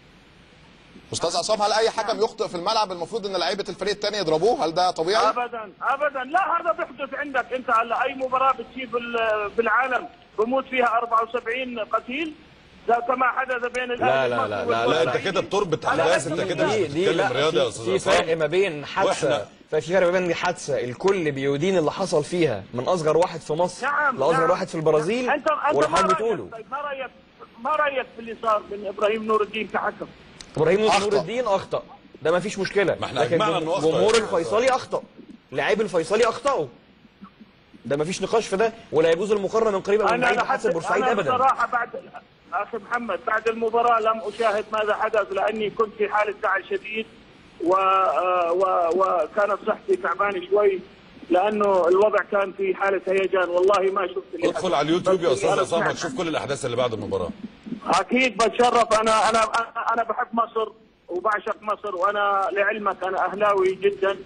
استاذ عصام هل اي حكم يخطئ في الملعب المفروض ان لعيبه الفريق الثاني يضربوه هل ده طبيعي
ابدا ابدا لا هذا بيحدث عندك انت هلا اي مباراه بتصير بال- بالعالم بموت فيها 74 قتيل ده كما حدث بين الاهلي
لا لا لا لا, لا انت كده بتربط احداث انت كده مش
دي دي
بتتكلم
لا
رياضه يا
في-
استاذ
في
عصام
فرق ما بين حادثه
وإحنا-
ففي فرق ما بين حادثه الكل بيدين اللي حصل فيها من اصغر واحد في مصر
نعم
لاصغر
نعم.
واحد في البرازيل
انت انت
واللي
ما
حضرتك
رايك
بتقوله
طيب ما رايك ما رايك في اللي صار من ابراهيم نور الدين كحكم
ابراهيم نور
أخطأ.
الدين اخطا ده ما فيش مشكله
ما احنا
لكن
أجمعنا
جم-
إنه أخطأ.
جمهور الفيصلي اخطا لاعب الفيصلي اخطاوا ده ما فيش نقاش في ده ولا يجوز المقارنه من قريب او من
انا
بعيد
لحد
بحادثه بورسعيد
انا
ابدا
بصراحه بعد اخي محمد بعد المباراه لم اشاهد ماذا حدث لاني كنت في حاله زعل شديد و... آه، و... وكانت صحتي تعبانه شوي لانه الوضع كان في حاله هيجان والله ما شفت اللي
ادخل
حدث.
على اليوتيوب يا
بس
استاذ
أنا
عصام
سمعت.
هتشوف كل الاحداث اللي بعد المباراه
اكيد بتشرف انا انا انا انا بحب مصر وبعشق مصر وانا لعلمك انا اهلاوي جدا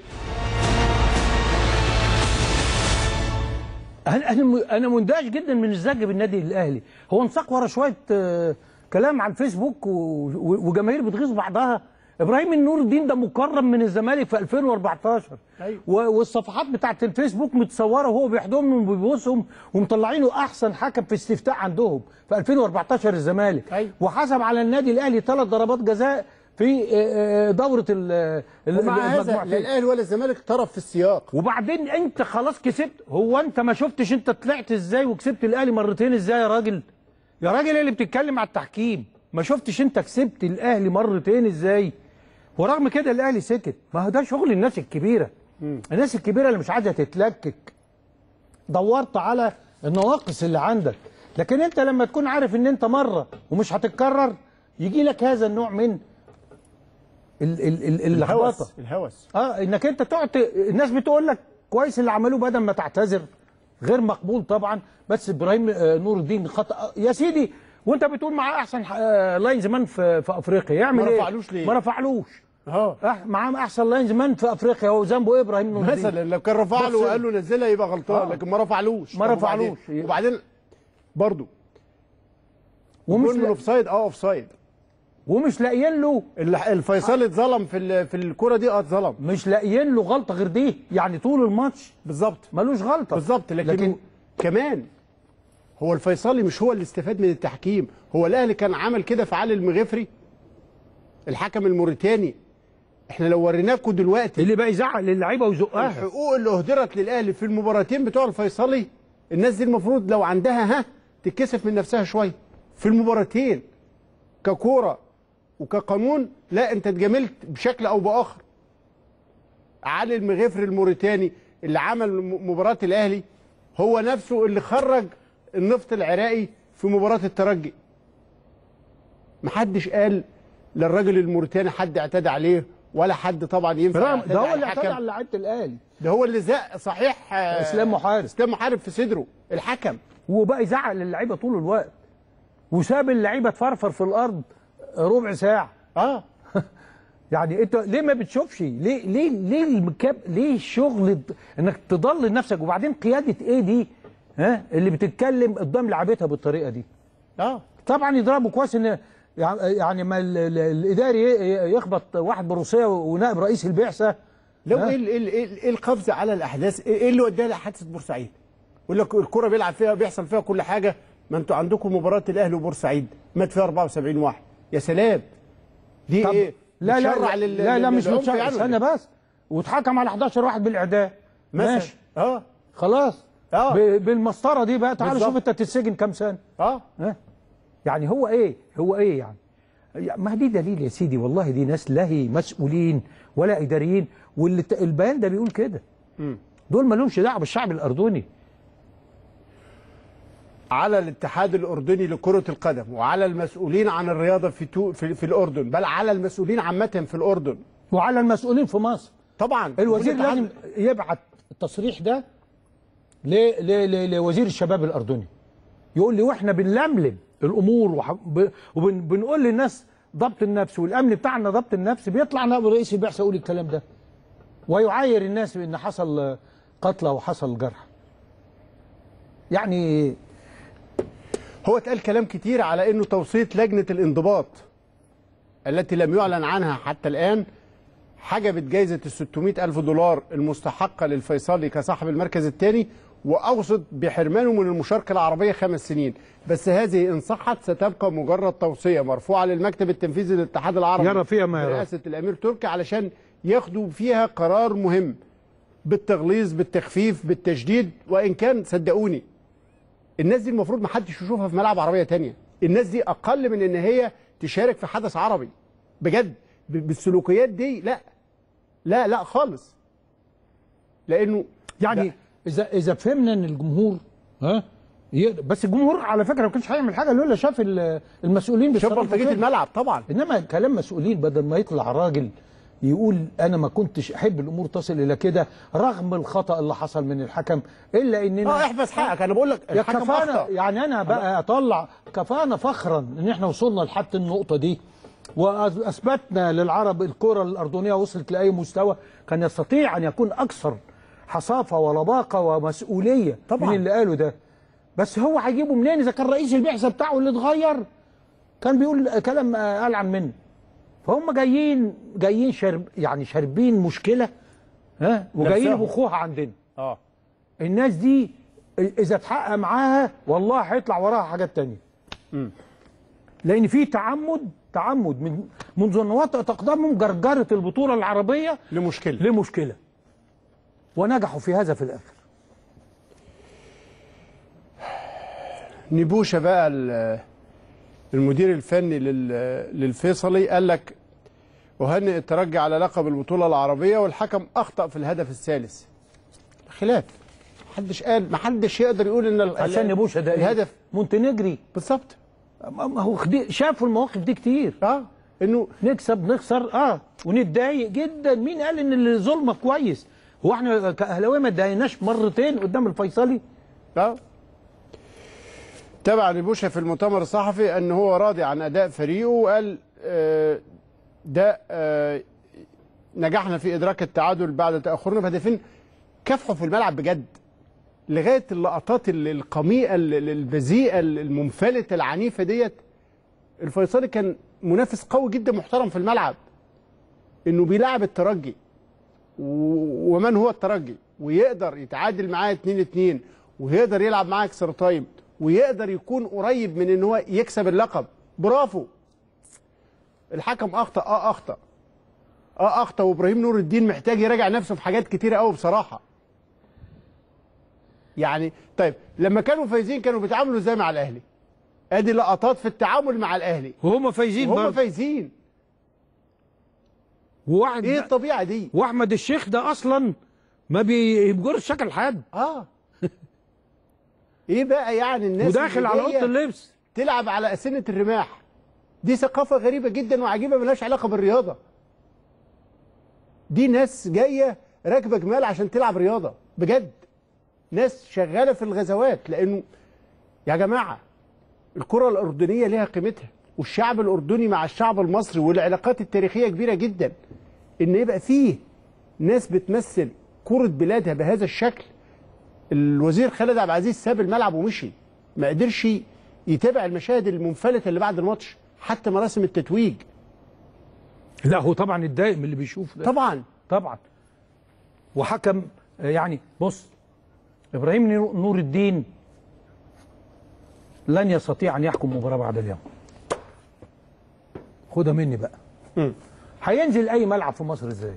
انا انا انا مندهش جدا من الزج بالنادي الاهلي هو انساق ورا شويه آه، كلام على الفيسبوك و- و- وجماهير بتغيظ بعضها ابراهيم النور الدين ده مكرم من الزمالك في 2014
أيوة.
و- والصفحات بتاعت الفيسبوك متصوره وهو بيحضنهم وبيبوسهم ومطلعينه احسن حكم في استفتاء عندهم في 2014 الزمالك
أيوة.
وحسب على النادي الاهلي ثلاث ضربات جزاء في آه، آه، دوره ال- ال-
ومع هذا لا
المجموعتين.
الاهلي ولا الزمالك طرف في السياق
وبعدين انت خلاص كسبت هو انت ما شفتش انت طلعت ازاي وكسبت الاهلي مرتين ازاي يا راجل يا راجل اللي بتتكلم على التحكيم ما شفتش انت كسبت الاهلي مرتين ازاي ورغم كده الاهلي سكت ما هو ده شغل الناس الكبيره الناس الكبيره اللي مش عايزه تتلكك دورت على النواقص اللي عندك لكن انت لما تكون عارف ان انت مره ومش هتتكرر يجي لك هذا النوع من ال ال ال اللخبطه
الهوس الهوس
اه انك انت تقعد ت- الناس بتقول لك كويس اللي عملوه بدل ما تعتذر غير مقبول طبعا بس ابراهيم آه، نور الدين خطا يا سيدي وانت بتقول معاه احسن آه، لاينز مان في, في افريقيا يعمل
ما
ايه؟
رفعلوش ليه؟
ما رفعلوش
اه
أح- معاه احسن لاينز مان في افريقيا هو ذنبه ايه ابراهيم نور الدين؟
مثلا لو كان رفع له
بص-
وقال له نزلها يبقى غلطان
آه.
لكن ما رفعلوش
ما
طب
رفعلوش.
وبعدين, وبعدين برضه
ومش
ومش من
لا-
اوف سايد اه اوف سايد
ومش لاقيين له
الفيصلي اتظلم في ال- في الكوره دي اه اتظلم
مش لاقيين له غلطه غير دي يعني طول الماتش
بالظبط
ملوش غلطه
بالظبط لكن,
لكن
كمان هو الفيصلي مش هو اللي استفاد من التحكيم هو الاهلي كان عمل كده في علي المغفري الحكم الموريتاني احنا لو وريناكم دلوقتي
اللي بقى يزعق للعيبه ويزقها
الحقوق اللي اهدرت للاهلي في المباراتين بتوع الفيصلي الناس دي المفروض لو عندها ها تتكسف من نفسها شويه في المباراتين ككوره وكقانون لا انت اتجاملت بشكل او باخر علي المغفري الموريتاني اللي عمل م- مباراه الاهلي هو نفسه اللي خرج النفط العراقي في مباراه الترجي محدش قال للراجل الموريتاني حد اعتدى عليه ولا حد طبعا ينفع
برغم
يعتدي
ده هو
على
اللي اعتدى
الحكم.
على لعيبه الاهلي
ده هو اللي زق صحيح آه،
اسلام محارب
اسلام محارب في صدره الحكم
وبقى يزعق للعيبه طول الوقت وساب اللعيبه تفرفر في الارض ربع ساعه
اه
يعني انت ليه ما بتشوفش ليه ليه ليه المكاب ليه الشغل الد- انك تضل نفسك وبعدين قياده ايه دي ها اللي بتتكلم قدام لعبتها بالطريقه دي
اه
طبعا يضربوا كويس ان يع- يعني ما ال- ال- الاداري ي- يخبط واحد بروسيه ونائب رئيس البعثه
لو
ها؟
ايه ال- ايه ال- ايه ال- ايه القفز على الاحداث ايه اللي وداها لحادثه بورسعيد يقول لك الكره بيلعب فيها بيحصل فيها كل حاجه ما انتوا عندكم مباراه الاهلي وبورسعيد مات فيها 74 واحد يا سلام دي
طب
ايه
لا لا
بتشرع
لا,
لل-
لا, لا
لل-
مش
للعنف
متشرع
يعني
استنى
ولا إيه؟
بس واتحكم على 11 واحد بالاعدام
مثلا.
ماشي
اه
خلاص
اه
ب- بالمسطره دي بقى تعال
بالظبط.
شوف انت تتسجن كام سنه
اه
ها يعني هو ايه هو ايه يعني يا- ما دي دليل يا سيدي والله دي ناس لا هي مسؤولين ولا اداريين واللي ت- البيان ده بيقول كده دول ما لهمش دعوه بالشعب الاردني
على الاتحاد الاردني لكره القدم وعلى المسؤولين عن الرياضه في تو في, في الاردن بل على المسؤولين عامه في الاردن
وعلى المسؤولين في مصر
طبعا
الوزير
والاتحاد-
لازم يبعت التصريح ده ل... ل... ل... لوزير الشباب الاردني يقول لي واحنا بنلملم الامور وح... ب... وبنقول للناس ضبط النفس والامن بتاعنا ضبط النفس بيطلع نائب رئيس البعثه يقول الكلام ده ويعاير الناس بان حصل قتلى وحصل جرح يعني
هو اتقال كلام كتير على انه توصيه لجنه الانضباط التي لم يعلن عنها حتى الان حجبت جائزه ال 600 الف دولار المستحقه للفيصلي كصاحب المركز الثاني واوصت بحرمانه من المشاركه العربيه خمس سنين بس هذه ان صحت ستبقى مجرد توصيه مرفوعه للمكتب التنفيذي للاتحاد العربي
يرى فيها ما يرى.
برئاسه الامير تركي علشان ياخدوا فيها قرار مهم بالتغليظ بالتخفيف بالتشديد وان كان صدقوني الناس دي المفروض ما حدش يشوفها في ملعب عربيه تانية الناس دي اقل من ان هي تشارك في حدث عربي بجد ب- بالسلوكيات دي لا لا لا خالص لانه
يعني اذا اذا فهمنا ان الجمهور ها يقدر- بس الجمهور على فكره ما كانش هيعمل حاجه لولا شاف ال- المسؤولين
شاف
بيتصرفوا
بلطجيه
كده.
الملعب طبعا
انما كلام مسؤولين بدل ما يطلع راجل يقول انا ما كنتش احب الامور تصل الى كده رغم الخطا اللي حصل من الحكم الا اننا
اه احبس حقك انا بقول لك
يا
الحكم
كفانا
أخطأ.
يعني انا بقى اطلع كفانا فخرا ان احنا وصلنا لحد النقطه دي واثبتنا للعرب الكره الاردنيه وصلت لاي مستوى كان يستطيع ان يكون اكثر حصافه ولباقه ومسؤوليه
طبعاً.
من اللي قاله ده بس هو هيجيبه منين اذا كان رئيس البعثه بتاعه اللي اتغير كان بيقول كلام آه، ألعن منه فهم جايين جايين شرب يعني شاربين مشكله ها وجايين
نفسهم.
يبخوها عندنا
اه
الناس دي اذا اتحقق معاها والله هيطلع وراها حاجات تانية لان في تعمد تعمد من منذ نواة تقدمهم جرجره البطوله العربيه
لمشكله
لمشكله ونجحوا في هذا في الاخر
نبوشه بقى ال- المدير الفني لل- للفيصلي قال لك أهنئ الترجي على لقب البطولة العربية والحكم أخطأ في الهدف الثالث خلاف محدش قال محدش يقدر يقول ان ال-
عشان نبوشه ده إيه؟
الهدف
مونتينيجري
بالظبط
ما ما هو خدي- شافوا المواقف دي كتير
اه انه
نكسب نخسر اه ونتضايق جدا مين قال ان اللي ظلمك كويس هو احنا كاهلاويه ما اتضايقناش مرتين قدام الفيصلي
اه تابع نبوشه في المؤتمر الصحفي ان هو راضي عن اداء فريقه وقال آه، ده آه، نجحنا في ادراك التعادل بعد تاخرنا بهدفين كافحوا في الملعب بجد لغايه اللقطات ال- القميئه ال- ال- البذيئه ال- المنفلته العنيفه ديت الفيصلي كان منافس قوي جدا محترم في الملعب انه بيلعب الترجي و- ومن هو الترجي ويقدر يتعادل معاه 2 2 ويقدر يلعب معاه اكسترا تايم ويقدر يكون قريب من ان هو يكسب اللقب برافو الحكم اخطا اه اخطا اه اخطا وابراهيم نور الدين محتاج يراجع نفسه في حاجات كتيره قوي بصراحه يعني طيب لما كانوا فايزين كانوا بيتعاملوا ازاي مع الاهلي ادي لقطات في التعامل مع الاهلي
وهم فايزين
وهم
برضه
فايزين
وواحد
ايه الطبيعه دي
واحمد الشيخ ده اصلا ما بيجرش شكل حد
اه ايه بقى يعني الناس
وداخل
اللي
على
جاية
اوضه اللبس
تلعب على اسنه الرماح دي ثقافه غريبه جدا وعجيبه ملهاش علاقه بالرياضه دي ناس جايه راكبه جمال عشان تلعب رياضه بجد ناس شغاله في الغزوات لانه يا جماعه الكره الاردنيه ليها قيمتها والشعب الاردني مع الشعب المصري والعلاقات التاريخيه كبيره جدا ان يبقى فيه ناس بتمثل كره بلادها بهذا الشكل الوزير خالد عبد العزيز ساب الملعب ومشي ما قدرش يتابع المشاهد المنفلته اللي بعد الماتش حتى مراسم التتويج
لا هو طبعا اتضايق من اللي بيشوف ده
طبعا
طبعا وحكم آه، يعني بص ابراهيم نور نور الدين لن يستطيع ان يحكم مباراه بعد اليوم خدها مني بقى
مم.
هينزل اي ملعب في مصر ازاي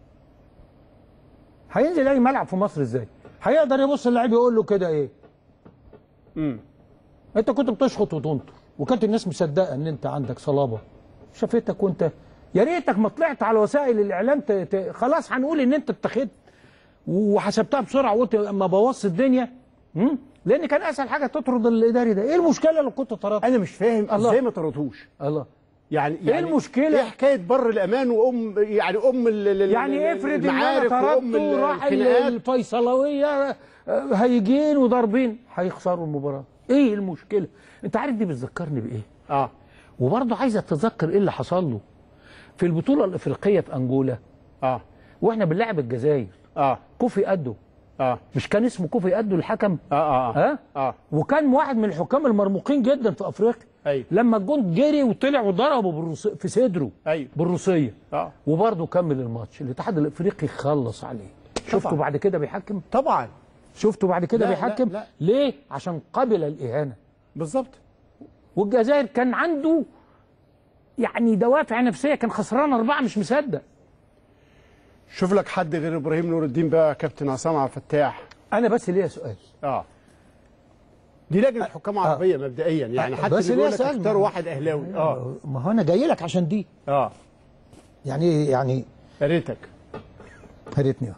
هينزل اي ملعب في مصر ازاي هيقدر يبص اللعيب يقول له كده ايه
مم.
انت كنت بتشخط وتنطر وكانت الناس مصدقه ان انت عندك صلابه شافتك وانت يا ريتك ما طلعت على وسائل الاعلام ت... ت... خلاص هنقول ان انت اتخذت وحسبتها بسرعه وقلت ما بوظت الدنيا مم؟ لان كان اسهل حاجه تطرد الاداري ده ايه المشكله لو كنت طردت
انا مش فاهم
الله.
ازاي ما طردوش
الله
يعني
ايه
يعني
المشكلة؟
ايه حكايه بر الامان وام يعني ام ال- ال-
يعني
ال-
افرض ان انا
المعارف وام
طردته وراح
الخناقات
الفيصلويه آه، هيجين وضاربين هيخسروا المباراه ايه المشكله انت عارف دي بتذكرني بايه
اه
وبرضه عايز اتذكر ايه اللي حصل له في البطوله الافريقيه في انجولا
اه
واحنا بنلعب الجزائر
اه
كوفي ادو
اه
مش كان اسمه كوفي ادو الحكم
اه اه
ها
اه
وكان واحد من الحكام المرموقين جدا في افريقيا
ايوه
لما الجون جري وطلع وضربه بالروس... في صدره
ايوه
بالروسيه
اه
وبرضه كمل الماتش الاتحاد الافريقي خلص عليه شفتوا
طبعا.
بعد كده بيحكم
طبعا
شفتوا بعد كده
لا،
بيحكم
لا، لا.
ليه عشان قبل الاهانه
بالظبط
والجزائر كان عنده يعني دوافع نفسيه كان خسران اربعه مش مصدق
شوف لك حد غير ابراهيم نور الدين بقى كابتن عصام عبد الفتاح
انا بس ليا سؤال
اه دي لجنه حكام عربيه مبدئيا يعني
آه،
حتى
بس
اللي
ليه
بيقول لك
سؤال؟
اختاروا واحد اهلاوي اه
ما هو انا جاي لك عشان دي
اه
يعني يعني
يا ريتك
هرتني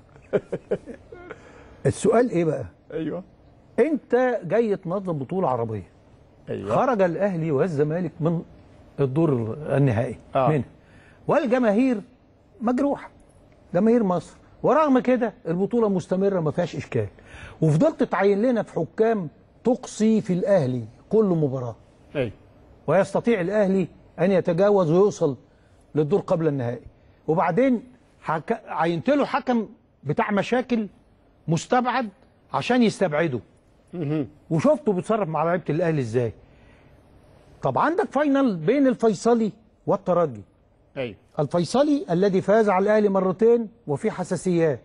السؤال ايه بقى
ايوه
انت جاي تنظم بطوله عربيه
ايوه
خرج الاهلي والزمالك من الدور النهائي
آه.
منه والجماهير مجروحه جماهير مصر ورغم كده البطوله مستمره ما فيهاش اشكال وفضلت تعين لنا في حكام تقصي في الاهلي كل مباراه
ايوه
ويستطيع الاهلي ان يتجاوز ويوصل للدور قبل النهائي وبعدين حك... عينت له حكم بتاع مشاكل مستبعد عشان يستبعده وشفته بيتصرف مع لعيبه الاهلي ازاي طب عندك فاينل بين الفيصلي والترجي
ايوه
الفيصلي الذي فاز على الاهلي مرتين وفي حساسيات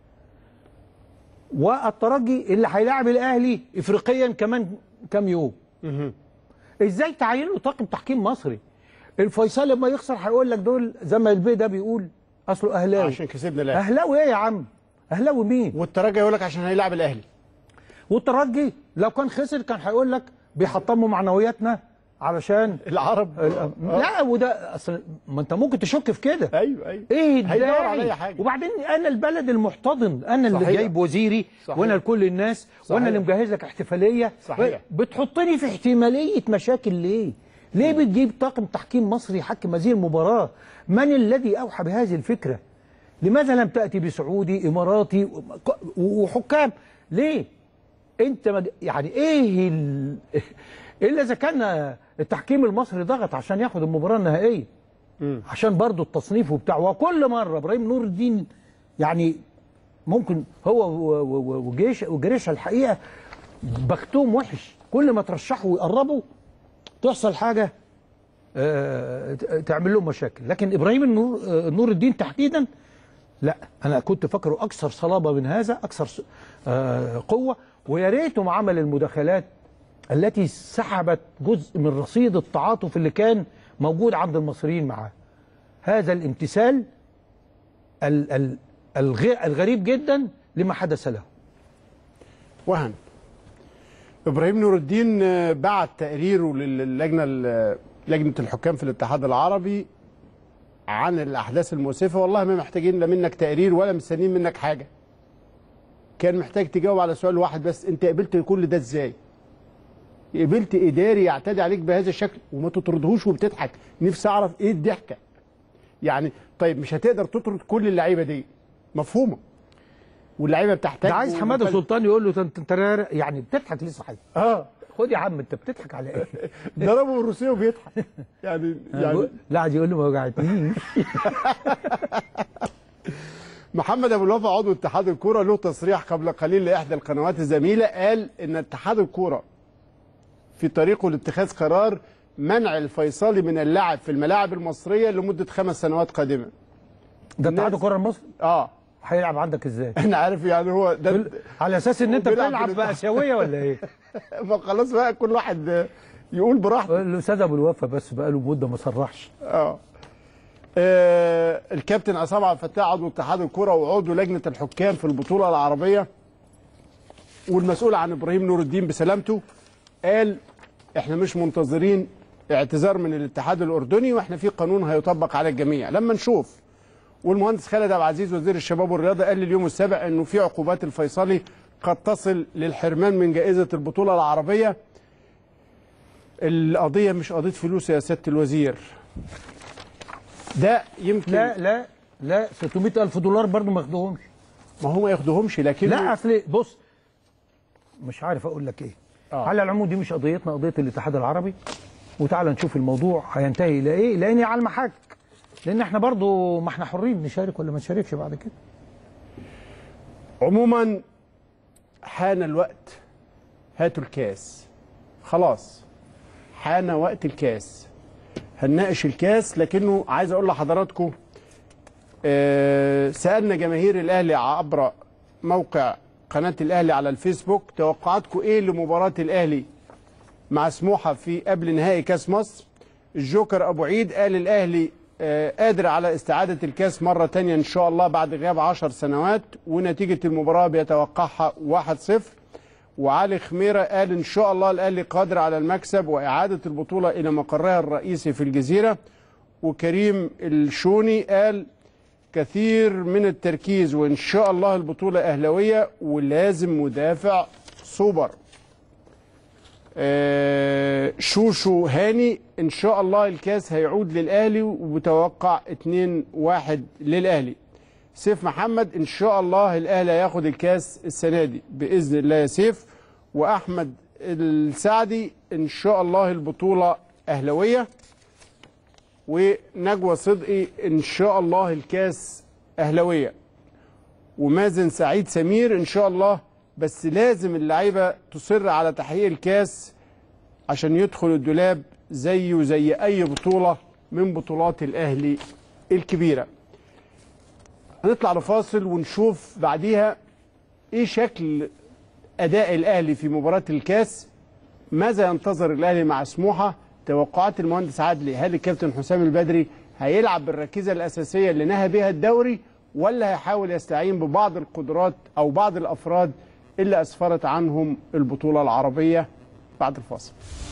والترجي اللي هيلاعب الاهلي افريقيا كمان كام يوم ازاي تعين له طاقم تحكيم مصري الفيصلي لما يخسر هيقول لك دول زي ما البي ده بيقول اصله اهلاوي
عشان كسبنا الاهلي
اهلاوي ايه يا عم اهلاوي مين
والترجي يقول لك عشان هيلاعب الاهلي
والترجي لو كان خسر كان هيقول لك بيحطموا معنوياتنا علشان
العرب
لا وده اصل ما انت ممكن تشك في كده
ايوه ايوه
ايه
هيدور
الداعي
على أي حاجة.
وبعدين انا البلد المحتضن انا اللي
صحيح.
جايب وزيري
صحيح.
وانا لكل الناس
صحيح.
وانا اللي مجهز لك احتفاليه
صحيح.
بتحطني في احتماليه مشاكل ليه ليه بتجيب طاقم تحكيم مصري يحكم هذه المباراه من الذي اوحى بهذه الفكره لماذا لم تاتي بسعودي اماراتي وحكام ليه انت مج... يعني ايه ال... الا اذا كان التحكيم المصري ضغط عشان ياخد المباراه النهائيه عشان برضو التصنيف وبتاع وكل مره ابراهيم نور الدين يعني ممكن هو و- و- و- وجيش وجريشه الحقيقه بختهم وحش كل ما ترشحوا ويقربوا تحصل حاجه آه، ت- تعمل لهم مشاكل لكن ابراهيم النور آه، نور الدين تحديدا لا انا كنت فاكره اكثر صلابه من هذا اكثر س- آه، قوه ويا ريتهم عمل المداخلات التي سحبت جزء من رصيد التعاطف اللي كان موجود عند المصريين معاه هذا الامتثال ال- ال- الغ- الغريب جدا لما حدث له
وهن ابراهيم نور الدين آه، بعت تقريره للجنه ال- لجنه الحكام في الاتحاد العربي عن الاحداث المؤسفه والله ما محتاجين لا منك تقرير ولا مستنيين منك حاجه كان محتاج تجاوب على سؤال واحد بس انت قبلت كل ده ازاي قبلت اداري يعتدي عليك بهذا الشكل وما تطردهوش وبتضحك نفسي اعرف ايه الضحكه يعني طيب مش هتقدر تطرد كل اللعيبه دي مفهومه واللعيبه بتحتاج
ده عايز حماده سلطان يقول له "ده انت انت يعني بتضحك لسه حاجه
اه
خد يا عم انت بتضحك على ايه؟
ضربه الروسيه وبيضحك يعني يعني
لا قاعد يقول له ما وجعتنيش
محمد ابو الوفا عضو اتحاد الكوره له تصريح قبل قليل لاحدى القنوات الزميله قال ان اتحاد الكوره في طريقه لاتخاذ قرار منع الفيصلي من اللعب في الملاعب المصريه لمده خمس سنوات قادمه.
ده
الناس-
اتحاد الكره المصري
اه
هيلعب عندك ازاي؟
انا عارف يعني هو ده
بال- على اساس ان انت
بيلعب
بتلعب
بالاتحاد.
باسيويه ولا ايه؟
ما خلاص بقى كل واحد يقول براحته
الاستاذ ابو الوفا بس بقى له مده ما صرحش
اه آه، الكابتن عصام عبد الفتاح عضو اتحاد الكره وعضو لجنه الحكام في البطوله العربيه والمسؤول عن ابراهيم نور الدين بسلامته قال احنا مش منتظرين اعتذار من الاتحاد الاردني واحنا في قانون هيطبق على الجميع لما نشوف والمهندس خالد عبد العزيز وزير الشباب والرياضه قال لي اليوم السابع انه في عقوبات الفيصلي قد تصل للحرمان من جائزه البطوله العربيه القضيه مش قضيه فلوس يا سياده الوزير ده يمكن
لا لا لا 600 الف دولار برضه ما ياخدوهمش
ما هو ما ياخدوهمش لكن
لا اصل بص مش عارف اقول لك ايه
آه.
على العموم دي مش قضيتنا قضيه الاتحاد العربي وتعالى نشوف الموضوع هينتهي الى ايه لاني على المحك لان احنا برضه ما احنا حرين نشارك ولا ما نشاركش بعد كده
عموما حان الوقت هاتوا الكاس خلاص حان وقت الكاس هنناقش الكاس لكنه عايز اقول لحضراتكم آه، سالنا جماهير الاهلي عبر موقع قناه الاهلي على الفيسبوك توقعاتكم ايه لمباراه الاهلي مع سموحه في قبل نهائي كاس مصر الجوكر ابو عيد قال الاهلي آه، قادر على استعاده الكاس مره تانية ان شاء الله بعد غياب 10 سنوات ونتيجه المباراه بيتوقعها 1-0 وعلي خميره قال ان شاء الله الاهلي قادر على المكسب واعاده البطوله الى مقرها الرئيسي في الجزيره وكريم الشوني قال كثير من التركيز وان شاء الله البطوله اهلاويه ولازم مدافع سوبر آه، شوشو هاني ان شاء الله الكاس هيعود للاهلي وبتوقع 2-1 للاهلي سيف محمد ان شاء الله الاهلي هياخد الكاس السنه دي باذن الله يا سيف واحمد السعدي ان شاء الله البطوله اهلاويه ونجوى صدقي ان شاء الله الكاس اهلاويه ومازن سعيد سمير ان شاء الله بس لازم اللعيبه تصر على تحقيق الكاس عشان يدخل الدولاب زيه زي اي بطوله من بطولات الاهلي الكبيره هنطلع لفاصل ونشوف بعديها ايه شكل اداء الاهلي في مباراه الكاس ماذا ينتظر الاهلي مع سموحه توقعات المهندس عدلي هل الكابتن حسام البدري هيلعب بالركيزه الاساسيه اللي نهى بها الدوري ولا هيحاول يستعين ببعض القدرات او بعض الافراد اللي اسفرت عنهم البطوله العربيه بعد الفاصل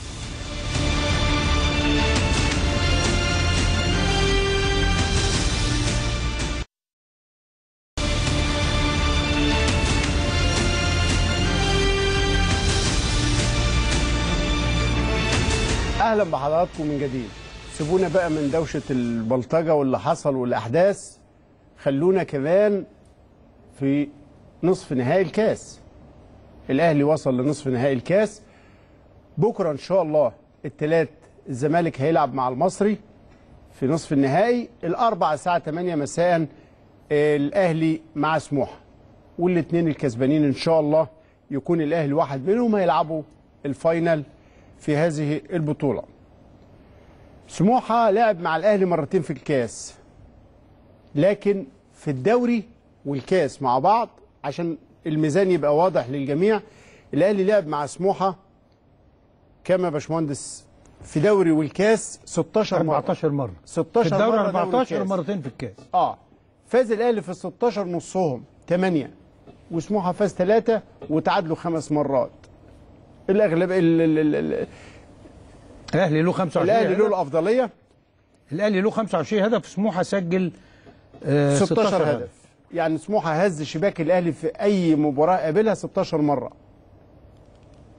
اهلا بحضراتكم من جديد سيبونا بقى من دوشه البلطجه واللي حصل والاحداث خلونا كمان في نصف نهائي الكاس الاهلي وصل لنصف نهائي الكاس بكره ان شاء الله الثلاث الزمالك هيلعب مع المصري في نصف النهائي الاربع الساعه 8 مساء الاهلي مع سموحه والاثنين الكسبانين ان شاء الله يكون الاهلي واحد منهم هيلعبوا الفاينل في هذه البطوله سموحه لعب مع الاهلي مرتين في الكاس لكن في الدوري والكاس مع بعض عشان الميزان يبقى واضح للجميع الاهلي لعب مع سموحه كما باشمهندس في دوري والكاس 16 مره
14 مره
16
في الدوري
مرة دوري
14
الكاس.
مرتين في الكاس
اه فاز الاهلي في ال 16 نصهم 8 وسموحه فاز 3 وتعادلوا خمس مرات الاغلب ال- ال- ال- ال-
الاهلي له 25
الاهلي له
هدف.
الافضليه
الاهلي له 25 هدف سموحه سجل آه
16 هدف يعني سموحه هز شباك الاهلي في اي مباراه قابلها 16 مره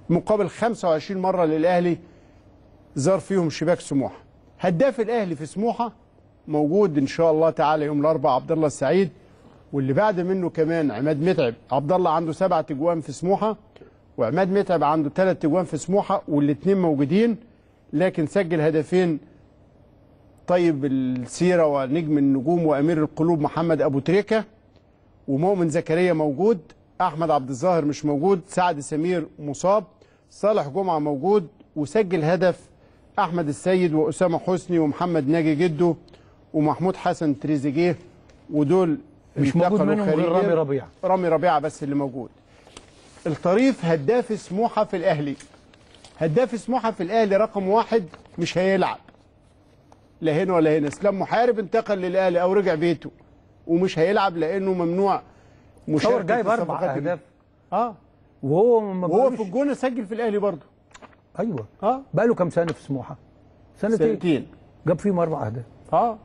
مقابل 25 مره للاهلي زار فيهم شباك سموحه هداف الاهلي في سموحه موجود ان شاء الله تعالى يوم الاربعاء عبد الله السعيد واللي بعد منه كمان عماد متعب عبد الله عنده سبعة اجوان في سموحه وعماد متعب عنده ثلاث اجوان في سموحه والاثنين موجودين لكن سجل هدفين طيب السيره ونجم النجوم وامير القلوب محمد ابو تريكه ومؤمن زكريا موجود احمد عبد الظاهر مش موجود سعد سمير مصاب صالح جمعه موجود وسجل هدف احمد السيد واسامه حسني ومحمد ناجي جده ومحمود حسن تريزيجيه ودول
مش موجود
انتقلوا
منهم غير
خارجياً.
رامي ربيعة.
رامي ربيعه بس اللي موجود الطريف هداف سموحه في الاهلي هداف سموحه في الاهلي رقم واحد مش هيلعب لا هنا ولا هنا اسلام محارب انتقل للاهلي او رجع بيته ومش هيلعب لانه ممنوع
تصور
مشاركه
جايب
في
اربع
الصفقات
اهداف
اه
وهو ما
وهو
بقالوش-
في الجونه سجل في الاهلي برضه
ايوه
اه
بقى له كام سنه في سموحه سنتين
سنتين
جاب فيهم اربع اهداف
اه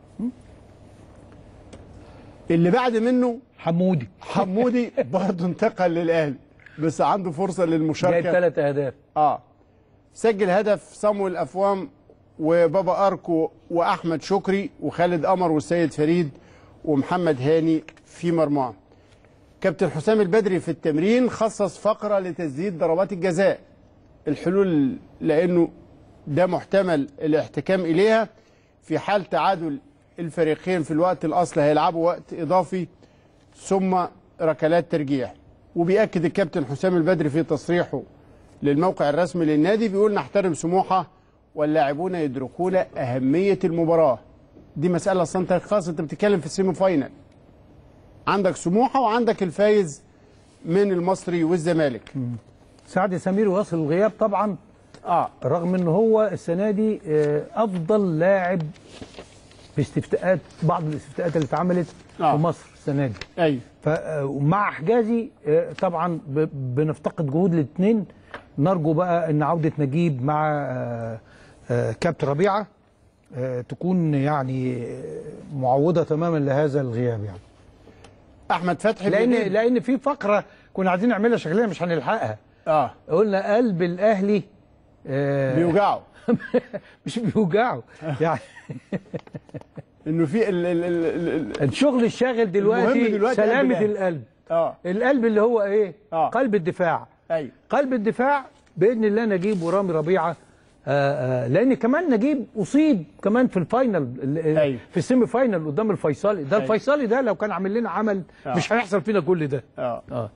اللي بعد منه
حمودي
حمودي برضه انتقل للاهلي بس عنده فرصه
جايب
للمشاركه
ثلاث اهداف
اه سجل هدف صامويل افوام وبابا اركو واحمد شكري وخالد قمر والسيد فريد ومحمد هاني في مرماه كابتن حسام البدري في التمرين خصص فقره لتسديد ضربات الجزاء الحلول لانه ده محتمل الاحتكام اليها في حال تعادل الفريقين في الوقت الاصلي هيلعبوا وقت اضافي ثم ركلات ترجيح وبيأكد الكابتن حسام البدري في تصريحه للموقع الرسمي للنادي بيقول نحترم سموحه واللاعبون يدركون اهميه المباراه دي مساله اصلا انت خلاص انت بتتكلم في السيمي فاينل عندك سموحه وعندك الفايز من المصري والزمالك
سعد سمير واصل الغياب طبعا
اه
رغم ان هو السنه دي آه، افضل لاعب في استفتاءات بعض الاستفتاءات اللي اتعملت
آه.
في مصر السنه دي
ايوه
فمع حجازي آه، طبعا ب- بنفتقد جهود الاثنين نرجو بقى ان عوده نجيب مع آه، آه، كابتن ربيعه آه، تكون يعني آه، معوضه تماما لهذا الغياب يعني
احمد فتحي
لان
بيجيب-
لان في فقره كنا عايزين نعملها شكلنا مش هنلحقها
اه
قلنا قلب الاهلي آه،
بيوجعه
مش بيوجعه يعني
انه في ال ال ال ال
الشغل الشاغل دلوقتي,
المهم دلوقتي قلب
سلامه
الأهلي.
القلب
اه
القلب اللي هو ايه
آه.
قلب الدفاع
ايوه
قلب الدفاع باذن الله نجيب ورامي ربيعه آه، آه، لان كمان نجيب اصيب كمان في الفاينل ال-
أيوة.
في السيمي فاينل قدام الفيصلي ده
أيوة.
الفيصلي ده لو كان عامل لنا عمل
آه.
مش هيحصل فينا كل ده
اه
اه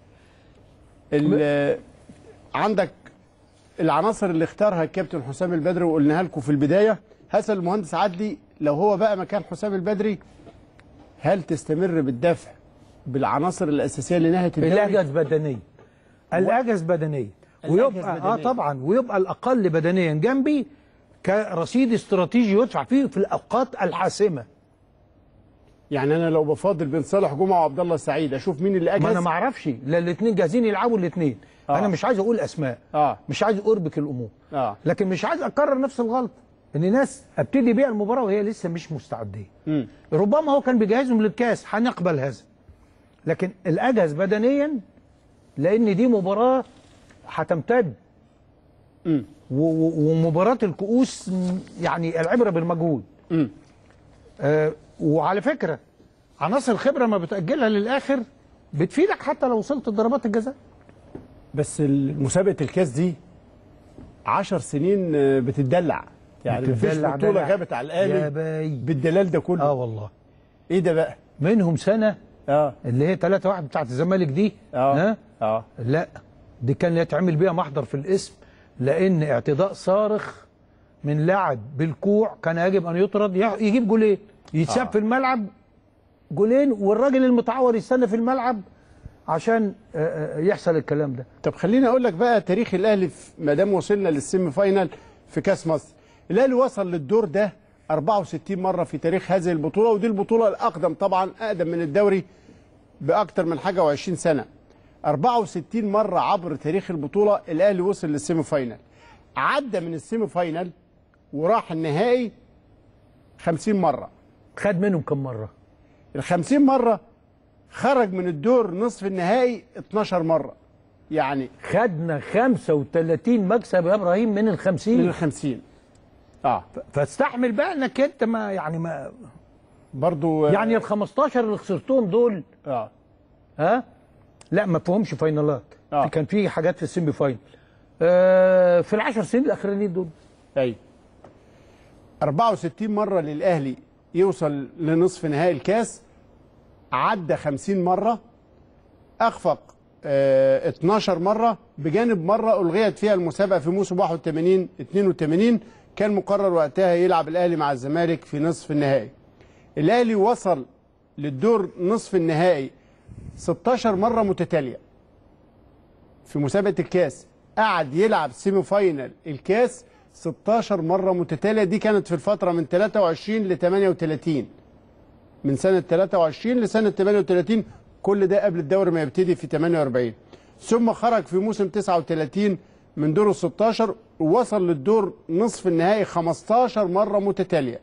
ال- عندك العناصر اللي اختارها الكابتن حسام البدري وقلناها لكم في البدايه هسأل المهندس عدلي لو هو بقى مكان حسام البدري هل تستمر بالدفع بالعناصر الاساسيه لنهايه الدوري؟
الاجهز بدنيا الاجهز بدنيا ويبقى اه
بدنياً.
طبعا ويبقى الاقل بدنيا جنبي كرصيد استراتيجي يدفع فيه في الاوقات الحاسمه
يعني انا لو بفاضل بين صالح جمعه وعبد الله السعيد اشوف مين اللي اجهز
ما انا ما اعرفش لا الاثنين جاهزين يلعبوا الاثنين
آه.
انا مش عايز اقول اسماء
اه
مش عايز اربك الامور
اه
لكن مش عايز اكرر نفس الغلط ان ناس ابتدي بيها المباراه وهي لسه مش مستعديه
مم.
ربما هو كان بيجهزهم للكاس هنقبل هذا لكن الاجهز بدنيا لان دي مباراه هتمتد
مم.
و- و- ومباراه الكؤوس م، يعني العبره بالمجهود
مم.
آه وعلى فكره عناصر الخبره ما بتاجلها للاخر بتفيدك حتى لو وصلت لضربات الجزاء
بس مسابقه الكاس دي 10 سنين آه، بتدلع يعني مفيش
بتدلع
بطوله
دلع.
غابت على
يا
الاهلي
باي
بالدلال ده كله
اه والله
ايه ده بقى؟
منهم سنه
اه
اللي هي 3 1 بتاعت الزمالك دي
اه
ها
اه
لا دي كان يتعمل بيها محضر في الاسم لان اعتداء صارخ من لاعب بالكوع كان يجب ان يطرد يع- يجيب جولين يتساب
آه.
في الملعب جولين والراجل المتعور يستنى في الملعب عشان آه، آه، يحصل الكلام ده
طب خليني اقول لك بقى تاريخ الاهلي في- ما دام وصلنا للسيمي فاينال في كاس مصر الاهلي وصل للدور ده 64 مره في تاريخ هذه البطوله ودي البطوله الاقدم طبعا اقدم من الدوري باكتر من حاجه و20 سنه 64 مره عبر تاريخ البطوله الاهلي وصل للسيمي فاينال عدى من السيمي فاينال وراح النهائي 50 مره
خد منهم كم مره
ال 50 مره خرج من الدور نصف النهائي 12 مره يعني
خدنا 35 مكسب يا ابراهيم من ال
من
50
ال 50 اه
فاستحمل بقى انك انت ما يعني ما
برضو آه،
يعني ال 15 اللي خسرتهم دول
اه
ها لا ما فيهمش فاينالات
آه.
كان في حاجات في السيمي فاينل آه في العشر سنين الاخرانيين دول
ايوه 64 مره للاهلي يوصل لنصف نهائي الكاس عدى 50 مره اخفق آه 12 مره بجانب مره الغيت فيها المسابقه في موسم 81 82 كان مقرر وقتها يلعب الاهلي مع الزمالك في نصف النهائي الاهلي وصل للدور نصف النهائي 16 مره متتاليه في مسابقه الكاس قعد يلعب سيمي فاينل الكاس 16 مره متتاليه دي كانت في الفتره من 23 ل 38 من سنه 23 لسنه 38 كل ده قبل الدوري ما يبتدي في 48 ثم خرج في موسم 39 من دور ال 16 ووصل للدور نصف النهائي 15 مره متتاليه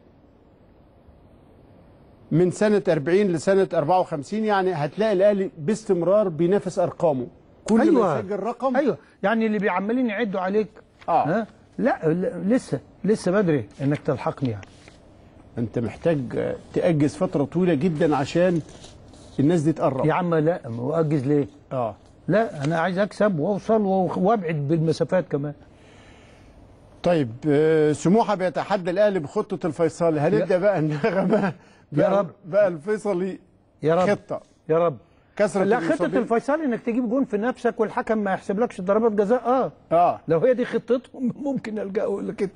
من سنه 40 لسنه 54 يعني هتلاقي الاهلي باستمرار بينافس ارقامه كل
أيوة.
ما يسجل رقم
ايوه يعني اللي بيعملين يعدوا عليك
اه
ها لا ل- لسه لسه بدري انك تلحقني يعني
انت محتاج آه، تأجز فترة طويلة جدا عشان الناس دي تقرب
يا عم لا مؤجز ليه
اه
لا انا عايز اكسب واوصل و- وابعد بالمسافات كمان
طيب آه، سموحة بيتحدى الاهلي بخطة الفيصلي هنبدأ بقى النغمة بقى,
رب.
بقى الفيصلي
يا رب
خطة
يا رب
كسرة
لا خطه
المصابين.
الفيصل انك تجيب جون في نفسك والحكم ما يحسبلكش ضربات جزاء اه
اه
لو هي دي خطتهم ممكن يلجأوا لكده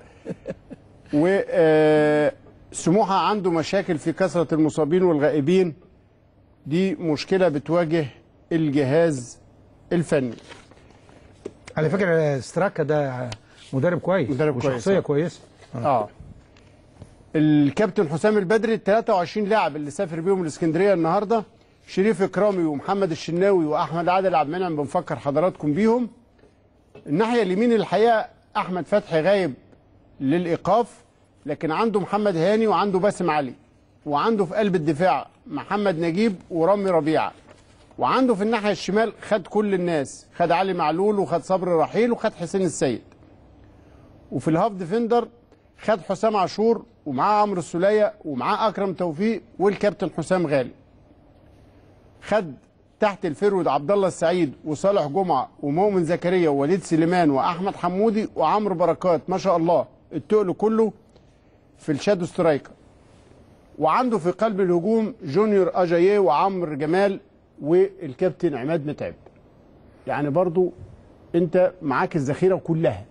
وسموحة عنده مشاكل في كثرة المصابين والغائبين دي مشكلة بتواجه الجهاز الفني
على فكره ستراكا ده مدرب كويس
مدرب كويس،
وشخصيه
آه.
كويسه
اه الكابتن حسام البدري ال 23 لاعب اللي سافر بيهم الاسكندريه النهارده شريف اكرامي ومحمد الشناوي واحمد عادل عبد المنعم بنفكر حضراتكم بيهم الناحيه اليمين الحقيقه احمد فتحي غايب للايقاف لكن عنده محمد هاني وعنده باسم علي وعنده في قلب الدفاع محمد نجيب ورامي ربيعه وعنده في الناحيه الشمال خد كل الناس خد علي معلول وخد صبري رحيل وخد حسين السيد وفي الهاف ديفندر خد حسام عاشور ومعاه عمرو السوليه ومعاه اكرم توفيق والكابتن حسام غالي خد تحت الفرود عبد الله السعيد وصالح جمعه ومؤمن زكريا ووليد سليمان واحمد حمودي وعمرو بركات ما شاء الله التقل كله في الشادو سترايكر وعنده في قلب الهجوم جونيور اجاييه وعمرو جمال والكابتن عماد متعب يعني برضو انت معاك الذخيره كلها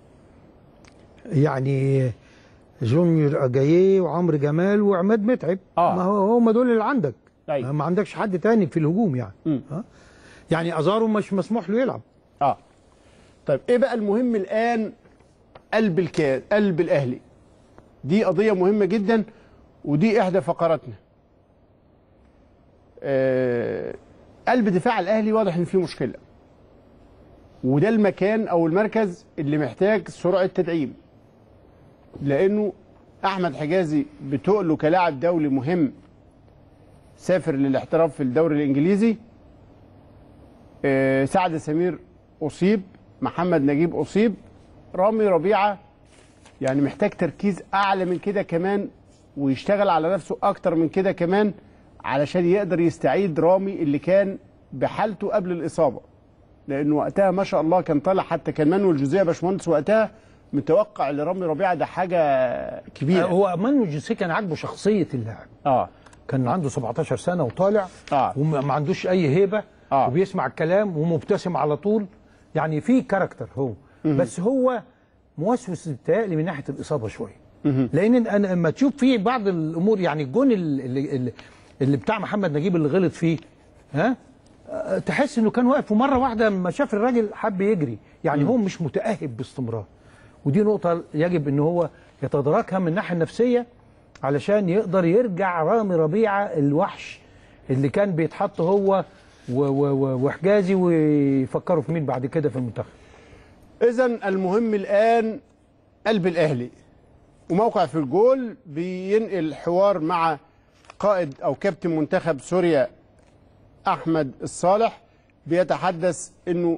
يعني جونيور اجاييه وعمرو جمال وعماد متعب
آه.
ما هو هم دول اللي عندك
أيوة.
ما عندكش حد تاني في الهجوم يعني
مم.
ها؟ يعني ازارو مش مسموح له يلعب
اه طيب ايه بقى المهم الان قلب الكاس قلب الاهلي دي قضيه مهمه جدا ودي احدى فقراتنا آه قلب دفاع الاهلي واضح ان فيه مشكله وده المكان او المركز اللي محتاج سرعه تدعيم لانه احمد حجازي بتقله كلاعب دولي مهم سافر للاحتراف في الدوري الانجليزي آه، سعد سمير اصيب محمد نجيب اصيب رامي ربيعه يعني محتاج تركيز اعلى من كده كمان ويشتغل على نفسه اكتر من كده كمان علشان يقدر يستعيد رامي اللي كان بحالته قبل الاصابه لانه وقتها ما شاء الله كان طالع حتى كان مانويل جوزيه باشمهندس وقتها متوقع لرامي ربيعه ده حاجه كبيره
هو مانو جوزيه كان عاجبه شخصيه اللاعب
اه
كان عنده 17 سنه وطالع
آه.
وما ما عندوش اي هيبه
آه.
وبيسمع الكلام ومبتسم على طول يعني في كاركتر هو بس هو موسوس بيتهيألي من ناحيه الاصابه شويه لان انا لما تشوف فيه بعض الامور يعني الجون اللي, اللي, اللي بتاع محمد نجيب اللي غلط فيه ها أه، تحس انه كان واقف ومره واحده لما شاف الراجل حب يجري يعني هو مش متاهب باستمرار ودي نقطه يجب ان هو يتداركها من الناحيه النفسيه علشان يقدر يرجع رامي ربيعه الوحش اللي كان بيتحط هو و- و- و- وحجازي ويفكروا في مين بعد كده في المنتخب
اذا المهم الان قلب الاهلي وموقع في الجول بينقل حوار مع قائد او كابتن منتخب سوريا احمد الصالح بيتحدث انه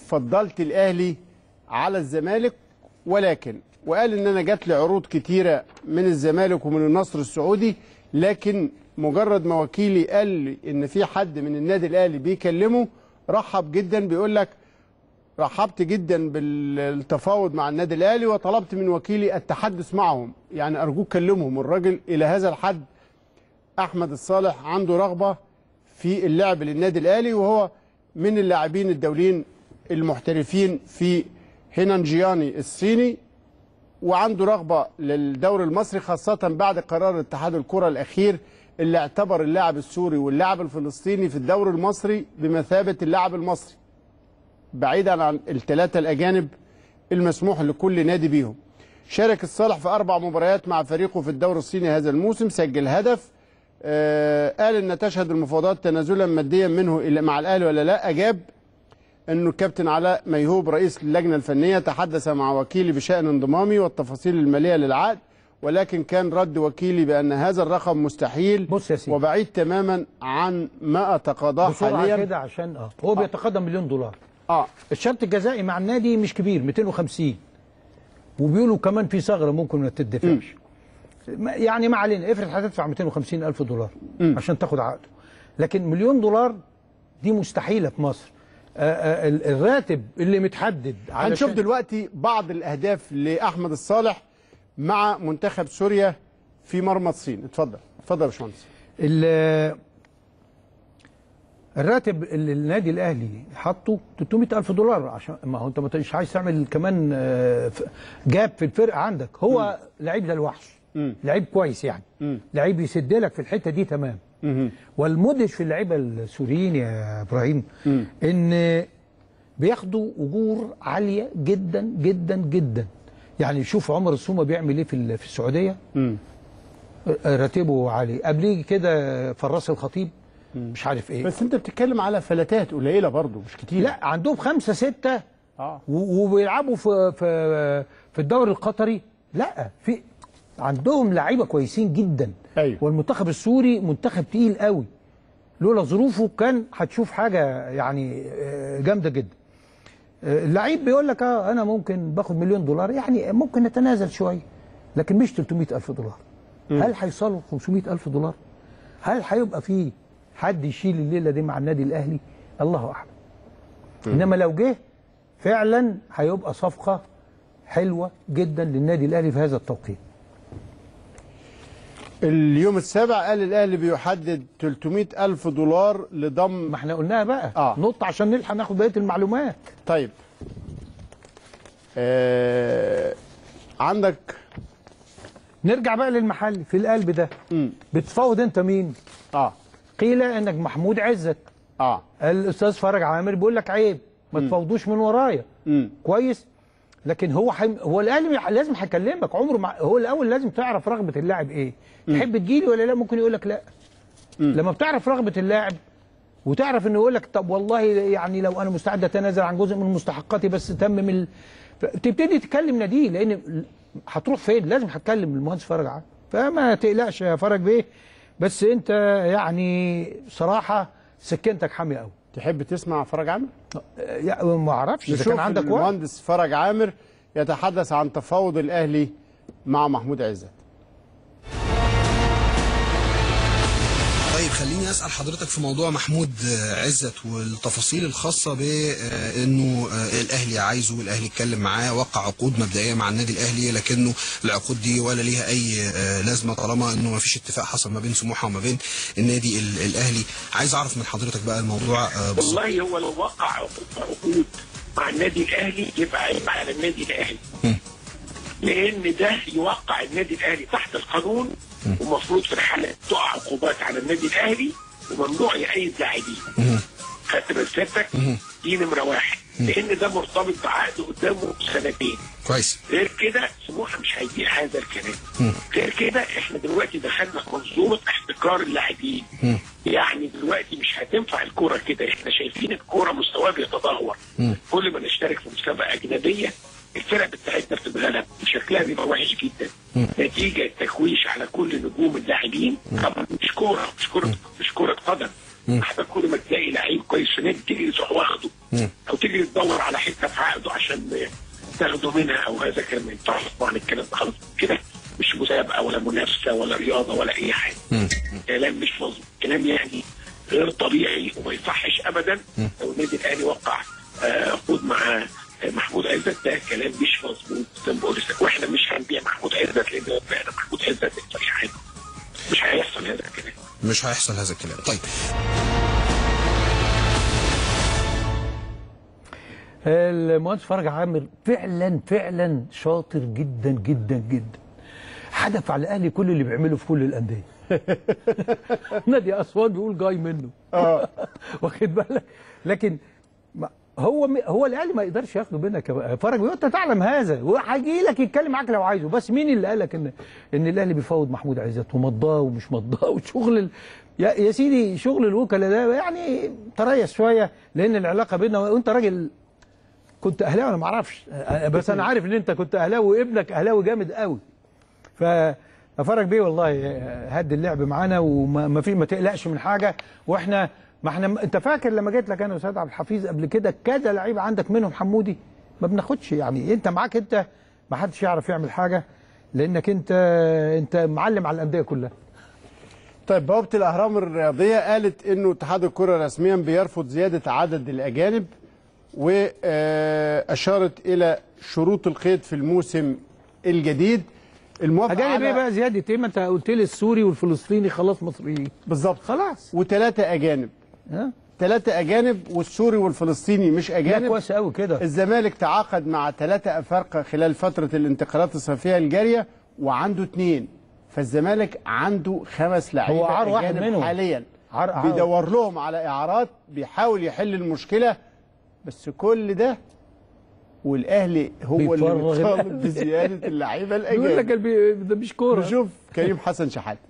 فضلت الاهلي على الزمالك ولكن وقال ان انا جات لي عروض كتيره من الزمالك ومن النصر السعودي لكن مجرد ما وكيلي قال لي ان في حد من النادي الاهلي بيكلمه رحب جدا بيقول لك رحبت جدا بالتفاوض مع النادي الاهلي وطلبت من وكيلي التحدث معهم يعني ارجوك كلمهم الراجل الى هذا الحد احمد الصالح عنده رغبه في اللعب للنادي الاهلي وهو من اللاعبين الدوليين المحترفين في هينانجياني الصيني وعنده رغبه للدوري المصري خاصه بعد قرار اتحاد الكره الاخير اللي اعتبر اللاعب السوري واللاعب الفلسطيني في الدوري المصري بمثابه اللاعب المصري بعيدا عن الثلاثه الاجانب المسموح لكل نادي بيهم شارك الصالح في اربع مباريات مع فريقه في الدوري الصيني هذا الموسم سجل هدف آه قال ان تشهد المفاوضات تنازلا ماديا منه إلى مع الاهلي ولا لا اجاب انه الكابتن علاء ميهوب رئيس اللجنه الفنيه تحدث مع وكيلي بشان انضمامي والتفاصيل الماليه للعقد ولكن كان رد وكيلي بان هذا الرقم مستحيل
بص يا سيدي.
وبعيد تماما عن ما اتقاضاه
بسرعه
حاليا
كده عشان اه هو بيتقدم مليون دولار
اه
الشرط الجزائي مع النادي مش كبير 250 وبيقولوا كمان في ثغره ممكن ما تدفعش ما- يعني ما علينا افرض هتدفع 250 الف دولار عشان تاخد عقده لكن مليون دولار دي مستحيله في مصر آه، آه، ال- الراتب اللي متحدد
هنشوف
علشان-
دلوقتي بعض الاهداف لاحمد الصالح مع منتخب سوريا في مرمى الصين اتفضل اتفضل يا باشمهندس
ال- الراتب اللي النادي الاهلي حاطه 300 الف دولار عشان ما هو انت ما مش عايز تعمل كمان آه، ف- جاب في الفرقه عندك هو لعيب ده الوحش لعيب كويس يعني لعيب يسد لك في الحته دي تمام والمدهش في اللعيبه السوريين يا ابراهيم ان بياخدوا اجور عاليه جدا جدا جدا يعني شوف عمر السومه بيعمل ايه في ال- في السعوديه راتبه عالي قبليه كده فراس الخطيب مش عارف ايه
بس انت بتتكلم على فلاتات قليله برضو مش كتير
لا عندهم خمسة ستة
اه
و- وبيلعبوا في في في الدوري القطري لا في عندهم لعيبه كويسين جدا
أيوة.
والمنتخب السوري منتخب تقيل قوي لولا ظروفه كان هتشوف حاجه يعني آه، جامده جدا آه، اللعيب بيقول لك اه انا ممكن باخد مليون دولار يعني ممكن نتنازل شويه لكن مش 300 الف دولار هل هيوصلوا 500 الف دولار هل هيبقى في حد يشيل الليله دي مع النادي الاهلي الله اعلم انما لو جه فعلا هيبقى صفقه حلوه جدا للنادي الاهلي في هذا التوقيت
اليوم السابع قال الاهلي بيحدد 300 الف دولار لضم
ما احنا قلناها بقى
آه.
نط عشان نلحق ناخد بقيه المعلومات
طيب آه عندك
نرجع بقى للمحل في القلب ده
مم.
بتفاوض انت مين
اه
قيل انك محمود عزت
اه
الاستاذ فرج عامر بيقول لك عيب ما تفاوضوش من ورايا
مم.
كويس لكن هو حي... هو الاهلي لازم هيكلمك عمره مع... هو الاول لازم تعرف رغبه اللاعب ايه تحب تجيلي ولا لا ممكن يقول لك لا لما بتعرف رغبه اللاعب وتعرف انه يقول لك طب والله يعني لو انا مستعد اتنازل عن جزء من مستحقاتي بس تمم ال... تبتدي تكلم ناديه لان هتروح فين لازم هتكلم المهندس فرج عامر فما تقلقش يا فرج بيه بس انت يعني صراحه سكنتك حاميه قوي
تحب تسمع فرج عامر
يعني ما اعرفش اذا
نشوف
كان عندك وقت
المهندس فرج عامر يتحدث عن تفاوض الاهلي مع محمود عزت
طيب خليني اسال حضرتك في موضوع محمود آه، عزت والتفاصيل الخاصه بانه الاهلي عايزه الاهلي اتكلم معاه وقع عقود مبدئيه مع النادي الاهلي لكنه العقود دي ولا ليها اي آه، لازمه طالما انه ما فيش اتفاق حصل ما بين سموحه وما بين النادي ال- الاهلي عايز اعرف من حضرتك بقى الموضوع آه، بالظبط
والله هو لو وقع عقود مع النادي الاهلي يبقى عيب على النادي الاهلي لان ده يوقع النادي الاهلي تحت القانون ومفروض في الحاله تقع عقوبات على النادي الاهلي وممنوع يأيد لاعبين خدت مسيرتك دي نمره واحد لان ده مرتبط بعقد قدامه سنتين
كويس
غير كده سموحه مش هيبيع هذا الكلام غير كده احنا دلوقتي دخلنا في منظومه احتكار اللاعبين يعني دلوقتي مش هتنفع الكوره كده احنا شايفين الكوره مستواها بيتدهور كل ما نشترك في مسابقه اجنبيه الفرق بتاعتنا بتتغلب وشكلها بيبقى وحش جدا نتيجه تكويش على كل نجوم اللاعبين طبعا مش كوره مش كوره مش كوره قدم حتى كل ما تلاقي لعيب كويس في نادي تيجي تروح واخده او تجري تدور على حته في عقده عشان تاخده منها او هذا كان ما ينفعش طبعا الكلام ده خالص كده مش مسابقه ولا منافسه ولا رياضه ولا اي حاجه كلام مش مظبوط كلام يعني غير طبيعي وما يصحش ابدا لو النادي الاهلي وقع آه، عقود مع آه، محمود عزت ده كلام مش مظبوط زي ما بقول لك واحنا مش هنبيع محمود عزت لان لو بعنا محمود عزت للفريق عادي مش هيحصل هذا الكلام
مش هيحصل هذا الكلام طيب
المهندس فرج عامر فعلا فعلا شاطر جدا جدا جدا حدف على الاهلي كل اللي بيعمله في كل الانديه نادي اسوان بيقول جاي منه
اه
واخد بالك لكن ما- هو هو الاهلي ما يقدرش ياخده منك يا فرج وانت تعلم هذا وهيجي لك يتكلم معاك لو عايزه بس مين اللي قال لك ان ان الاهلي بيفاوض محمود عزت ومضاه ومش مضاه وشغل ال... يا, يا سيدي شغل الوكلاء ده يعني تريث شويه لان العلاقه بيننا وانت راجل كنت اهلاوي انا ما اعرفش أنا- بس انا عارف ان انت كنت اهلاوي وابنك اهلاوي جامد قوي ف فرج بيه والله هد اللعب معانا وما ما في ما تقلقش من حاجه واحنا ما احنا انت فاكر لما جيت لك انا واستاذ عبد الحفيظ قبل كده كذا لعيب عندك منهم حمودي ما بناخدش يعني انت معاك انت ما حدش يعرف يعمل حاجه لانك انت انت معلم على الانديه كلها
طيب بوابة الأهرام الرياضية قالت إنه اتحاد الكرة رسميا بيرفض زيادة عدد الأجانب وأشارت إلى شروط القيد في الموسم الجديد الموافقة
اجانب ايه
على-
بقى زياده ايه ما انت قلت لي السوري والفلسطيني خلاص مصريين
بالظبط
خلاص
وثلاثة أجانب
ها
ثلاثة أجانب والسوري والفلسطيني مش
لا
أجانب
كويس قوي كده
الزمالك تعاقد مع ثلاثة أفارقة خلال فترة الانتقالات الصيفية الجارية وعنده اثنين فالزمالك عنده خمس لعيبة
هو عار واحد
أجانب
منهم.
حاليا
عار عار
بيدور لهم على إعارات بيحاول يحل المشكلة بس كل ده والأهلي هو اللي
بيفرغ
بيطالب
الأهلي.
بزيادة اللعيبة
بيقول لك
الأجانب
البي- ده مش كوره
نشوف كريم حسن شحاتة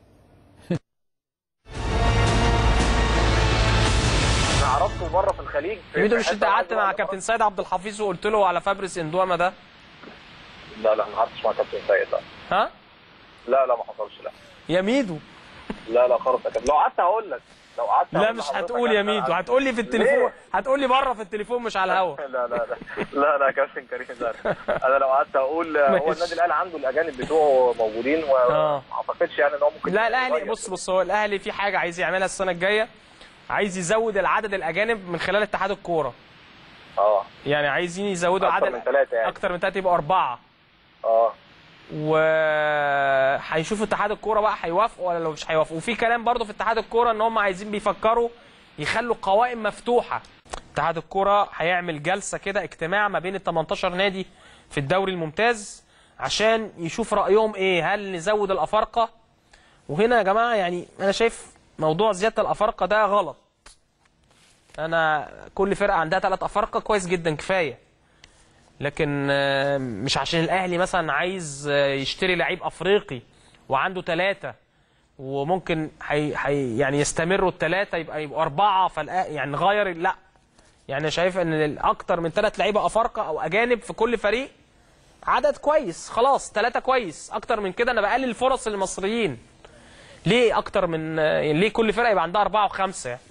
انا عرضته مره في الخليج في
ميدو مش
حتة
انت قعدت
واحدة
مع كابتن سيد عبد الحفيظ وقلت له على فابريس اندواما ده
لا لا ما قعدتش مع كابتن سيد لا
ها
لا لا ما حصلش لا
يا ميدو
لا لا خالص يا كابتن لو قعدت هقول لك لو قعدت
لا
هقول
مش
لحضرتك
هتقول يا
أنا-
ميدو هتقول لي في التليفون
ليه؟
هتقول لي بره في التليفون مش على الهوا
لا لا لا لا لا يا كابتن كريم لا انا لو قعدت اقول هو
ماشي.
النادي الاهلي عنده الاجانب بتوعه موجودين وما
آه.
اعتقدش يعني ان هو ممكن
لا الاهلي
يغير.
بص بص هو الاهلي في حاجه عايز يعملها السنه الجايه عايز يزود العدد الاجانب من خلال اتحاد الكوره
اه
يعني عايزين يزودوا
أكتر
عدد
من ثلاثة يعني.
اكتر من ثلاثه يبقوا اربعه
اه
و هيشوف اتحاد الكوره بقى هيوافقوا ولا لو مش هيوافقوا وفي كلام برضو في اتحاد الكوره ان هم عايزين بيفكروا يخلوا قوائم مفتوحه اتحاد الكوره هيعمل جلسه كده اجتماع ما بين ال 18 نادي في الدوري الممتاز عشان يشوف رايهم ايه هل نزود الافارقه وهنا يا جماعه يعني انا شايف موضوع زياده الافارقه ده غلط انا كل فرقه عندها ثلاث افارقه كويس جدا كفايه لكن آه، مش عشان الاهلي مثلا عايز آه، يشتري لعيب افريقي وعنده ثلاثه وممكن حي حي يعني يستمروا الثلاثه يبقى يبقوا اربعه فالآ يعني نغير لا يعني أنا شايف ان اكتر من ثلاث لعيبه افارقه او اجانب في كل فريق عدد كويس خلاص ثلاثه كويس اكتر من كده انا بقلل الفرص للمصريين ليه اكتر من آه، يعني ليه كل فرقه يبقى عندها اربعه وخمسه يعني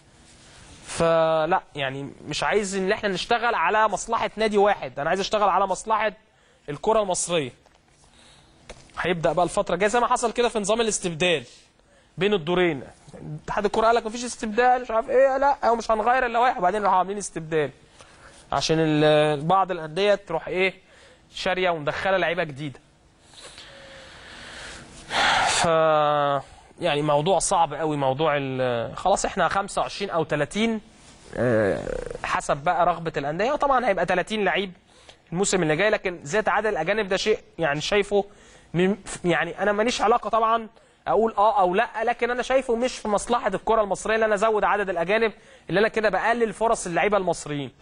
فلا يعني مش عايز ان احنا نشتغل على مصلحه نادي واحد انا عايز اشتغل على مصلحه الكره المصريه هيبدا بقى الفتره الجايه زي ما حصل كده في نظام الاستبدال بين الدورين اتحاد الكره قال لك مفيش استبدال مش عارف ايه لا هو مش هنغير الا واحد وبعدين راحوا عاملين استبدال عشان ال- بعض الانديه تروح ايه شاريه ومدخله لعيبه جديده ف يعني موضوع صعب قوي موضوع ال- خلاص احنا 25 او 30 آه، حسب بقى رغبه الانديه وطبعا هيبقى 30 لعيب الموسم اللي جاي لكن زياده عدد الاجانب ده شيء يعني شايفه من- يعني انا ماليش علاقه طبعا اقول اه او لا لكن انا شايفه مش في مصلحه الكره المصريه ان انا ازود عدد الاجانب اللي انا كده بقلل فرص اللعيبه المصريين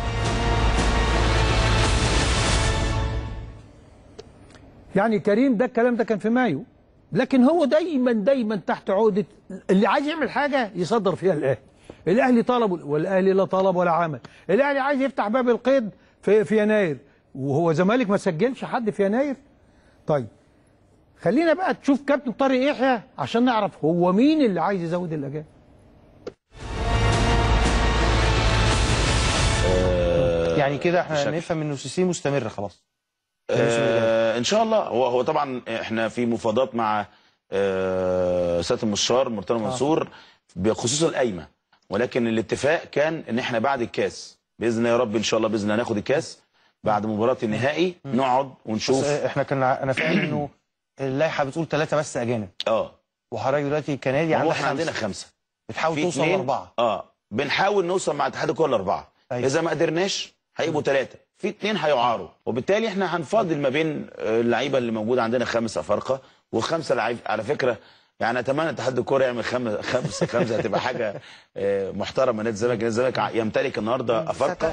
يعني كريم ده الكلام ده كان في مايو لكن هو دايما دايما تحت عقده اللي عايز يعمل حاجه يصدر فيها الاهلي الاهلي طلب والاهلي لا طلب ولا عمل الاهلي عايز يفتح باب القيد في, في يناير وهو زمالك ما سجلش حد في يناير طيب خلينا بقى تشوف كابتن طارق يحيى عشان نعرف هو مين اللي عايز يزود الاجانب
آه،
يعني كده احنا
بشكل-
نفهم انه سيسي مستمر خلاص
آه ان شاء الله هو هو طبعا احنا في مفاوضات مع آه سياده المستشار مرتضى منصور بخصوص القايمه ولكن الاتفاق كان ان احنا بعد الكاس باذن الله يا رب ان شاء الله باذن الله ناخد الكاس بعد مباراه النهائي نقعد
بس
ونشوف
احنا كان انا فاهم انه اللائحه بتقول ثلاثه بس اجانب
اه
وحضرتك دلوقتي كنادي
ما هو
عندك
احنا عندنا خمسه
بتحاول
في
توصل
اتنين-
لاربعه
اه بنحاول نوصل مع اتحاد الكره لاربعه
أيوة.
اذا ما قدرناش هيبقوا ثلاثه في اثنين هيعاروا وبالتالي احنا هنفاضل ما بين آه، اللعيبه اللي موجوده عندنا خمس افارقه وخمسه لعيب على فكره يعني اتمنى اتحاد الكوره يعمل خمسه خمسه خمسه هتبقى حاجه آه، محترمه نادي الزمالك نادي الزمالك ع- يمتلك النهارده افارقه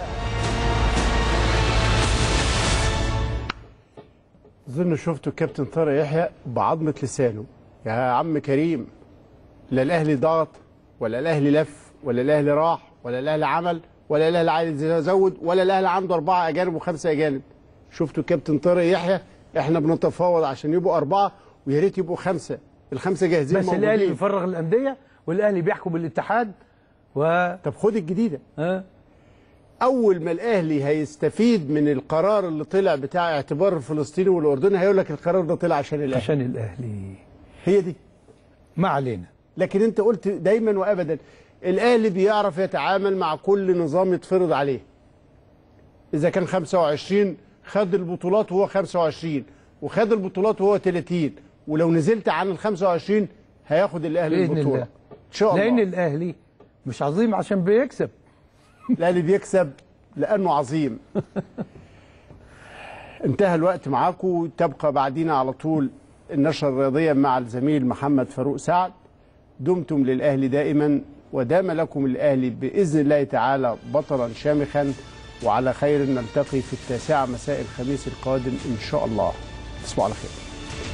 اظن شفتوا الكابتن طارق يحيى بعظمه لسانه يا عم كريم لا الاهلي ضغط ولا الاهلي لف ولا الاهلي راح ولا الاهلي عمل ولا الاهلي عايز يزود ولا الاهلي عنده اربعه اجانب وخمسه اجانب شفتوا الكابتن طارق يحيى احنا بنتفاوض عشان يبقوا اربعه ويا ريت يبقوا خمسه الخمسه جاهزين
بس
موجودين.
الاهلي بيفرغ الانديه والاهلي بيحكم الاتحاد و
طب خد الجديده
ها
اول ما الاهلي هيستفيد من القرار اللي طلع بتاع اعتبار الفلسطيني والاردني هيقول لك القرار ده طلع عشان الاهلي
عشان الاهلي
هي دي
ما علينا
لكن انت قلت دايما وابدا الاهلي بيعرف يتعامل مع كل نظام يتفرض عليه اذا كان 25 خد البطولات وهو 25 وخد البطولات وهو 30 ولو نزلت عن ال 25 هياخد الاهلي
باذن
البطوله
الله
ان شاء الله
لان الاهلي مش عظيم عشان بيكسب
الاهلي بيكسب لانه عظيم انتهى الوقت معاكم تبقى بعدينا على طول النشرة الرياضية مع الزميل محمد فاروق سعد دمتم للأهلي دائما ودام لكم الأهلي بإذن الله تعالى بطلا شامخا وعلى خير نلتقي في التاسعة مساء الخميس القادم إن شاء الله تصبحوا على خير